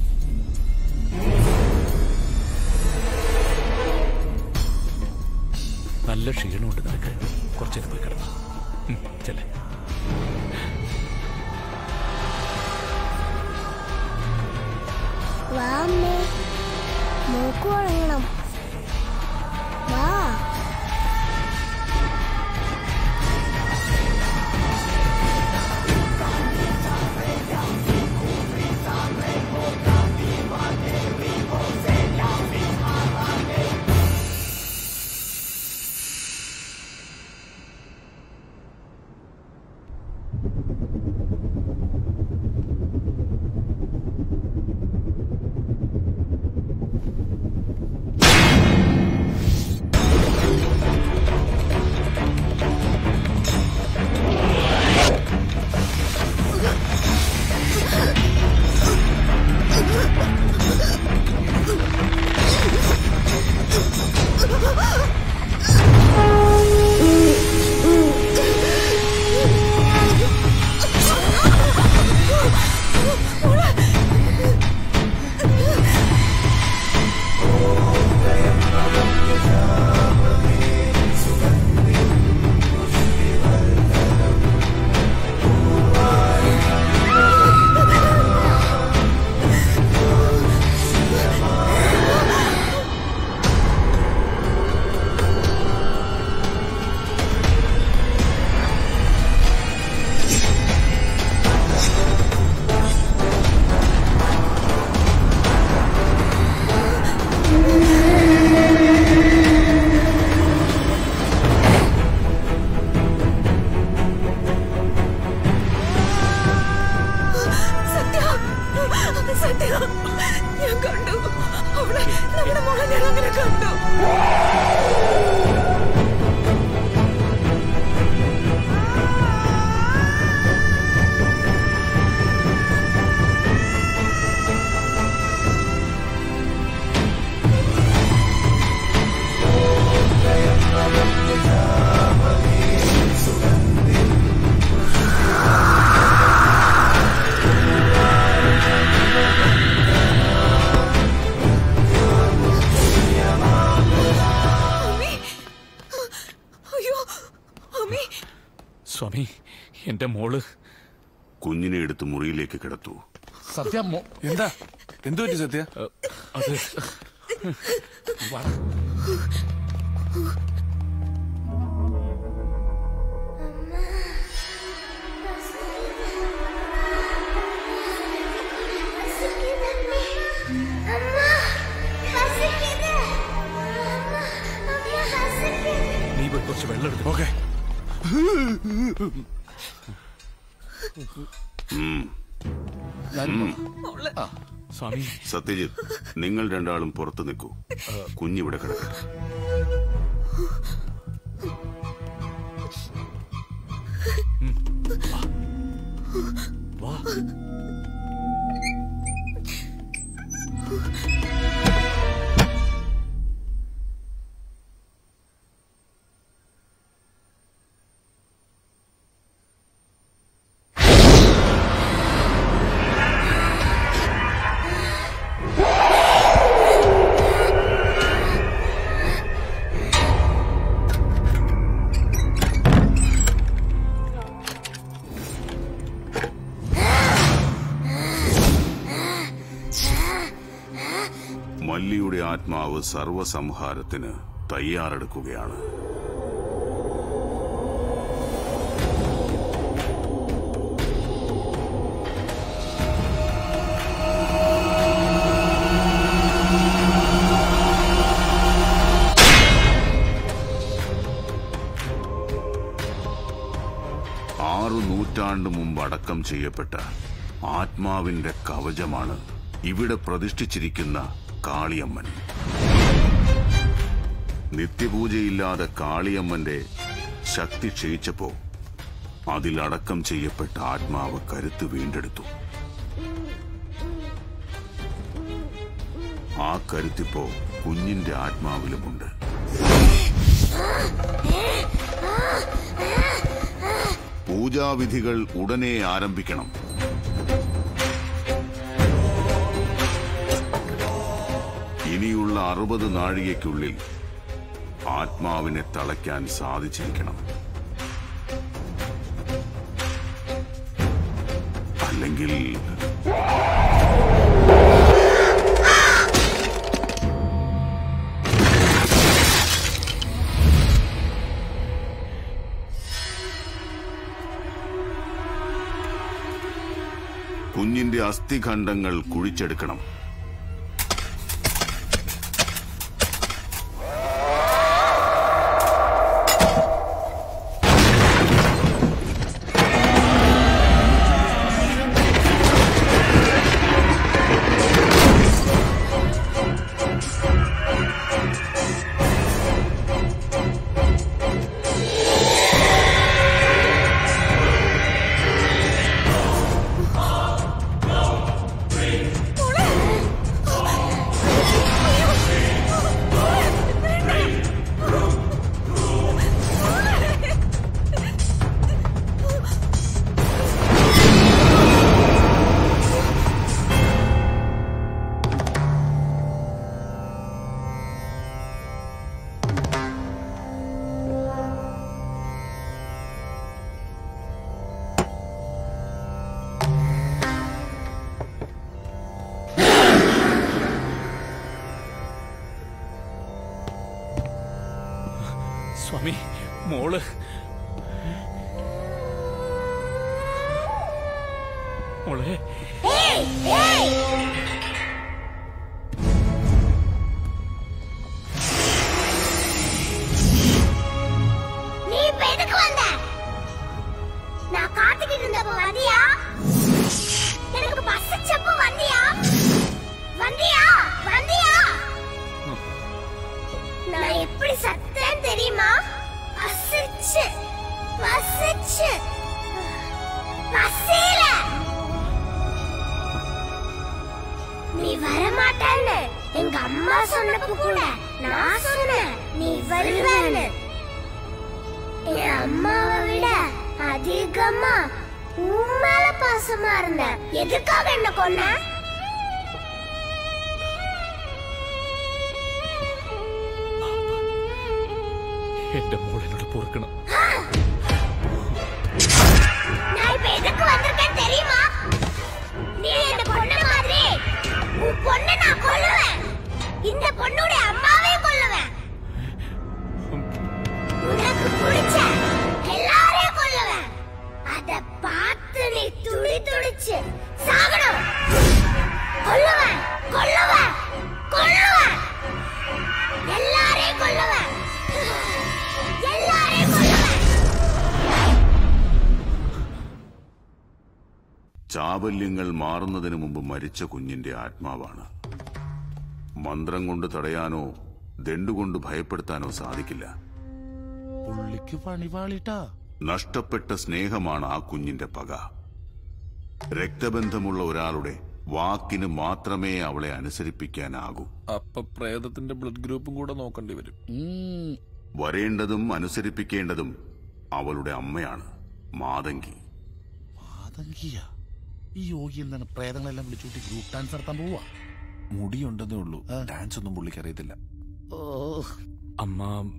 നല്ല ക്ഷീണമുണ്ട് നിനക്ക് കുറച്ചേരം പോയി കിടന്നു ചെല്ലേ
വാ അമ്മേ മൂക്ക് വളയണം വാ
ആ
ഞാൻ കണ്ടു അവളെ നമ്മുടെ മോളെ ഞാൻ അങ്ങനെ കണ്ടു അമ്മേ അയ്യോ അമ്മേ
സ്വാമി എന്റെ മോള്
കുഞ്ഞിനെ എടുത്ത് മുറിയിലേക്ക് കിടത്തൂ
സത്യ മോ- എന്താ എന്തു പറ്റി സത്യ
അത് നീ പോയി കുറച്ച് വെള്ളം എടുക്കും ഓക്കെ
ഉം. ഉം.
സ്വാമി
സത്യജിത്ത് നിങ്ങൾ രണ്ടാളും പുറത്തു നിൽക്കൂ കുഞ്ഞിവിടെ കിടക്കട്ടെ
വാ
മല്ലിയുടെ ആത്മാവ് സർവസംഹാരത്തിന് തയ്യാറെടുക്കുകയാണ് ആറു നൂറ്റാണ്ട് മുമ്പ് അടക്കം ചെയ്യപ്പെട്ട ആത്മാവിന്റെ കവചമാണ് ഇവിടെ പ്രതിഷ്ഠിച്ചിരിക്കുന്ന കാളിയമ്മൻ നിത്യപൂജയില്ലാതെ കാളിയമ്മന്റെ ശക്തി ക്ഷയിച്ചപ്പോ അതിലടക്കം ചെയ്യപ്പെട്ട ആത്മാവ് കരുത്ത് വീണ്ടെടുത്തു ആ കരുത്തിപ്പോ കുഞ്ഞിന്റെ ആത്മാവിലുമുണ്ട് പൂജാവിധികൾ ഉടനെ ആരംഭിക്കണം ഇനിയുള്ള അറുപത് നാഴികയ്ക്കുള്ളിൽ ആത്മാവിനെ തളയ്ക്കാൻ സാധിച്ചിരിക്കണം അല്ലെങ്കിൽ കുഞ്ഞിന്റെ അസ്ഥിഖണ്ഡങ്ങൾ കുഴിച്ചെടുക്കണം
സ്വാമി മോള് മോളെ
நீ இப்ப எதுக்கு வந்த நான் காத்துக்கிட்டு இருந்தப்ப வந்தியா எனக்கு பசிச்சப்ப வந்தியா வந்தியா எங்க அம்மா சொன்னப்ப கூட நான் சொன்னேன் நீ வருவேன்னு என் அம்மாவை விட அதிகமா உன் மேல பாசமா இருந்தேன் எதுக்காக என்ன கொன்ன
എന്റെ മോൾ എന്നോട് പൊറുക്കണം
நான் இப்ப எதுக்கு வந்திருக்கேன் தெரியுமா நீ என்ன பொண்ணு மாதிரி உன் பொண்ணை நான் கொல்லுவேன் இந்த பொண்ணுடைய அம்மாவையும் கொல்லுவேன் உனக்கு பிடிச்ச எல்லாரையும் கொல்லுவேன் அத பார்த்து நீ துடி துடிச்சு சாகணும் கொல்லுவேன் கொல்லுவேன் கொல்லுவேன் எல்லாரையும் கொல்லுவேன் எல்லாரையும் கொல்லுவேன்
ചാബല്യങ്ങൾ മാറുന്നതിന് മുമ്പ് മരിച്ച കുഞ്ഞിന്റെ ആത്മാവാണ് മന്ത്രം കൊണ്ട് തടയാനോ ദണ്ടുകൊണ്ട് ഭയപ്പെടുത്താനോ സാധിക്കില്ല
പുള്ളിക്ക് പണിപാളിട്ടാ
നഷ്ടപ്പെട്ട സ്നേഹമാണ് ആ കുഞ്ഞിന്റെ പക രക്തബന്ധമുള്ള ഒരാളുടെ വാക്കിന് മാത്രമേ അവളെ അനുസരിപ്പിക്കാനാകൂ
അപ്പൊ പ്രേതത്തിന്റെ ബ്ലഡ് ഗ്രൂപ്പും കൂടെ നോക്കേണ്ടി വരും
വരേണ്ടതും അനുസരിപ്പിക്കേണ്ടതും അവളുടെ അമ്മയാണ് മാതങ്കി
മാതങ്കിയ ഈ യോഗി എന്താണ് പ്രേതങ്ങളെല്ലാം വിളിച്ചുകൂട്ടി ഗ്രൂപ്പ് ഡാൻസ് നടത്താൻ പോവാ
മുടിയുണ്ടെന്നേ ഉള്ളൂ ഡാൻസ് ഒന്നും പുള്ളിക്ക് അറിയത്തില്ല
അമ്മ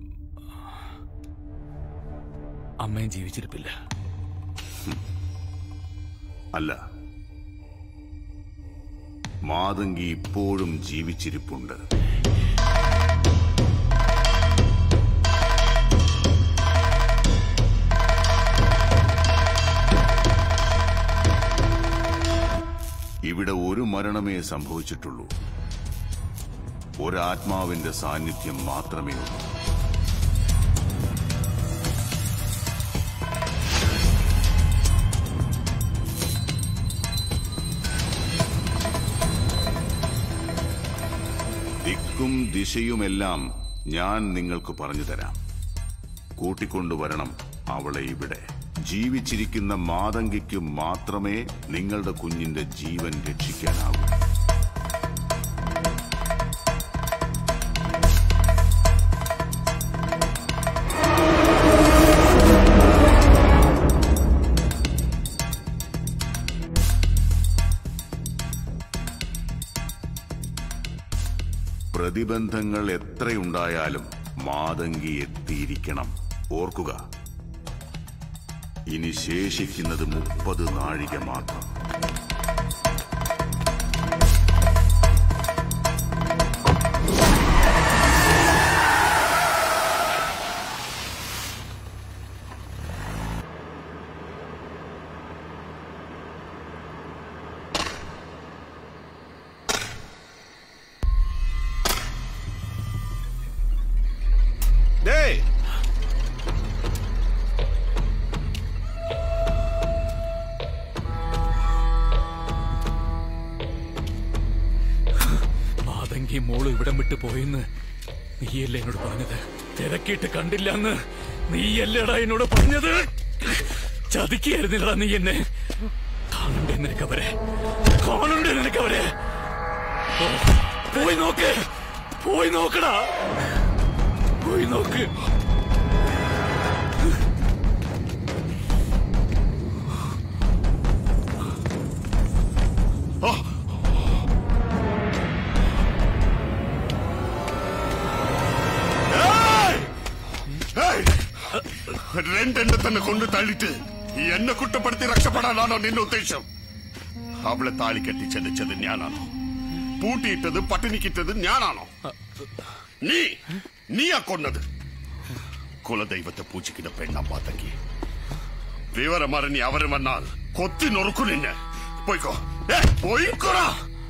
അമ്മയും ജീവിച്ചിരിപ്പില്ല
അല്ല മാതങ്കി ഇപ്പോഴും ജീവിച്ചിരിപ്പുണ്ട് ഇവിടെ ഒരു മരണമേ സംഭവിച്ചിട്ടുള്ളൂ ഒരാത്മാവിന്റെ സാന്നിധ്യം മാത്രമേ ഉള്ളൂ ദിക്കും ദിശയുമെല്ലാം ഞാൻ നിങ്ങൾക്ക് പറഞ്ഞു തരാം കൂട്ടിക്കൊണ്ടുവരണം അവളെ ഇവിടെ ജീവിച്ചിരിക്കുന്ന മാതങ്കിക്ക് മാത്രമേ നിങ്ങളുടെ കുഞ്ഞിന്റെ ജീവൻ രക്ഷിക്കാനാവൂ പ്രതിബന്ധങ്ങൾ എത്രയുണ്ടായാലും മാതങ്കി എത്തിയിരിക്കണം ഓർക്കുക ഇനി ശേഷിക്കുന്നത് മുപ്പത് നാഴിക മാത്രം
டேய்
മാതങ്കി മോള് ഇവിടം വിട്ടു പോയെന്ന് നീയല്ലേ എന്നോട് പറഞ്ഞത് തിരക്കിയിട്ട് കണ്ടില്ലെന്ന് നീയല്ലേടാ എന്നോട് പറഞ്ഞത് ചതിക്കായിരുന്നില്ലടാ നീ എന്നെ കാണണ്ടേ നിനക്കവരെ കാണണ്ടേ നിനക്കവരെ ഓ, പോയി നോക്ക് പോയി നോക്കടാ പോയി നോക്ക്
രണ്ടെണ്ണ തന്നെ കൊണ്ട് തള്ളിട്ട് എന്നെ കുറ്റപ്പെടുത്തി രക്ഷപ്പെടാനാണോ നിന്റെ ഉദ്ദേശം അവളെ താലി കെട്ടി ചെതിച്ചത് ഞാനാണോ പൂട്ടിയിട്ടത് പട്ടിണിക്കിട്ടത് ഞാനാണോ നീ നീയാ കൊന്നത് കുലദൈവത്തെ പൂജിക്കുന്ന പെണ്ണമ്മ തങ്കി വിവരമറിഞ്ഞി അവര് വന്നാൽ കൊത്തി നൊറുക്കു നിന്നെ പോയിക്കോ ഏ, പോയിക്കോടാ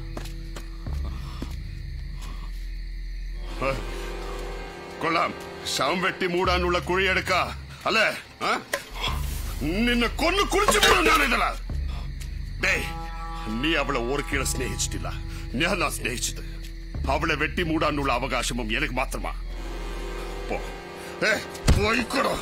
ഏ, കൊള്ളാം ശവം വെട്ടി മൂടാനുള്ള കുഴിയെടുക്ക അല്ലേ ആ? നിന്നെ കൊന്നു കുളിച്ചു മൂടും ഞാനിതല്ല ഡേ നീ അവളെ ഓർക്കിടെ സ്നേഹിച്ചിട്ടില്ല ഞാനാ സ്നേഹിച്ചത് അവളെ വെട്ടി മൂടാനുള്ള അവകാശവും എനിക്ക് മാത്രമാ പോ ഏ പോയിക്കോടോ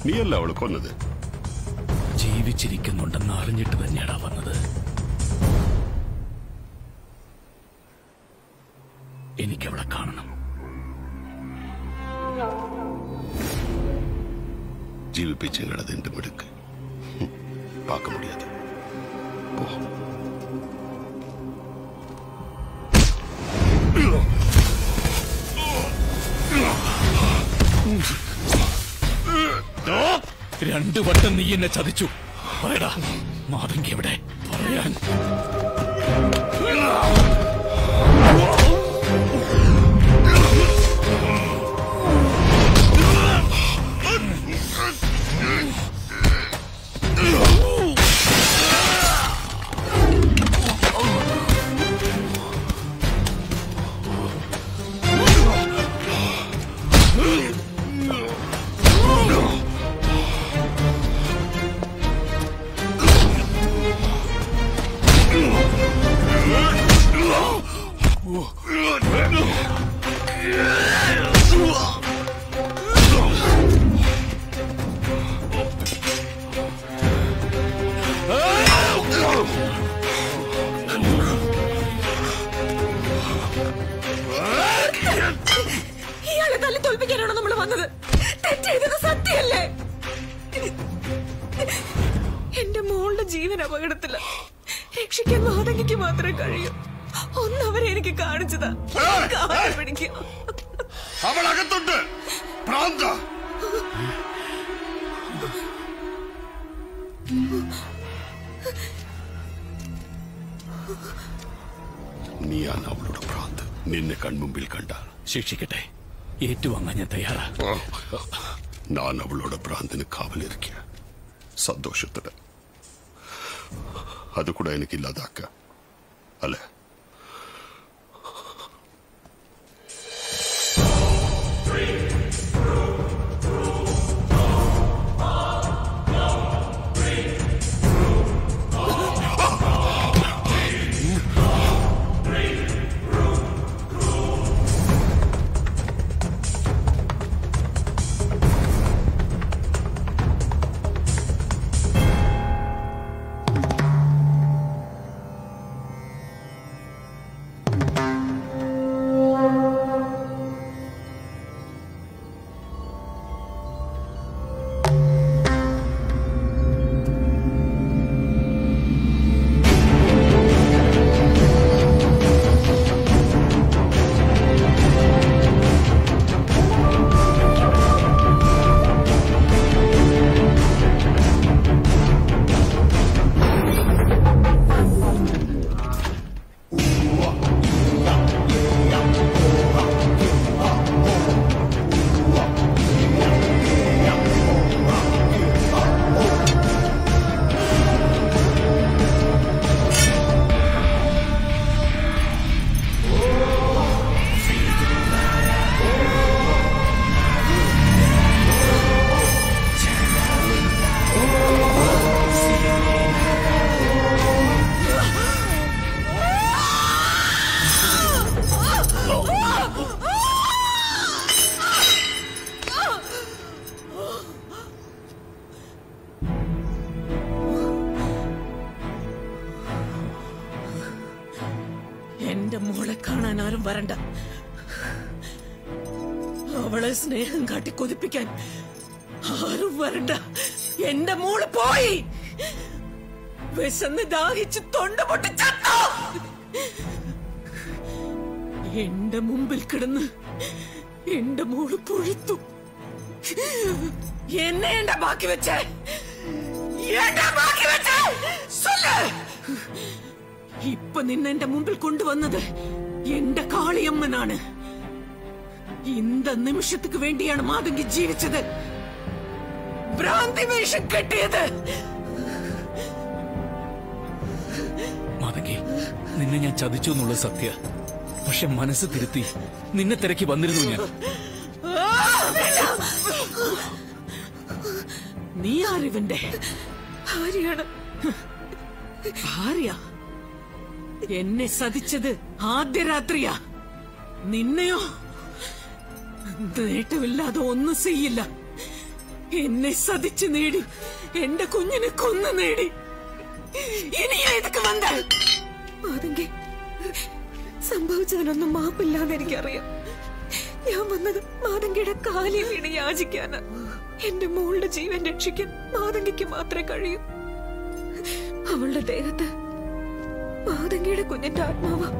നീയല്ല അവളെ കൊന്നത്
ജീവിച്ചിരിക്കുന്നുണ്ടെന്ന് അറിഞ്ഞിട്ട് തന്നെയാടാ വന്നത് എനിക്കവളെ കാണണം
ജീവിപ്പിച്ചത് എന്റെ മിടുക്ക് ഹും, பார்க்க முடியாது போ
രണ്ടു വട്ടം നീ എന്നെ ചതിച്ചു പറയടാ മാതങ്കി എവിടെ പറയാൻ
ഇയാളെ തല്ലി തോൽപ്പിക്കാനാണോ നമ്മൾ വന്നത് തെറ്റ് ചെയ്തത് സത്യമല്ലേ എന്റെ മോളുടെ ജീവൻ അപകടത്തില രക്ഷിക്കാൻ മാതങ്കിക്ക് മാത്രമേ കഴിയൂ ഒന്നവരെ എനിക്ക് കാണിച്ചതാ കാല് പിടിക്കും
അവൾ അകത്തുണ്ട് പ്രാന്ത നീയാണ് അവളുടെ ഭ്രാന്ത് നിന്നെ കൺമുമ്പിൽ കണ്ടാൽ
ശിക്ഷിക്കട്ടെ ഏറ്റുവാങ്ങാൻ ഞാൻ തയ്യാറാ
நான் அவளோட பிராந்திന് കാവലിരിക്കുക സന്തോഷത്തോടെ അത് കൂടെ എനിക്ക് ഇല്ലാതാക്ക അല്ലേ
എന്റെ മോളെ കാണാൻ ആരും വരണ്ട അവളെ സ്നേഹം കാട്ടി കൊതിപ്പിക്കാൻ ആരും വരണ്ട എന്റെ മോള് പോയി വിശന്ന് ദാഹിച്ച് തൊണ്ട പൊട്ടി ചത്തോ എന്റെ മുമ്പിൽ കിടന്ന് എന്റെ മോള് പൊഴുത്തു എന്നെ എന്റെ ബാക്കി വെച്ചേ എന്റെ ബാക്കി വെച്ചേ சொல்லு ഇപ്പൊ നിന്നെ എന്റെ മുമ്പിൽ കൊണ്ടുവന്നത് എന്റെ കാളിയമ്മനാണ് ഇന്ത നിമിഷத்துக்கு വേണ്ടിയാണ് മാതങ്കി ജീവിച്ചത് ഭ്രാന്തി വേഷം കെട്ടിയത്
മാതങ്കി നിന്നെ ഞാൻ ചതിച്ചു എന്നുള്ളത് സത്യ പക്ഷെ മനസ്സ് തിരുത്തി നിന്നെ തിരക്കി വന്നിരുന്നു ഞാൻ
ആ, വേണ്ട. നീ ആരിവന്റെ
ഭാര്യയാണ്
ഭാര്യ എന്നെ സതിച്ചത് ആദ്യ രാത്രിയാ നിന്നെയോ നേട്ടമില്ലാതെ ഒന്നും ചെയ്യില്ല എന്നെ സതിച്ചു നേടി എന്റെ കുഞ്ഞിനെ കൊന്നു നേടി ഇനി ഏതൊക്കെ വന്ന
മാതങ്കി സംഭവിച്ചതിനൊന്നും മാപ്പില്ലാന്ന് എനിക്കറിയാം ഞാൻ വന്നത് മാതങ്കിയുടെ കാലിൽ വീണ് യാചിക്കാന് എന്റെ മോളുടെ ജീവൻ രക്ഷിക്കാൻ മാതങ്കിക്ക് മാത്രമേ കഴിയൂ അവളുടെ ദേഹത്ത് മാതങ്കിയുടെ കുഞ്ഞിന്റെ ആത്മാവാ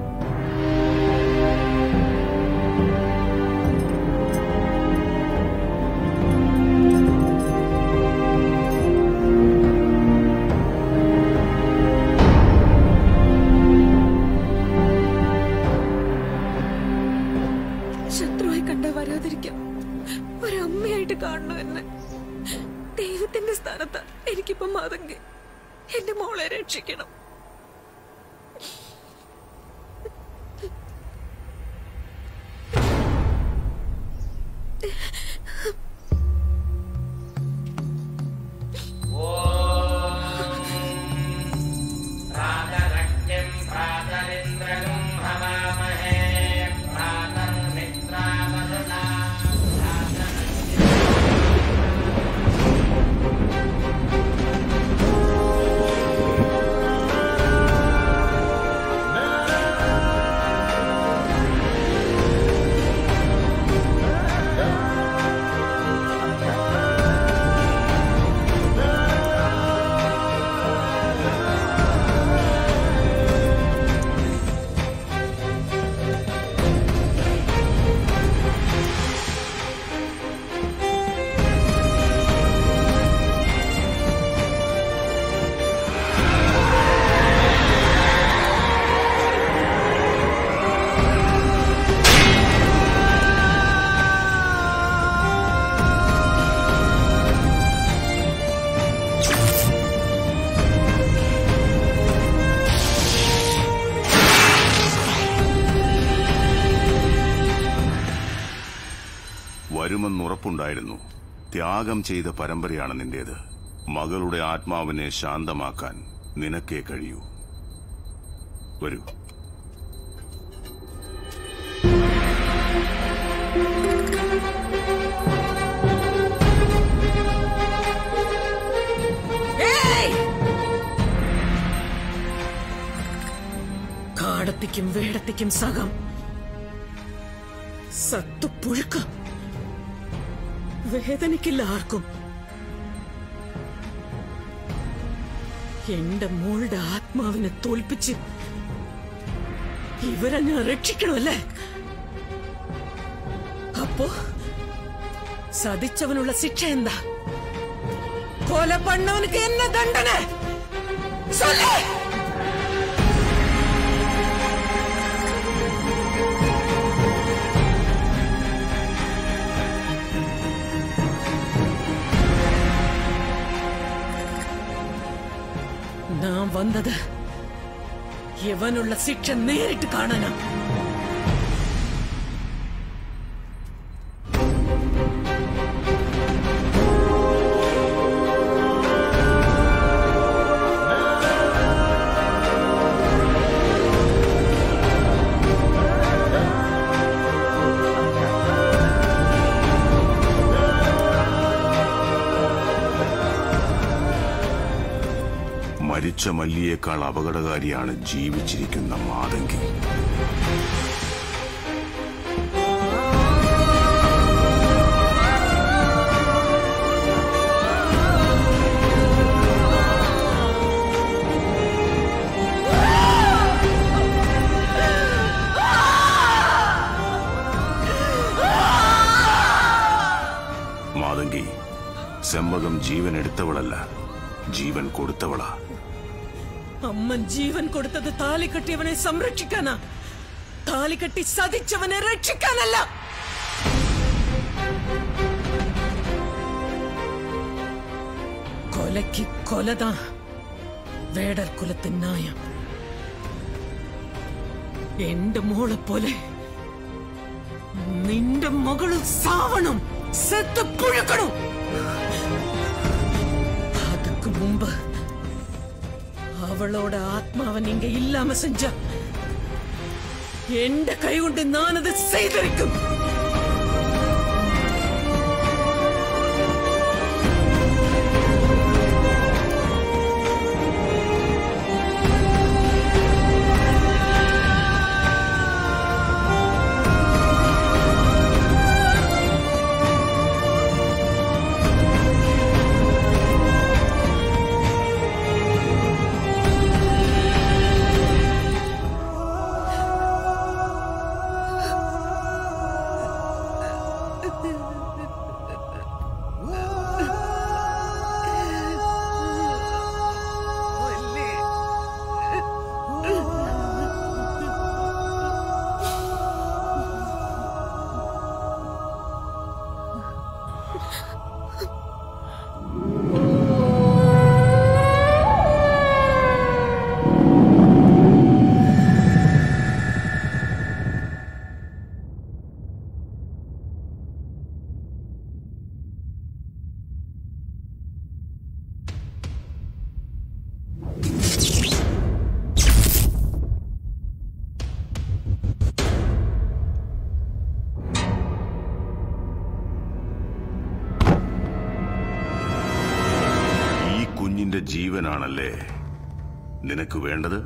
ശത്രുവായി കണ്ട വരാതിരിക്കാം ഒരമ്മയായിട്ട് കാണണം എന്നെ ദൈവത്തിന്റെ സ്ഥാനത്ത് എനിക്കിപ്പോ മാതങ്കി എന്റെ മോളെ രക്ഷിക്കണം
വരുമെന്നുറപ്പുണ്ടായിരുന്നു ത്യാഗം ചെയ്ത പരമ്പരയാണ് നിന്റേത് മകളുടെ ആത്മാവിനെ ശാന്തമാക്കാൻ നിനക്കേ കഴിയൂ വരൂ
കാടത്തിക്കും വേടത്തിക്കും സകം സത്തു പുഴുക്ക വേദനിക്കില്ല ആർക്കും എന്റെ മോളുടെ ആത്മാവിനെ തോൽപ്പിച്ച് ഇവരെ ഞാൻ രക്ഷിക്കണമല്ലേ അപ്പോ സതിച്ചവനുള്ള ശിക്ഷ എന്താ കൊല പണ്ണവനുക്ക് എന്നെ ദണ്ഡന சொல்லு நான் வந்தது இவனுள்ள சிக்ஷ நேரிட்டு காணனா
മരിച്ച മല്ലിയേക്കാൾ അപകടകാരിയാണ് ജീവിച്ചിരിക്കുന്ന മാതങ്കി മാതങ്കി സെമ്പകം ജീവൻ എടുത്തവളല്ല ജീവൻ കൊടുത്തവളാ
അമ്മൻ ജീവൻ കൊടുത്തത് താലി കെട്ടിയവനെ സംരക്ഷിക്കാനാ താലി കെട്ടി സതിച്ചവനെ രക്ഷിക്കാനല്ല കൊലയ്ക്ക് കൊലതാ വേടർ കുലത്തിൻ നായം എന്റെ മോളെ പോലെ നിന്റെ മകള് സാവണം സെത്ത് പുഴുക്കണം அதுக்கு முன்பு அவளோட ஆத்மாவை நீங்க இல்லாம செஞ்சா எந்த கை கொண்டு நான் அதை செய்திருக்கும்
നിന്റെ ജീവനാണല്ലേ നിനക്ക് വേണ്ടത്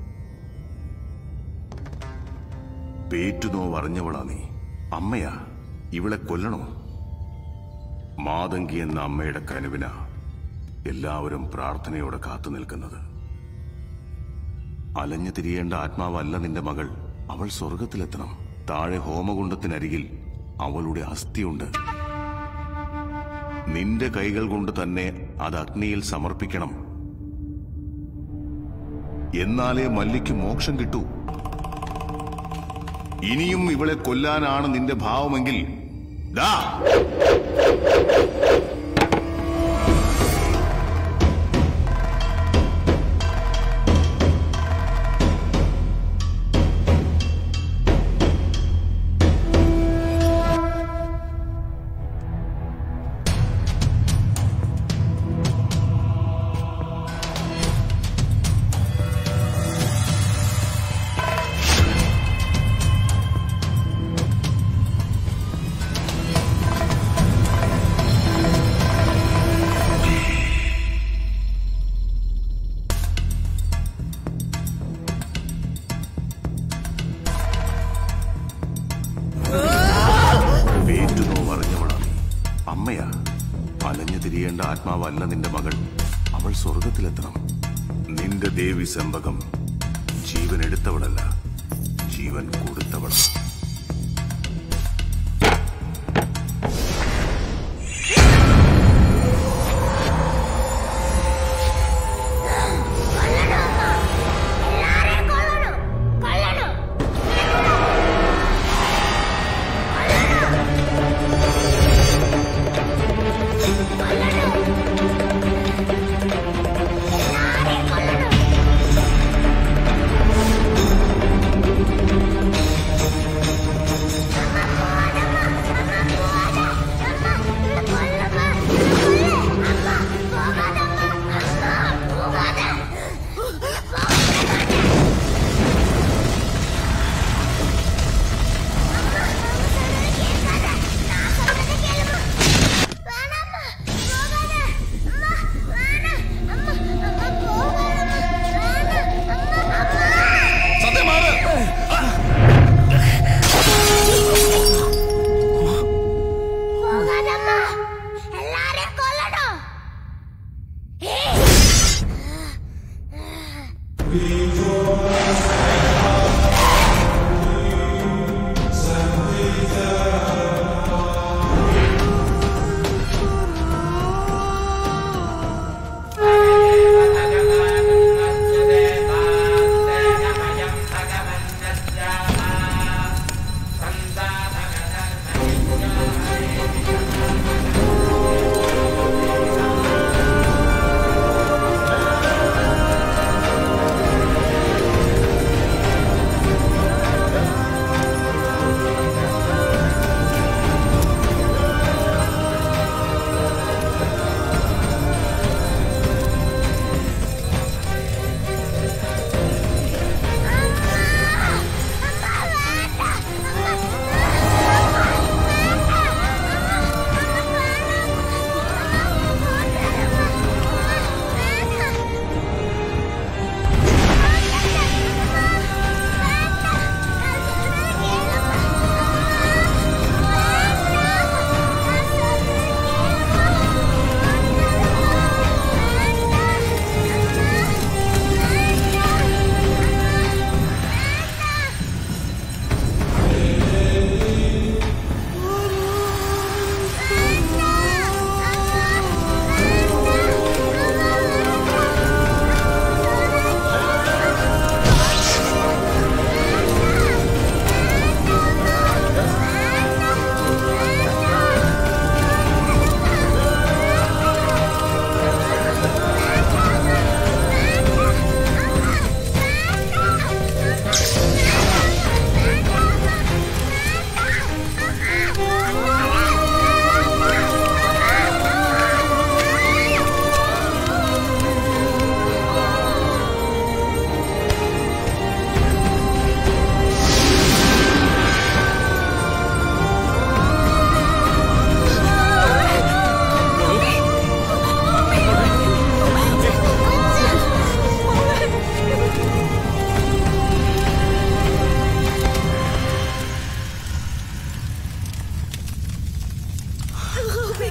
പേറ്റുനോവ് അറിഞ്ഞവളാ നീ അമ്മയാ ഇവളെ കൊല്ലണോ മാതങ്കി എന്ന അമ്മയുടെ കനുവിന എല്ലാവരും പ്രാർത്ഥനയോടെ കാത്തു നിൽക്കുന്നത് അലഞ്ഞു തിരിയേണ്ട ആത്മാവല്ല നിന്റെ മകൾ അവൾ സ്വർഗത്തിലെത്തണം താഴെ ഹോമകുണ്ടത്തിനരികിൽ അവളുടെ അസ്ഥിയുണ്ട് നിന്റെ കൈകൾ കൊണ്ട് തന്നെ അത് അഗ്നിയിൽ സമർപ്പിക്കണം എന്നാലേ മല്ലിക്ക് മോക്ഷം കിട്ടൂ ഇനിയും ഇവളെ കൊല്ലാനാണ് നിന്റെ ഭാവമെങ്കിൽ ദാ പേറ്റുനോവ് അറിഞ്ഞവളാ നീ അമ്മയാ അലഞ്ഞു തിരിയേണ്ട ആത്മാവല്ല നിന്റെ മകൾ അവൾ സ്വർഗത്തിലെത്തണം നിന്റെ ദേവി സെമ്പകം ജീവൻ എടുത്തവളല്ല ജീവൻ കൊടുത്തവൾ
കൊല്ലണം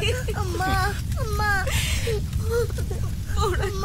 അമ്മ അമ്മ അമ്മ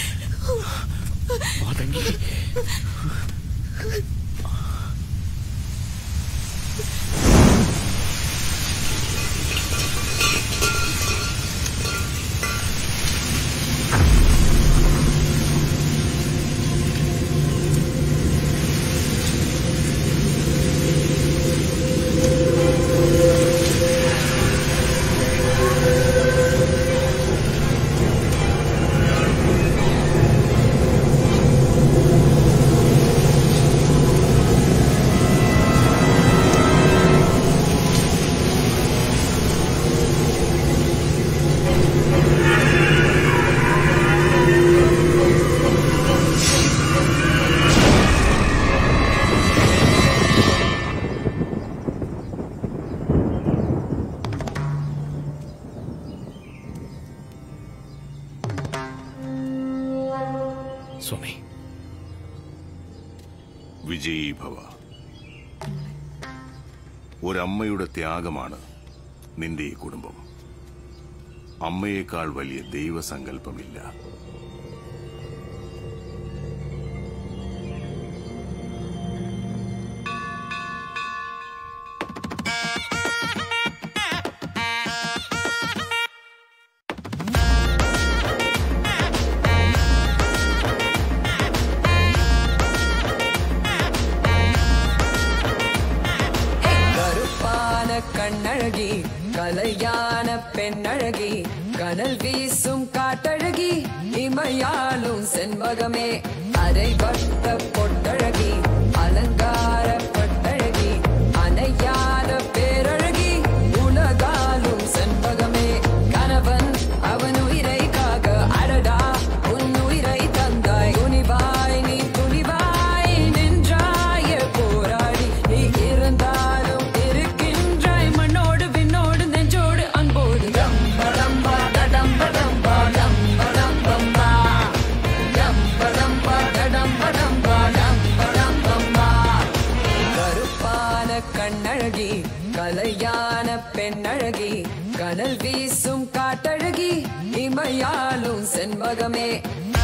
സ്വാമി
വിജയീ ഭവ ഒരമ്മയുടെ ത്യാഗമാണ് നിന്റെ ഈ കുടുംബം അമ്മയേക്കാൾ വലിയ ദൈവസങ്കല്പമില്ല
கருப்பான கண்ணழகி கலையான பெண்ணழகி கனல் வீசும் காட்டழகி இமையாலும் செண்பகமே அரைவட்ட பொட்டழகி அலங்கார பட்டழகி அணையாத பேரழகி உலகாலும் செண்பகமே கணவன் அவன் உயிரை காக அடடா உன் உயிரை தந்தாய் துணிவாய் நீ துணிவாய் நின்றாய போராடி நீ இருந்தாலும் இருக்கின்றாய் மண்ணோடு விண்ணோடு நெஞ்சோடு அன்போடு டம்படம்பா டடம்படம்பா டம்படம்பம்பா டம்படம்பா டடம்படம்பா டம்படம்பம்பா கருப்பான கண்ணழகி கலையான பெண்ணழகி கனல் வீசும் காட்டழகி இமையாலும் செண்பகமே